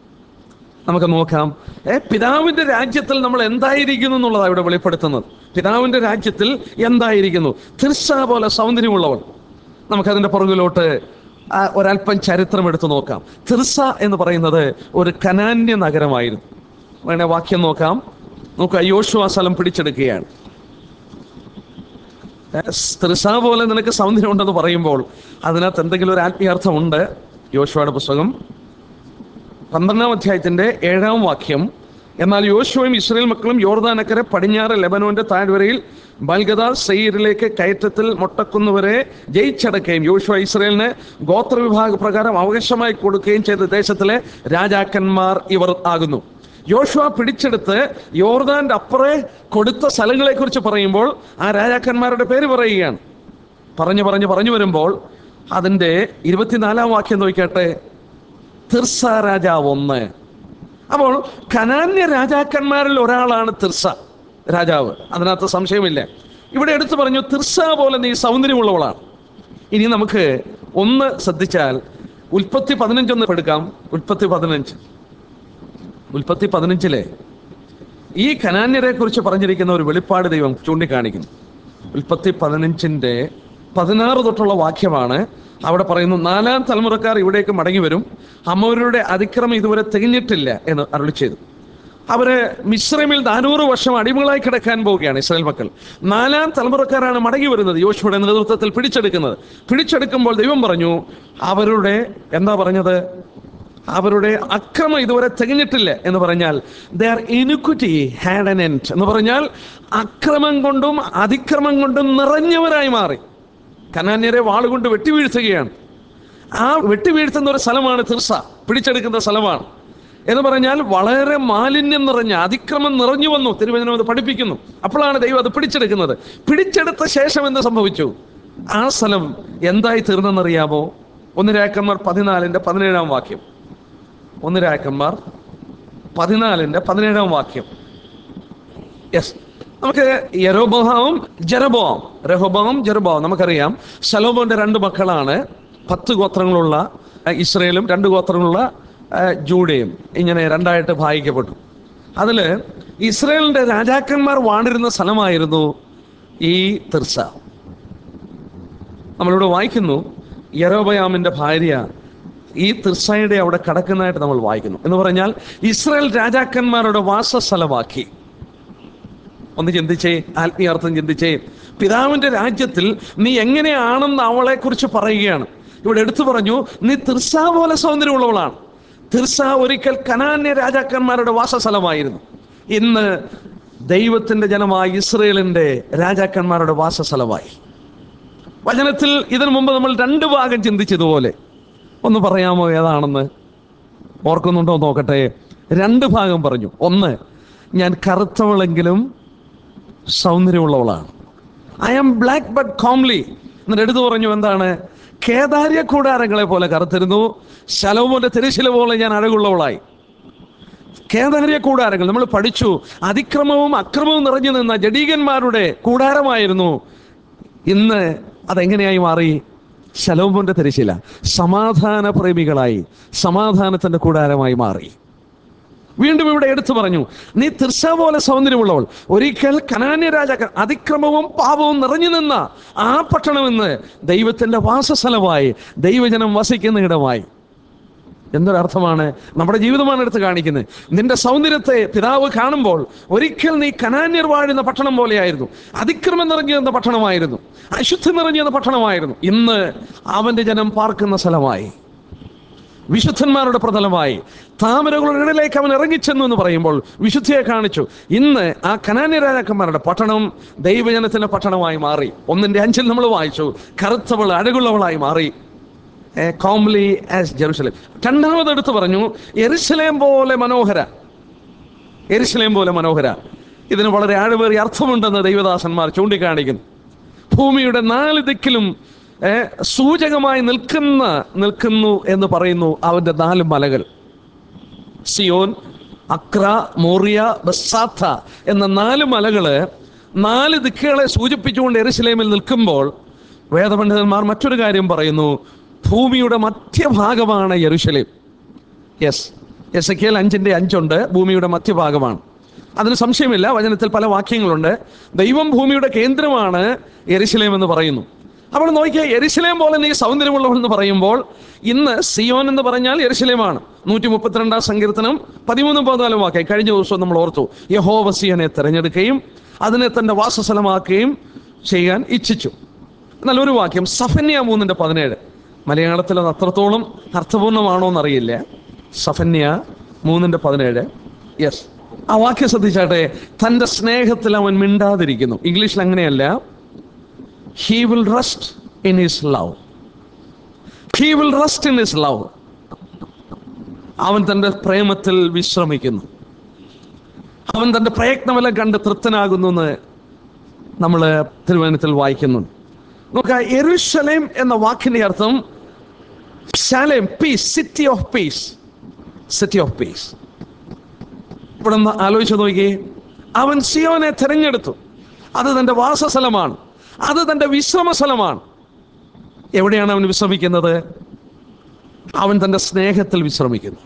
നമുക്ക് നോക്കാം ഏ പിതാവിന്റെ രാജ്യത്തിൽ നമ്മൾ എന്തായിരിക്കുന്നു എന്നുള്ളതാണ് ഇവിടെ വെളിപ്പെടുത്തുന്നത് പിതാവിന്റെ രാജ്യത്തിൽ എന്തായിരിക്കുന്നു തിർസ പോലെ സൗന്ദര്യമുള്ളവൾ നമുക്കതിന്റെ പുറകിലോട്ട് ആ, ഒരല്പം ചരിത്രം എടുത്തു നോക്കാം തിർസ എന്ന് പറയുന്നത് ഒരു കനാന്യ നഗരമായിരുന്നു വേണേ വാക്യം നോക്കാം നോക്കുക യോശു ആ സ്ഥലം പിടിച്ചെടുക്കുകയാണ് തിർസ പോലെ നിനക്ക് സൗന്ദര്യം ഉണ്ടെന്ന് പറയുമ്പോൾ അതിനകത്ത് എന്തെങ്കിലും ഒരു ആത്മീയാർത്ഥമുണ്ട് യോശുവയുടെ പുസ്തകം പന്ത്രണ്ടാം അധ്യായത്തിന്റെ ഏഴാം വാക്യം എന്നാൽ യോശുവയും ഇസ്രയേൽ മക്കളും യോർദാനക്കരെ പടിഞ്ഞാറ് ലെബനോന്റെ താഴ്വരയിൽ ബൽഗദ സെയ്റിലേക്ക് കയറ്റത്തിൽ മുട്ടക്കുന്നവരെ ജയിച്ചടക്കുകയും യോശുവ ഇസ്രയേലിന് ഗോത്രവിഭാഗ പ്രകാരം അവകാശമായി കൊടുക്കുകയും ചെയ്ത ദേശത്തിലെ രാജാക്കന്മാർ ഇവർ ആകുന്നു യോശുവ പിടിച്ചെടുത്ത് യോർദാന്റെ അപ്പുറേ കൊടുത്ത സ്ഥലങ്ങളെ കുറിച്ച് പറയുമ്പോൾ ആ രാജാക്കന്മാരുടെ പേര് പറയുകയാണ് പറഞ്ഞു പറഞ്ഞു പറഞ്ഞു വരുമ്പോൾ അതിന്റെ ഇരുപത്തിനാലാം വാക്യം നോക്കിയാട്ടെ തിർസ രാജാവ് ഒന്ന് അപ്പോൾ കനാന്യ രാജാക്കന്മാരിൽ ഒരാളാണ് തിർസ രാജാവ് അതിനകത്ത് സംശയമില്ല ഇവിടെ എടുത്തു പറഞ്ഞു തിർസ പോലെ നീ സൗന്ദര്യമുള്ളവളാണ് ഇനി നമുക്ക് ഒന്ന് ശ്രദ്ധിച്ചാൽ ഉൽപ്പത്തി പതിനഞ്ചൊന്ന് എടുക്കാം ഉൽപ്പത്തി പതിനഞ്ച് ഉൽപ്പത്തി പതിനഞ്ചിലെ ഈ കനാന്യരെ കുറിച്ച് പറഞ്ഞിരിക്കുന്ന ഒരു വെളിപ്പാട് ദൈവം ചൂണ്ടിക്കാണിക്കുന്നു ഉൽപ്പത്തി പതിനഞ്ചിന്റെ പതിനാറ് തൊട്ടുള്ള വാക്യമാണ് അവിടെ പറയുന്നു നാലാം തലമുറക്കാർ ഇവിടേക്ക് മടങ്ങി വരും അമോരുടെ അതിക്രമം ഇതുവരെ തികഞ്ഞിട്ടില്ല എന്ന് അരുളി ചെയ്തു അവര് മിശ്രമിൽ നാനൂറ് വർഷം അടിമകളായി കിടക്കാൻ പോവുകയാണ് ഇസ്രായേൽ മക്കൾ നാലാം തലമുറക്കാരാണ് മടങ്ങി വരുന്നത് യോശുവയുടെ നേതൃത്വത്തിൽ പിടിച്ചെടുക്കുന്നത് പിടിച്ചെടുക്കുമ്പോൾ ദൈവം പറഞ്ഞു അവരുടെ എന്താ പറഞ്ഞത് അവരുടെ അക്രമം ഇതുവരെ തികഞ്ഞിട്ടില്ല എന്ന് പറഞ്ഞാൽ their iniquity had an end എന്ന് പറഞ്ഞാൽ അക്രമം കൊണ്ടും അതിക്രമം കൊണ്ടും നിറഞ്ഞവരായി മാറി കനാന്യരെ വാളുകൊണ്ട് വെട്ടിവീഴ്ത്തുകയാണ് ആ വെട്ടിവീഴ്ത്തുന്ന ഒരു സ്ഥലമാണ് തിർസ പിടിച്ചെടുക്കുന്ന സ്ഥലമാണ് എന്ന് പറഞ്ഞാൽ വളരെ മാലിന്യം നിറഞ്ഞ അതിക്രമം നിറഞ്ഞു വന്നു തിരുവചനം അത് പഠിപ്പിക്കുന്നു അപ്പോഴാണ് ദൈവം അത് പിടിച്ചെടുക്കുന്നത് പിടിച്ചെടുത്ത ശേഷം എന്ത് സംഭവിച്ചു ആ സ്ഥലം എന്തായി തീർന്നെന്നറിയാമോ ഒന്ന് രാക്കന്മാർ പതിനാലിന്റെ പതിനേഴാം വാക്യം ഒന്ന് രാക്കന്മാർ പതിനാലിന്റെ പതിനേഴാം വാക്യം യെസ് നമുക്ക് യരോബഹാവും ജെറബോം രഹോബാവും ജെറബോം നമുക്കറിയാം ശലോമോന്റെ രണ്ട് മക്കളാണ് പത്ത് ഗോത്രങ്ങളുള്ള അഹ്, ഇസ്രയേലും രണ്ട് ഗോത്രങ്ങളുള്ള അഹ്, ജൂഡയും ഇങ്ങനെ രണ്ടായിട്ട് ഭാഗിക്കപ്പെട്ടു അതിൽ ഇസ്രയേലിന്റെ രാജാക്കന്മാർ വാണിരുന്ന സ്ഥലമായിരുന്നു ഈ തിർസ നമ്മളിവിടെ വായിക്കുന്നു യരോബയാമിന്റെ ഭാര്യ ഈ തിർസയുടെ അവിടെ കടക്കുന്നതായിട്ട് നമ്മൾ വായിക്കുന്നു എന്ന് പറഞ്ഞാൽ ഇസ്രായേൽ രാജാക്കന്മാരുടെ വാസസ്ഥലമാക്കി ഒന്ന് ചിന്തിച്ചേ ആത്മീയാർത്ഥം ചിന്തിച്ചേ പിതാവിന്റെ രാജ്യത്തിൽ നീ എങ്ങനെയാണെന്ന് അവളെ കുറിച്ച് പറയുകയാണ് ഇവിടെ എടുത്തു പറഞ്ഞു നീ തിർസ പോലെ സൗന്ദര്യമുള്ളവളാണ് തിർസ ഒരിക്കൽ കനാന്യ രാജാക്കന്മാരുടെ വാസസ്ഥലമായിരുന്നു ഇന്ന് ദൈവത്തിന്റെ ജനമായ ഇസ്രയേലിന്റെ രാജാക്കന്മാരുടെ വാസസ്ഥലമായി വചനത്തിൽ ഇതിനു മുമ്പ് നമ്മൾ രണ്ട് ഭാഗം ചിന്തിച്ചതുപോലെ ഒന്ന് പറയാമോ ഏതാണെന്ന് ഓർക്കുന്നുണ്ടോ എന്ന് നോക്കട്ടെ രണ്ട് ഭാഗം പറഞ്ഞു ഒന്ന് ഞാൻ കറുത്തവളെങ്കിലും സൗന്ദര്യമുള്ളവളാണ് I am black but comely എന്നിട്ട് എടുത്തു പറഞ്ഞു എന്താണ് കേദാര്യ കൂടാരങ്ങളെ പോലെ കറുത്തിരുന്നു ശലോമോന്റെ തിരശില പോലെ ഞാൻ അഴകുള്ളവളായി കേദാര്യ കൂടാരങ്ങൾ നമ്മൾ പഠിച്ചു അതിക്രമവും അക്രമവും നിറഞ്ഞു നിന്ന ജഡീകന്മാരുടെ കൂടാരമായിരുന്നു ഇന്ന് അതെങ്ങനെയായി മാറി ശലോമോന്റെ തിരശില സമാധാന പ്രേമികളായി സമാധാനത്തിന്റെ കൂടാരമായി മാറി വീണ്ടും ഇവിടെ എടുത്തു പറഞ്ഞു നീ തിർസ പോലെ സൗന്ദര്യമുള്ളവൾ ഒരിക്കൽ കനാന്യ രാജാക്കൻ അതിക്രമവും പാപവും നിറഞ്ഞു നിന്ന ആ പട്ടണം ഇന്ന് ദൈവത്തിന്റെ വാസസ്ഥലമായി ദൈവജനം വസിക്കുന്ന ഇടമായി എന്തൊരർത്ഥമാണ് നമ്മുടെ ജീവിതമാണ് എടുത്ത് കാണിക്കുന്നത് നിന്റെ സൗന്ദര്യത്തെ പിതാവ് കാണുമ്പോൾ ഒരിക്കൽ നീ കനാന്യർ വാഴുന്ന പട്ടണം പോലെയായിരുന്നു അതിക്രമം നിറഞ്ഞിരുന്ന പട്ടണമായിരുന്നു അശുദ്ധി നിറഞ്ഞിരുന്ന പട്ടണമായിരുന്നു ഇന്ന് അവന്റെ ജനം പാർക്കുന്ന സ്ഥലമായി വിശുദ്ധന്മാരുടെ പ്രതലമായി താമരകളുടെ ഇടയിലേക്ക് അവൻ ഇറങ്ങിച്ചെന്നു എന്ന് പറയുമ്പോൾ വിശുദ്ധിയെ കാണിച്ചു ഇന്ന് ആ കനാന്യ രാജാക്കന്മാരുടെ പട്ടണം ദൈവജനത്തിന്റെ പട്ടണമായി മാറി ഒന്നിന്റെ അഞ്ചിൽ നമ്മൾ വായിച്ചു കറുത്തവൾ അഴകുള്ളവളായി മാറി കോംലി ആസ് ജെറുസലേം രണ്ടാമത് എടുത്തു പറഞ്ഞു എരുസലേം പോലെ മനോഹര എരുസലേം പോലെ മനോഹര ഇതിന് വളരെ ആഴമേറിയ അർത്ഥമുണ്ടെന്ന് ദൈവദാസന്മാർ ചൂണ്ടിക്കാണിക്കുന്നു ഭൂമിയുടെ നാല് ദിക്കിലും ഏ, സൂചകമായി നിൽക്കുന്ന നിൽക്കുന്നു എന്ന് പറയുന്നു അവന്റെ നാല് മലകൾ സിയോൻ അക്ര മോറിയ ബസാത്ത എന്ന നാല് മലകള് നാല് ദിക്കുകളെ സൂചിപ്പിച്ചുകൊണ്ട് എരുസലേമിൽ നിൽക്കുമ്പോൾ വേദപണ്ഡിതന്മാർ മറ്റൊരു കാര്യം പറയുന്നു ഭൂമിയുടെ മധ്യഭാഗമാണ് യെരുശലേം യെസ് എസ് എ കെൽ അഞ്ചിന്റെ അഞ്ചുണ്ട് ഭൂമിയുടെ മധ്യഭാഗമാണ് അതിന് സംശയമില്ല വചനത്തിൽ പല വാക്യങ്ങളുണ്ട് ദൈവം ഭൂമിയുടെ കേന്ദ്രമാണ് എരിശിലേം എന്ന് പറയുന്നു അപ്പോൾ നോക്കിയാൽ എരിശിലേം പോലെ നീ സൗന്ദര്യമുള്ളവൾ എന്ന് പറയുമ്പോൾ ഇന്ന് സിയോൻ എന്ന് പറഞ്ഞാൽ എരിശിലേമാണ് നൂറ്റി മുപ്പത്തിരണ്ടാം സങ്കീർത്തനം പതിമൂന്നും പതിനാലും വാക്കായി കഴിഞ്ഞ ദിവസം നമ്മൾ ഓർത്തു യഹോവ സിയോനെ തിരഞ്ഞെടുക്കുകയും അതിനെ തന്റെ വാസസ്ഥലമാക്കുകയും ചെയ്യാൻ ഇച്ഛിച്ചു എന്നാൽ ഒരു വാക്യം സഫന്യ മൂന്നിന്റെ പതിനേഴ് മലയാളത്തിൽ അത് അത്രത്തോളം അർത്ഥപൂർണമാണോ എന്നറിയില്ല സഫന്യ മൂന്നിന്റെ പതിനേഴ് യെസ് ആ വാക്യം ശ്രദ്ധിച്ചാട്ടെ തന്റെ സ്നേഹത്തിൽ അവൻ മിണ്ടാതിരിക്കുന്നു ഇംഗ്ലീഷിൽ അങ്ങനെയല്ല he will rest in his love he will rest in his love അവൻ തന്റെ പ്രേമത്തിൽ വിശ്രമിക്കുന്നു അവൻ തന്റെ പ്രയത്നമെല്ലാം കണ്ട് തൃപ്തനാകുന്നു എന്ന് നമ്മൾ തിരുവനന്തപുരത്തിൽ വായിക്കുന്നു നോക്ക എരുഷലേം എന്ന വാക്കിന്റെ അർത്ഥം ശാലേം peace city of peace city of peace ഇവിടെ ഒന്ന് ആലോചിച്ച് നോക്കിയേ അവൻ സിയോനെ തിരഞ്ഞെടുത്തു അത് തന്റെ വാസസ്ഥലമാണ് അത് തന്റെ വിശ്രമ സ്ഥലമാണ് എവിടെയാണ് അവൻ വിശ്രമിക്കുന്നത് അവൻ തന്റെ സ്നേഹത്തിൽ വിശ്രമിക്കുന്നു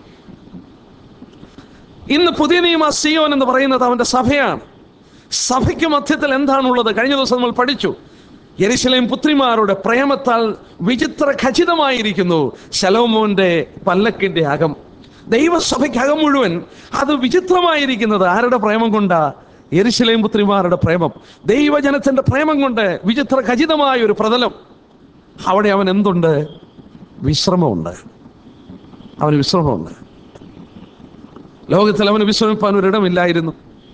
ഇന്ന് പുതിയ നിയമ സിയോൻ എന്ന് പറയുന്നത് അവന്റെ സഭയാണ് സഭയ്ക്ക് മധ്യത്തിൽ എന്താണുള്ളത് കഴിഞ്ഞ ദിവസം നമ്മൾ പഠിച്ചു യെരുശലേം പുത്രിമാരുടെ പ്രേമത്താൽ വിചിത്ര ഖചിതമായിരിക്കുന്നു ശലോമോന്റെ പല്ലക്കിന്റെ അകം ദൈവസഭയ്ക്ക് അകം മുഴുവൻ അത് വിചിത്രമായിരിക്കുന്നത് ആരുടെ പ്രേമം കൊണ്ടാ യെരുശലേം പുത്രിമാരുടെ പ്രേമം ദൈവജനത്തിന്റെ പ്രേമം കൊണ്ട് വിചിത്ര ഖചിതമായ ഒരു പ്രതലം അവിടെ അവൻ എന്തുണ്ട് വിശ്രമമുണ്ട് അവന് വിശ്രമമുണ്ട് ലോകത്തിൽ അവന് വിശ്രമിപ്പാൻ ഒരിടമില്ലായിരുന്നു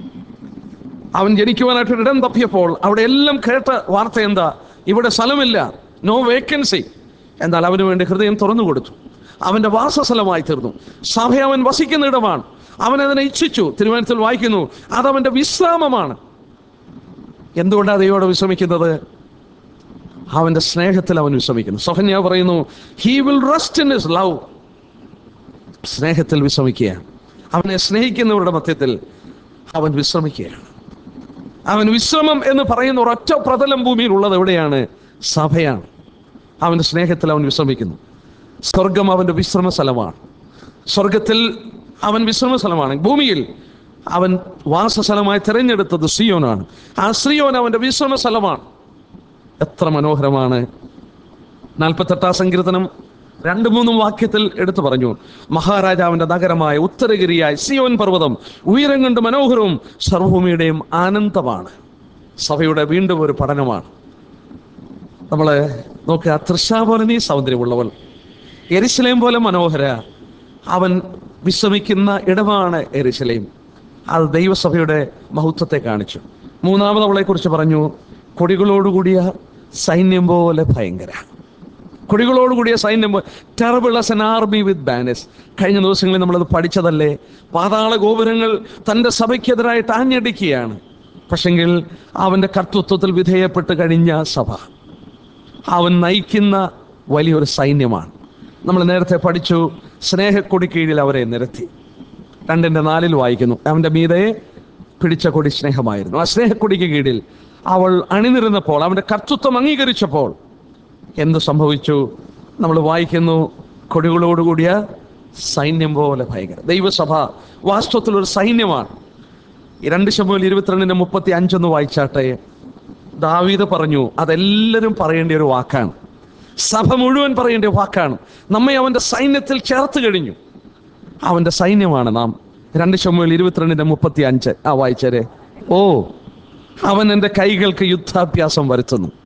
അവൻ ജനിക്കുവാനായിട്ട് ഇടം തപ്പിയപ്പോൾ അവിടെ എല്ലാം കേട്ട വാർത്ത എന്താ ഇവിടെ സ്ഥലമില്ല നോ വേക്കൻസി എന്നാൽ അവന് വേണ്ടി ഹൃദയം തുറന്നു കൊടുത്തു അവന്റെ വാസസ്ഥലമായി തീർന്നു സഭ അവൻ വസിക്കുന്ന ഇടമാണ് അവൻ അതിനെ ഇച്ഛിച്ചു തിരുവനന്തപുരത്തിൽ വായിക്കുന്നു അത് അവന്റെ വിശ്രാമമാണ് എന്തുകൊണ്ടാണ് ദൈവോടെ വിശ്രമിക്കുന്നത് അവന്റെ സ്നേഹത്തിൽ അവൻ വിശ്രമിക്കുന്നു സൊഹന്യ പറയുന്നു he will rest in his love സ്നേഹത്തിൽ വിശ്രമിക്കുക അവനെ സ്നേഹിക്കുന്നവരുടെ മധ്യത്തിൽ അവൻ വിശ്രമിക്കുകയാണ് അവൻ വിശ്രമം എന്ന് പറയുന്ന ഒരൊറ്റ പ്രതലം ഭൂമിയിൽ ഉള്ളത് എവിടെയാണ് സഭയാണ് അവന്റെ സ്നേഹത്തിൽ അവൻ വിശ്രമിക്കുന്നു സ്വർഗം അവന്റെ വിശ്രമ സ്ഥലമാണ് സ്വർഗത്തിൽ അവൻ വിശ്രമ സ്ഥലമാണ് ഭൂമിയിൽ അവൻ വാസസ്ഥലമായി തിരഞ്ഞെടുത്തത് ശ്രീയോനാണ് ആ ശ്രീയോൻ അവന്റെ വിശ്രമ സ്ഥലമാണ് എത്ര മനോഹരമാണ് നാൽപ്പത്തെട്ടാം സങ്കീർത്തനം രണ്ട് മൂന്നും വാക്യത്തിൽ എടുത്തു പറഞ്ഞു മഹാരാജാവിന്റെ നഗരമായ ഉത്തരഗിരിയായ സിയോൻ പർവ്വതം ഉയരം കൊണ്ട് മനോഹരവും സർവഭൂമിയുടെയും ആനന്ദമാണ് സഭയുടെ വീണ്ടും ഒരു പഠനമാണ് നമ്മള് നോക്കുക തൃശാ പോലെ നീ സൗന്ദര്യമുള്ളവൾ എരിശിലേം പോലെ മനോഹര അവൻ വിശ്രമിക്കുന്ന ഇടമാണ് എരിശിലേം അത് ദൈവസഭയുടെ മഹത്വത്തെ കാണിച്ചു മൂന്നാമത് അവളെ കുറിച്ച് പറഞ്ഞു കൊടികളോടുകൂടിയ സൈന്യം പോലെ ഭയങ്കര കൊടികളോടുകൂടിയ സൈന്യം terrible as an army with banners കഴിഞ്ഞ ദിവസങ്ങളിൽ നമ്മളത് പഠിച്ചതല്ലേ പാതാള ഗോപുരങ്ങൾ തൻ്റെ സഭയ്ക്കെതിരായിട്ട് ആഞ്ഞടിക്കുകയാണ് പക്ഷെങ്കിൽ അവൻ്റെ കർത്തൃത്വത്തിൽ വിധേയപ്പെട്ട് കഴിഞ്ഞ സഭ അവൻ നയിക്കുന്ന വലിയൊരു സൈന്യമാണ് നമ്മൾ നേരത്തെ പഠിച്ചു സ്നേഹക്കൊടി കീഴിൽ അവരെ നിരത്തി രണ്ടിൻ്റെ നാലിൽ വായിക്കുന്നു അവൻ്റെ മീതയെ പിടിച്ച കൊടി സ്നേഹമായിരുന്നു ആ സ്നേഹക്കൊടിക്ക് കീഴിൽ അവൾ അണിനിരുന്നപ്പോൾ അവൻ്റെ കർത്തൃത്വം അംഗീകരിച്ചപ്പോൾ എന്ത് സംഭവിച്ചു നമ്മൾ വായിക്കുന്നു കൊടികളോടുകൂടിയ സൈന്യം പോലെ ഭയങ്കര ദൈവസഭ വാസ്തവത്തിൽ ഒരു സൈന്യമാണ് ഈ രണ്ട് ശമ്പൽ ഇരുപത്തിരണ്ടിന്റെ മുപ്പത്തി അഞ്ചൊന്ന് വായിച്ചാട്ടെ ദാവീദ് പറഞ്ഞു അതെല്ലാവരും പറയേണ്ട ഒരു വാക്കാണ് സഭ മുഴുവൻ പറയേണ്ട വാക്കാണ് നമ്മെ അവന്റെ സൈന്യത്തിൽ ചേർത്ത് കഴിഞ്ഞു അവന്റെ സൈന്യമാണ് നാം രണ്ട് ശമ്പൽ ഇരുപത്തിരണ്ടിന്റെ മുപ്പത്തി അഞ്ച് ആ വായിച്ചേരെ ഓ അവൻ എൻ്റെ കൈകൾക്ക് യുദ്ധാഭ്യാസം വരുത്തുന്നു